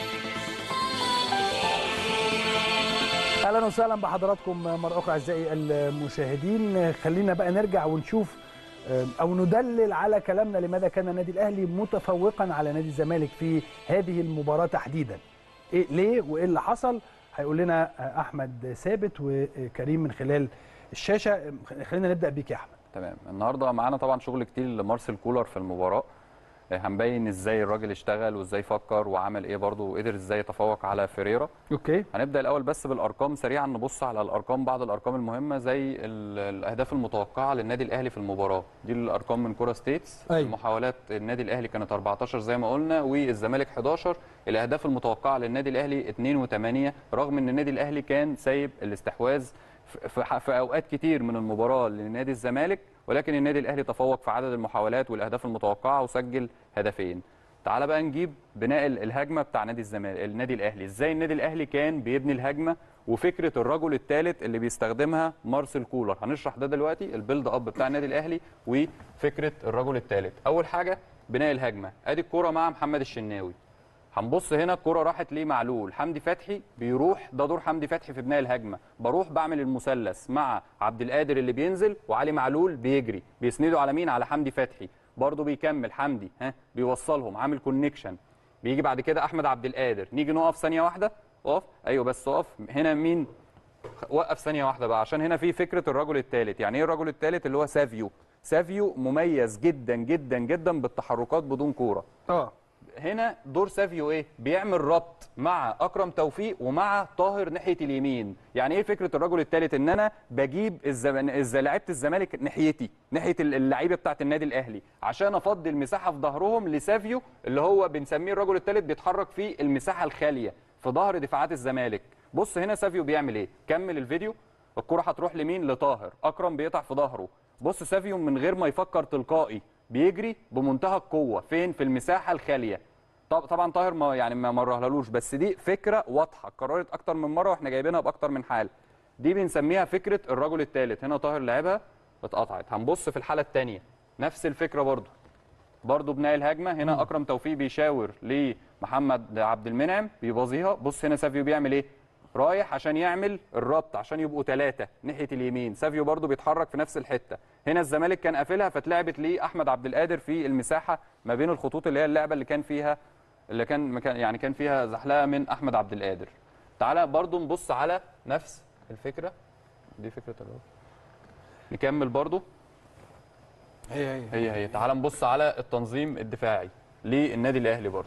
اهلا وسهلا بحضراتكم مره اخرى اعزائي المشاهدين خلينا بقى نرجع ونشوف آه، او ندلل على كلامنا لماذا كان النادي الاهلي متفوقا على نادي الزمالك في هذه المباراه تحديدا إيه ليه وايه اللي حصل هيقول لنا آه، احمد ثابت وكريم من خلال الشاشه خلينا نبدا بيك يا احمد تمام النهارده معانا طبعا شغل كتير لمارسيل كولر في المباراه آه، هنبين ازاي الراجل اشتغل وازاي فكر وعمل ايه برضه وقدر ازاي يتفوق على فيريرا اوكي هنبدا الاول بس بالارقام سريعا نبص على الارقام بعض الارقام المهمه زي ال- الاهداف المتوقعه للنادي الاهلي في المباراه دي الارقام من كوره ستيتس أيوة. محاولات النادي الاهلي كانت 14 زي ما قلنا والزمالك 11 الاهداف المتوقعه للنادي الاهلي 2 و8 رغم ان النادي الاهلي كان سايب الاستحواذ في- في في اوقات كتير من المباراه لنادي الزمالك ولكن النادي الاهلي تفوق في عدد المحاولات والاهداف المتوقعه وسجل هدفين تعال بقى نجيب بناء ال- الهجمه بتاع نادي الزمالك النادي الاهلي ازاي النادي الاهلي كان بيبني الهجمه وفكره الرجل الثالث اللي بيستخدمها مارسيل كولر هنشرح ده دلوقتي البيلد اب بتاع النادي الاهلي وفكره الرجل الثالث اول حاجه بناء الهجمه ادي الكوره مع محمد الشناوي هنبص هنا الكرة راحت ليه معلول حمدي فتحي بيروح ده دور حمدي فتحي في بناء الهجمة بروح بعمل المثلث مع عبد القادر اللي بينزل وعلي معلول بيجري بيسندوا على مين على حمدي فتحي برضه بيكمل حمدي ها بيوصلهم عامل كونكشن بيجي بعد كده احمد عبد القادر نيجي نقف ثانية واحدة اقف ايوه بس اقف هنا مين وقف ثانية واحدة بقى عشان هنا في فكرة الرجل الثالث يعني ايه الرجل الثالث اللي هو سافيو سافيو مميز جدا جدا جدا بالتحركات بدون كورة اه هنا دور سافيو ايه بيعمل ربط مع اكرم توفيق ومع طاهر ناحيه اليمين يعني ايه فكره الرجل الثالث ان انا بجيب الزمن الز- لعيبه الزمالك ناحيتي ناحيه ال- اللعيبه بتاعه النادي الاهلي عشان افضي المساحه في ظهرهم لسافيو اللي هو بنسميه الرجل الثالث بيتحرك في المساحه الخاليه في ظهر دفاعات الزمالك بص هنا سافيو بيعمل ايه كمل الفيديو الكره هتروح لمين لطاهر اكرم بيقطع في ظهره بص سافيو من غير ما يفكر تلقائي بيجري بمنتهى القوه فين في المساحه الخاليه طب طبعا طاهر ما يعني ما مرهلهالوش بس دي فكره واضحه اتكررت اكتر من مره واحنا جايبينها باكتر من حال دي بنسميها فكره الرجل الثالث هنا طاهر لعبها اتقطعت هنبص في الحاله الثانيه نفس الفكره برضو برضو بناء الهجمه هنا اكرم توفيق بيشاور لمحمد عبد المنعم بيبازيها بص هنا سافيو بيعمل ايه رايح عشان يعمل الربط عشان يبقوا ثلاثه ناحيه اليمين سافيو برضو بيتحرك في نفس الحته هنا الزمالك كان قافلها فاتلعبت لاحمد عبد القادر في المساحه ما بين الخطوط اللي هي اللعبه اللي كان فيها اللي كان مكان يعني كان فيها زحلقه من احمد عبد القادر تعالى برضو نبص على نفس الفكره دي فكره الرجل نكمل برضو هي هي هي هي تعال نبص على التنظيم الدفاعي للنادي الاهلي برضه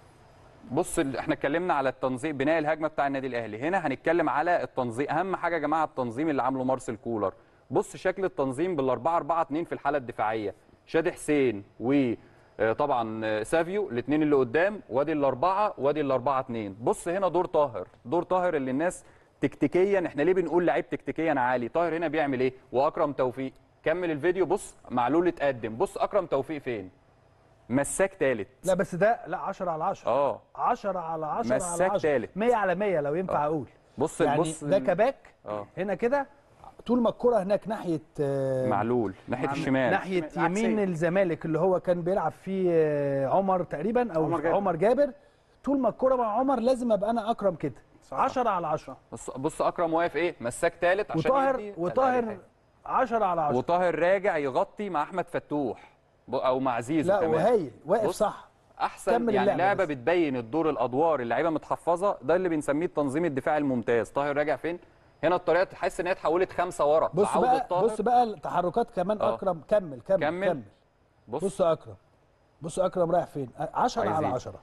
بص ال- احنا اتكلمنا على التنظيم بناء الهجمه بتاع النادي الاهلي هنا هنتكلم على التنظيم اهم حاجه يا جماعه التنظيم اللي عامله مارسيل كولر بص شكل التنظيم بال 4 4 2 في الحاله الدفاعيه شادي حسين و آه، طبعا آه، سافيو الاثنين اللي قدام وادي الاربعه وادي الاربعه اثنين بص هنا دور طاهر دور طاهر اللي الناس تكتيكيا احنا ليه بنقول لعيب تكتيكيا عالي طاهر هنا بيعمل ايه واكرم توفيق كمل الفيديو بص معلول اتقدم بص اكرم توفيق فين مساك ثالث لا بس ده لا 10 على 10 اه 10 على 10 على مساك 10 تالت. 100 على 100 لو ينفع آه. اقول بص يعني بص ده كباك اه هنا كده طول ما الكره هناك ناحيه آه، معلول ناحيه معلول. الشمال ناحيه العكسية. يمين الزمالك اللي هو كان بيلعب فيه آه، عمر تقريبا او عمر عمر جابر. جابر, عمر جابر طول ما الكره مع عمر لازم ابقى انا اكرم كده 10 على 10 بص بص اكرم واقف ايه مساك ثالث عشان وطاهر يدي وطاهر الأريحية. 10 على 10 وطاهر راجع يغطي مع احمد فتوح ب- او مع زيزو لا كمان وهايل واقف بص، صح احسن كمل يعني اللعبة لعبه بس. بتبين الدور الادوار اللعيبه متحفظه ده اللي بنسميه التنظيم الدفاعي الممتاز طاهر راجع فين هنا الطريقه تحس ان هي اتحولت خمسه ورا بص بعودة بقى طاهر. بص بقى التحركات كمان آه. اكرم كمل كمل كمل. كمل بص, بص اكرم بص اكرم رايح فين 10 على عايزين. 10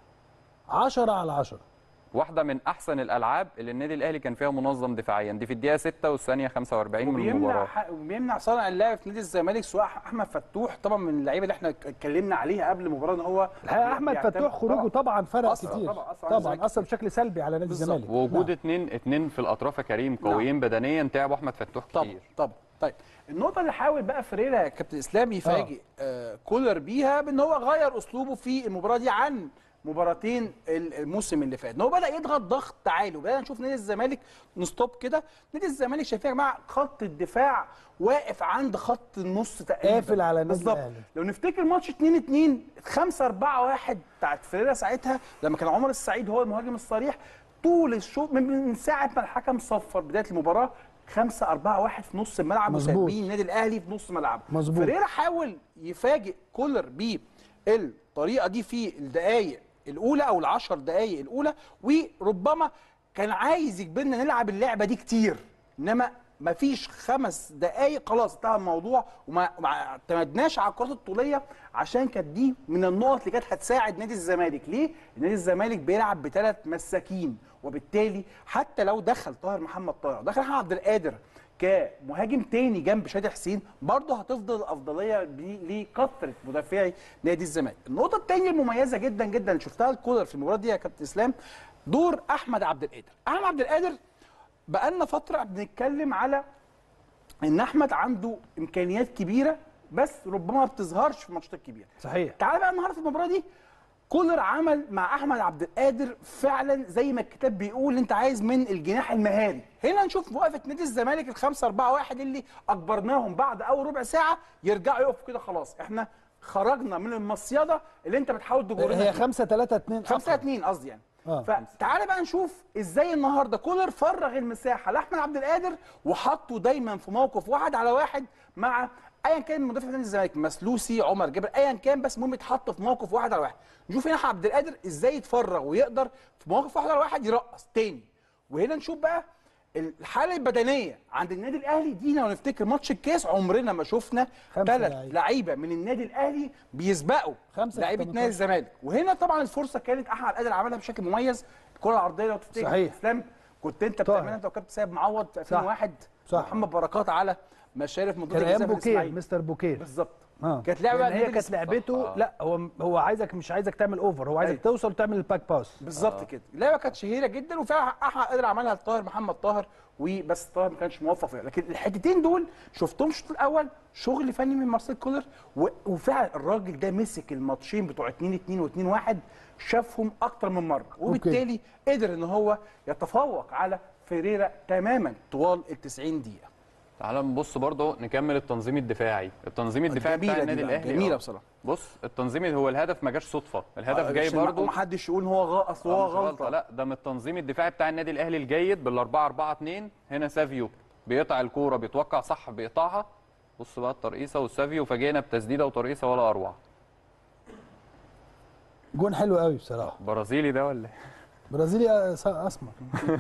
10 على 10 واحده من احسن الالعاب اللي النادي الاهلي كان فيها منظم دفاعيا دي في الدقيقه 6 والثانيه 45 من وبيمنع المباراه ح- وبيمنع صانع اللعب في نادي الزمالك سواء احمد فتوح طبعا من اللعيبه اللي احنا اتكلمنا عليها قبل المباراه ان هو الحقيقه احمد بيعتمد- فتوح خروجه طبعا فرق أثر كتير طبعا، أثر على الزمالك طبعا اثر بشكل سلبي على نادي بالظبط. الزمالك ووجود نعم. اتنين اتنين في الاطراف يا كريم قويين بدنيا تعبوا احمد فتوح طبعا كتير طبعا طيب النقطة اللي حاول بقى فريرا يا كابتن اسلام يفاجئ آه كولر بيها بان هو غير اسلوبه في المباراة دي عن مباراتين الموسم اللي فات ان هو بدا يضغط ضغط تعالي وبدانا نشوف نادي الزمالك نستوب كده نادي الزمالك شايفين يا جماعه خط الدفاع واقف عند خط النص تقريبا قافل على النادي بالظبط الأهلي. لو نفتكر ماتش 2 2 5 4 1 بتاعت فريرا ساعتها لما كان عمر السعيد هو المهاجم الصريح طول الشوط من- من ساعه ما الحكم صفر بدايه المباراه 5 4 1 في نص الملعب مظبوط. وسايبين النادي الاهلي في نص ملعبه مظبوط. فريرا حاول يفاجئ كولر بالطريقه دي في الدقائق الاولى او العشر دقائق الاولى وربما كان عايز يجبرنا نلعب اللعبه دي كتير انما مفيش خمس دقائق خلاص انتهى الموضوع وما ما اعتمدناش على الكرات الطوليه عشان كانت دي من النقط اللي كانت هتساعد نادي الزمالك ليه؟ نادي الزمالك بيلعب بثلاث مساكين وبالتالي حتى لو دخل طاهر محمد طاهر دخل احمد عبد القادر كمهاجم تاني جنب شادي حسين برضه هتفضل الافضليه دي لكثره مدافعي نادي الزمالك. النقطه الثانيه المميزه جدا جدا اللي شفتها الكولر في المباراه دي يا كابتن اسلام دور احمد عبد القادر. احمد عبد القادر بقالنا فتره بنتكلم على ان احمد عنده امكانيات كبيره بس ربما ما بتظهرش في الماتشات الكبيره. صحيح تعال بقى النهارده في المباراه دي كولر عمل مع احمد عبد القادر فعلا زي ما الكتاب بيقول انت عايز من الجناح المهاري هنا نشوف وقفه نادي الزمالك الخمسة أربعة واحد اللي اجبرناهم بعد اول ربع ساعه يرجعوا يقفوا كده خلاص احنا خرجنا من المصيده اللي انت بتحاول تجرنا هي فيها. 5 3 2 5 2 قصدي يعني اه فتعالى بقى نشوف ازاي النهارده كولر فرغ المساحه لاحمد عبد القادر وحطه دايما في موقف واحد على واحد مع ايا كان مدافع نادي الزمالك مسلوسي عمر جابر ايا كان بس المهم يتحط في موقف واحد على واحد نشوف هنا عبد القادر ازاي يتفرغ ويقدر في موقف واحد على واحد يرقص تاني وهنا نشوف بقى الحاله البدنيه عند النادي الاهلي دي لو نفتكر ماتش الكاس عمرنا ما شفنا خمسة ثلاث لعيبة. لعيبه من النادي الاهلي بيسبقوا خمسة لعيبه في نادي الزمالك وهنا طبعا الفرصه كانت احمد قادر عملها بشكل مميز الكره العرضيه لو تفتكر صحيح. اسلام كنت انت بتعملها انت وكابتن سيد معوض في 2001 صح. محمد بركات على مشارف منطقه كان ايام الجزائر في بوكير الإسماعيلي. مستر بوكير بالظبط اه كانت لعبة لأن هي النادي كانت الس- لعبته آه. لا هو هو عايزك مش عايزك تعمل اوفر هو عايزك أيوة. توصل وتعمل الباك باس بالظبط كده اللعبه كانت شهيره جدا وفعلا احمد قادر عملها لطاهر محمد طاهر وبس طاهر ما كانش موفق فيها لكن الحتتين دول شفتهم الشوط الاول شغل فني من مارسيل كولر و- وفعلا الراجل ده مسك الماتشين بتوع 2 2 و2 1 شافهم اكتر من مره وبالتالي قدر ان هو يتفوق على فيريرا تماما طوال ال 90 دقيقه تعال نبص برضه نكمل التنظيم الدفاعي التنظيم الدفاعي بتاع جميلة دي النادي بقى، الاهلي جميلة آه. بصراحة. بص التنظيم هو الهدف ما جاش صدفه الهدف آه، جاي عشان ما- برضه ومحدش يقول ان هو غلط اصل هو آه، مش غلطه لا ده من التنظيم الدفاعي بتاع النادي الاهلي الجيد بال 4 4 2 هنا سافيو بيقطع الكوره بيتوقع صح بيقطعها بص بقى الترقيصه والسافيو فاجئنا بتسديده وترقيصه ولا اروع جون حلو قوي بصراحه برازيلي ده ولا إيه؟ برازيلي أس- اسمر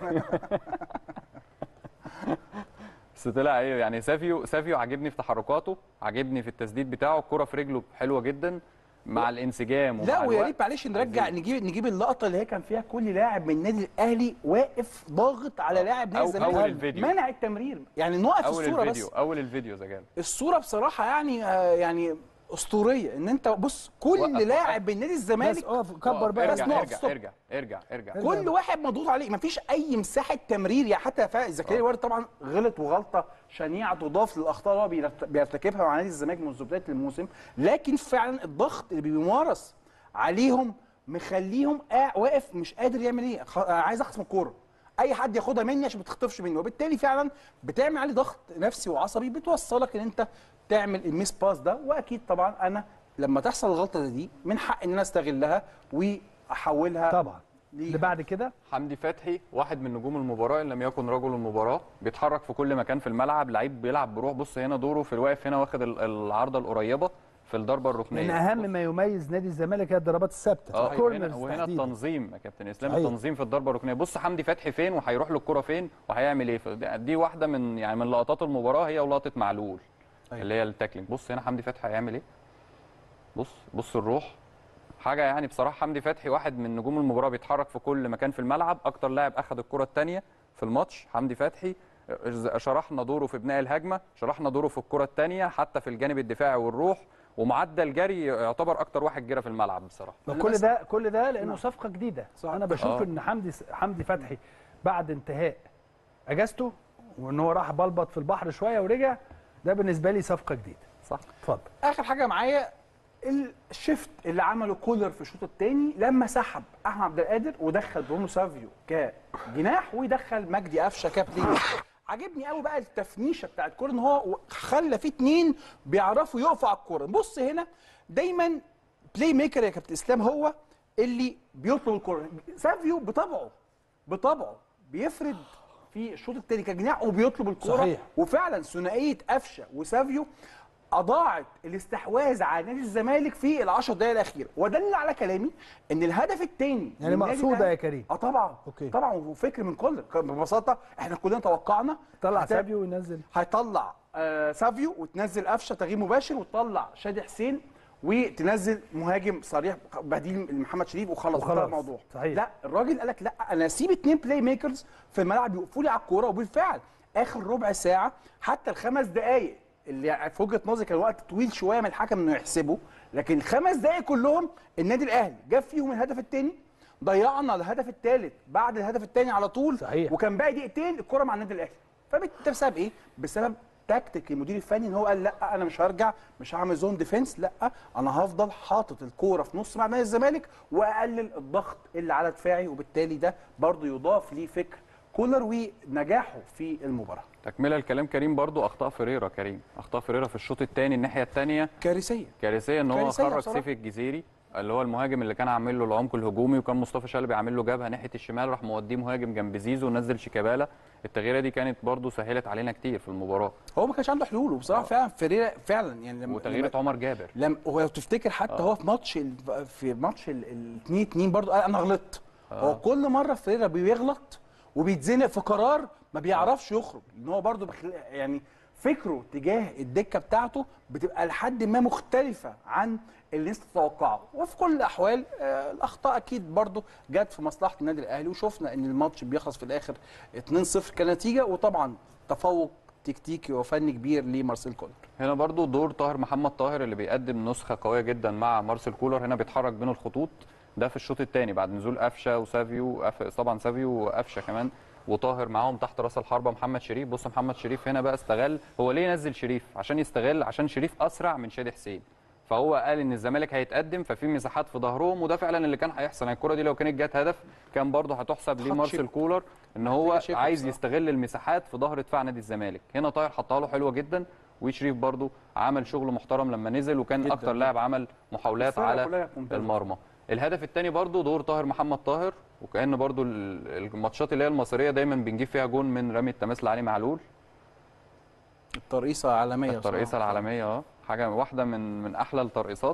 بس طلع ايه يعني سافيو سافيو عاجبني في تحركاته عاجبني في التسديد بتاعه الكوره في رجله حلوه جدا مع الانسجام ومع لا ويا الوقت. ريت معلش نرجع نجيب نجيب اللقطه اللي هي كان فيها كل لاعب من النادي الاهلي واقف ضاغط على لاعب نادي أو- الزمالك أول الفيديو. منع التمرير يعني نقف اول الصوره الفيديو بس اول الفيديو زجال الصوره بصراحه يعني آه يعني اسطوريه ان انت بص كل وقف- لاعب من نادي الزمالك بس اقف كبر بقى بس ارجع نقف ارجع ستوب. ارجع ارجع ارجع كل واحد مضغوط عليه مفيش اي مساحه تمرير يعني حتى فا- زكريا وارد طبعا غلط وغلطه شنيعه تضاف للاخطاء اللي هو بيرت- بيرتكبها مع نادي الزمالك منذ بدايه الموسم لكن فعلا الضغط اللي بيمارس عليهم مخليهم قاع- واقف مش قادر يعمل ايه خ- أنا عايز اخصم الكوره اي حد ياخدها مني عشان ما تخطفش مني وبالتالي فعلا بتعمل عليه ضغط نفسي وعصبي بتوصلك ان انت تعمل الميس باس ده واكيد طبعا انا لما تحصل الغلطه دي من حق ان انا استغلها واحولها طبعا اللي بعد كده حمدي فتحي واحد من نجوم المباراه ان لم يكن رجل المباراه بيتحرك في كل مكان في الملعب لعيب بيلعب بروح بص هنا دوره في الواقف هنا واخد ال- العرضه القريبه في الضربه الركنيه لان اهم ما يميز نادي الزمالك هي الضربات الثابته اه وهنا, كورنرز وهنا تحديداً. التنظيم يا كابتن اسلام صحيح. التنظيم في الضربه الركنيه بص حمدي فتحي فين وهيروح له الكره فين وهيعمل ايه فدي- دي واحده من يعني من لقطات المباراه هي ولقطه معلول أيوة. اللي هي التاكلينج بص هنا حمدي فتحي هيعمل ايه بص بص الروح حاجه يعني بصراحه حمدي فتحي واحد من نجوم المباراه بيتحرك في كل مكان في الملعب اكتر لاعب اخذ الكره الثانيه في الماتش حمدي فتحي شرحنا دوره في بناء الهجمه شرحنا دوره في الكره الثانيه حتى في الجانب الدفاعي والروح ومعدل جري يعتبر اكتر واحد جرى في الملعب بصراحه كل ده كل ده لانه صفقه جديده صح. انا بشوف آه. ان حمدي حمدي فتحي بعد انتهاء اجازته وان هو راح بلبط في البحر شويه ورجع ده بالنسبه لي صفقه جديده صح اتفضل اخر حاجه معايا الشيفت اللي عمله كولر في الشوط الثاني لما سحب احمد عبد القادر ودخل برونو سافيو كجناح ويدخل مجدي قفشه كبلين عجبني قوي بقى التفنيشه بتاعت كولر ان هو خلى فيه اتنين بيعرفوا يقفوا على الكوره بص هنا دايما بلاي ميكر يا كابتن اسلام هو اللي بيطلب الكوره سافيو بطبعه بطبعه بيفرد في الشوط الثاني كجناح وبيطلب الكوره صحيح. وفعلا ثنائيه قفشه وسافيو اضاعت الاستحواذ على نادي الزمالك في العشر دقائق الاخيره ودل على كلامي ان الهدف الثاني يعني مقصوده يا كريم اه طبعا أوكي. طبعا وفكر من كولر كان ببساطه احنا كلنا توقعنا طلع هت- سابيو وينزل هيطلع آه سافيو وتنزل قفشه تغيير مباشر وتطلع شادي حسين وتنزل مهاجم صريح بديل محمد شريف وخلص وخلاص. انتهى الموضوع صحيح. لا الراجل قال لك لا انا اسيب اتنين بلاي ميكرز في الملعب يقفوا لي على الكوره وبالفعل اخر ربع ساعه حتى الخمس دقائق اللي في وجهه نظري كان وقت طويل شويه من الحكم انه يحسبه لكن الخمس دقائق كلهم النادي الاهلي جاب فيهم الهدف الثاني ضيعنا الهدف الثالث بعد الهدف الثاني على طول صحيح. وكان باقي دقيقتين الكره مع النادي الاهلي فبت- ده بسبب ايه؟ بسبب تكتيك المدير الفني ان هو قال لا انا مش هرجع مش هعمل زون ديفense لا انا هفضل حاطط الكوره في نص ملعب نادي الزمالك واقلل الضغط اللي على دفاعي وبالتالي ده برضو يضاف ليه فكر كولر ونجاحه في المباراه تكمله الكلام كريم برضو اخطاء فريرة كريم اخطاء فريرة في الشوط الثاني الناحيه الثانيه كارثيه كارثيه ان هو كارثية خرج بصراحة. سيف الجزيري اللي هو المهاجم اللي كان عامل له العمق الهجومي وكان مصطفى شلبي عامل له جبهه ناحيه الشمال راح موديه مهاجم جنب زيزو ونزل شيكابالا التغييره دي كانت برضو سهلت علينا كتير في المباراه هو ما كانش عنده حلول وبصراحه فعلا فريرة فعلا يعني لما وتغييره عمر جابر لما هو لو تفتكر حتى آه. هو في ماتش ال- في ماتش ال 2 2 برضه قال انا غلطت آه. هو كل مره فريرة بيغلط وبيتزنق في قرار ما بيعرفش يخرج ان هو برضه بخل... يعني فكره تجاه الدكه بتاعته بتبقى لحد ما مختلفه عن اللي الناس تتوقعه وفي كل الاحوال آه الاخطاء اكيد برضه جت في مصلحه النادي الاهلي وشفنا ان الماتش بيخلص في الاخر 2-0 كنتيجه وطبعا تفوق تكتيكي وفني كبير لمارسيل كولر هنا برضو دور طاهر محمد طاهر اللي بيقدم نسخه قويه جدا مع مارسيل كولر هنا بيتحرك بين الخطوط ده في الشوط الثاني بعد نزول قفشه وسافيو أف... طبعا سافيو وقفشه كمان وطاهر معاهم تحت راس الحربه محمد شريف بص محمد شريف هنا بقى استغل هو ليه نزل شريف عشان يستغل عشان شريف اسرع من شادي حسين فهو قال ان الزمالك هيتقدم ففي مساحات في ظهرهم وده فعلا اللي كان هيحصل يعني الكره دي لو كانت جت هدف كان برضه هتحسب لمارسيل كولر ان هو شبه عايز بصراحة. يستغل المساحات في ظهر دفاع نادي الزمالك هنا طاهر حطها له حلوه جدا وشريف برضو عمل شغل محترم لما نزل وكان جداً اكتر لاعب عمل محاولات الفرقة على كلها ممتازة. المرمى الهدف الثاني برضو دور طاهر محمد طاهر وكان برضو ال- الماتشات اللي هي المصريه دايما بنجيب فيها جون من رمي التماس لعلي معلول الترقيصه عالميه الترقيصه بصراحة. العالميه اه حاجه واحده من من احلى الترقيصات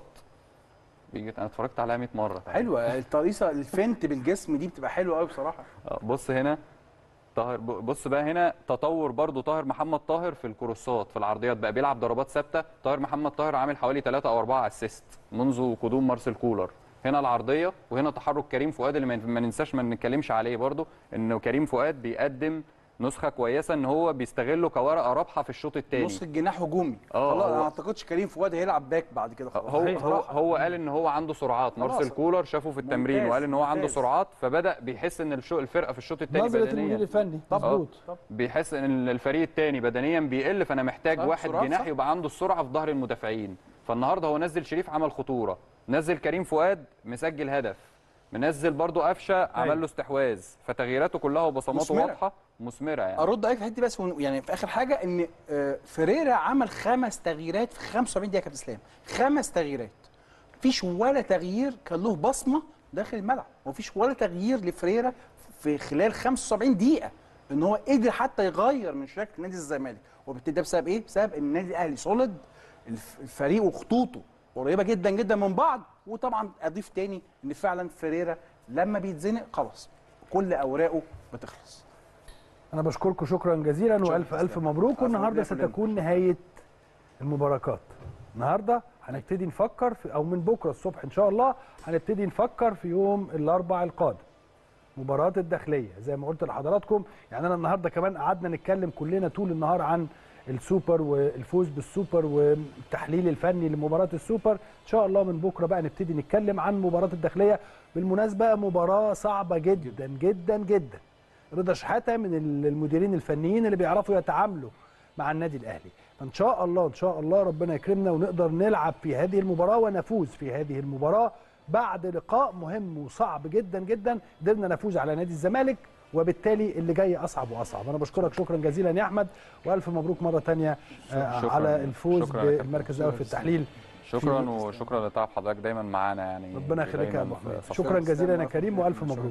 بيجي انا اتفرجت عليها 100 مره حلوه الترقيصه الفنت بالجسم دي بتبقى حلوه قوي بصراحه آه، بص هنا طاهر ب- بص بقى هنا تطور برضو طاهر محمد طاهر في الكروسات في العرضيات بقى بيلعب ضربات ثابته طاهر محمد طاهر عامل حوالي 3 او 4 اسيست منذ قدوم مارسيل كولر هنا العرضيه وهنا تحرك كريم فؤاد اللي ما ما ننساش ما نتكلمش عليه برضو انه كريم فؤاد بيقدم نسخه كويسه ان هو بيستغله كورقه رابحه في الشوط الثاني نص الجناح هجومي اه خلاص هو- انا ما اعتقدش كريم فؤاد هيلعب باك بعد كده خلاص هو هو هو قال ان هو عنده سرعات خلاص. مارسيل كولر شافه في التمرين ممتاز، وقال ان هو عنده ممتاز. سرعات فبدا بيحس ان الشو الفرقه في الشوط الثاني نظره بدنيا المدير الفني مظبوط بيحس ان الفريق الثاني بدنيا بيقل فانا محتاج صح، واحد سرعات، جناح صح. يبقى عنده السرعه في ظهر المدافعين فالنهارده هو نزل شريف عمل خطوره نزل كريم فؤاد مسجل هدف منزل برضو قفشه عمل له استحواذ فتغييراته كلها وبصماته مثمرة. واضحه مثمره يعني ارد عليك في الحته دي بس ون- يعني في اخر حاجه ان آه، فيريرا عمل خمس تغييرات في 75 دقيقه يا كابتن اسلام خمس تغييرات مفيش ولا تغيير كان له بصمه داخل الملعب مفيش ولا تغيير لفريرا في خلال 75 دقيقه ان هو قدر حتى يغير من شكل نادي الزمالك وبالتالي ده بسبب ايه بسبب ان النادي الاهلي سوليد الف- الفريق وخطوطه قريبه جدا جدا من بعض وطبعا اضيف تاني ان فعلا فيريرا لما بيتزنق خلاص كل اوراقه بتخلص انا بشكركم شكرا جزيلا والف الف مبروك والنهارده لله كلنا. ستكون نهايه المباركات النهارده هنبتدي نفكر في او من بكره الصبح ان شاء الله هنبتدي نفكر في يوم الاربع القادم مباراه الداخليه زي ما قلت لحضراتكم يعني انا النهارده كمان قعدنا نتكلم كلنا طول النهار عن السوبر والفوز بالسوبر والتحليل الفني لمباراه السوبر ان شاء الله من بكره بقى نبتدي نتكلم عن مباراه الداخليه بالمناسبه مباراه صعبه جدا جدا جدا رضا شحاته من المديرين الفنيين اللي بيعرفوا يتعاملوا مع النادي الاهلي فان شاء الله ان شاء الله ربنا يكرمنا ونقدر نلعب في هذه المباراه ونفوز في هذه المباراه بعد لقاء مهم وصعب جدا جدا قدرنا نفوز على نادي الزمالك وبالتالي اللي جاي اصعب واصعب انا بشكرك شكرا جزيلا يا احمد والف مبروك مره ثانيه شكراً. على الفوز شكراً يا كابتن. بالمركز الاول في التحليل شكرا في- وشكرا لتعب حضرتك دايما معانا يعني ربنا يخليك يا دايماً ابو في حميد صفنا. شكرا جزيلا يا كريم والف مبروك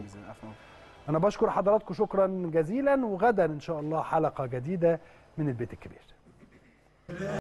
انا بشكر حضراتكم شكرا جزيلا وغدا ان شاء الله حلقه جديده من البيت الكبير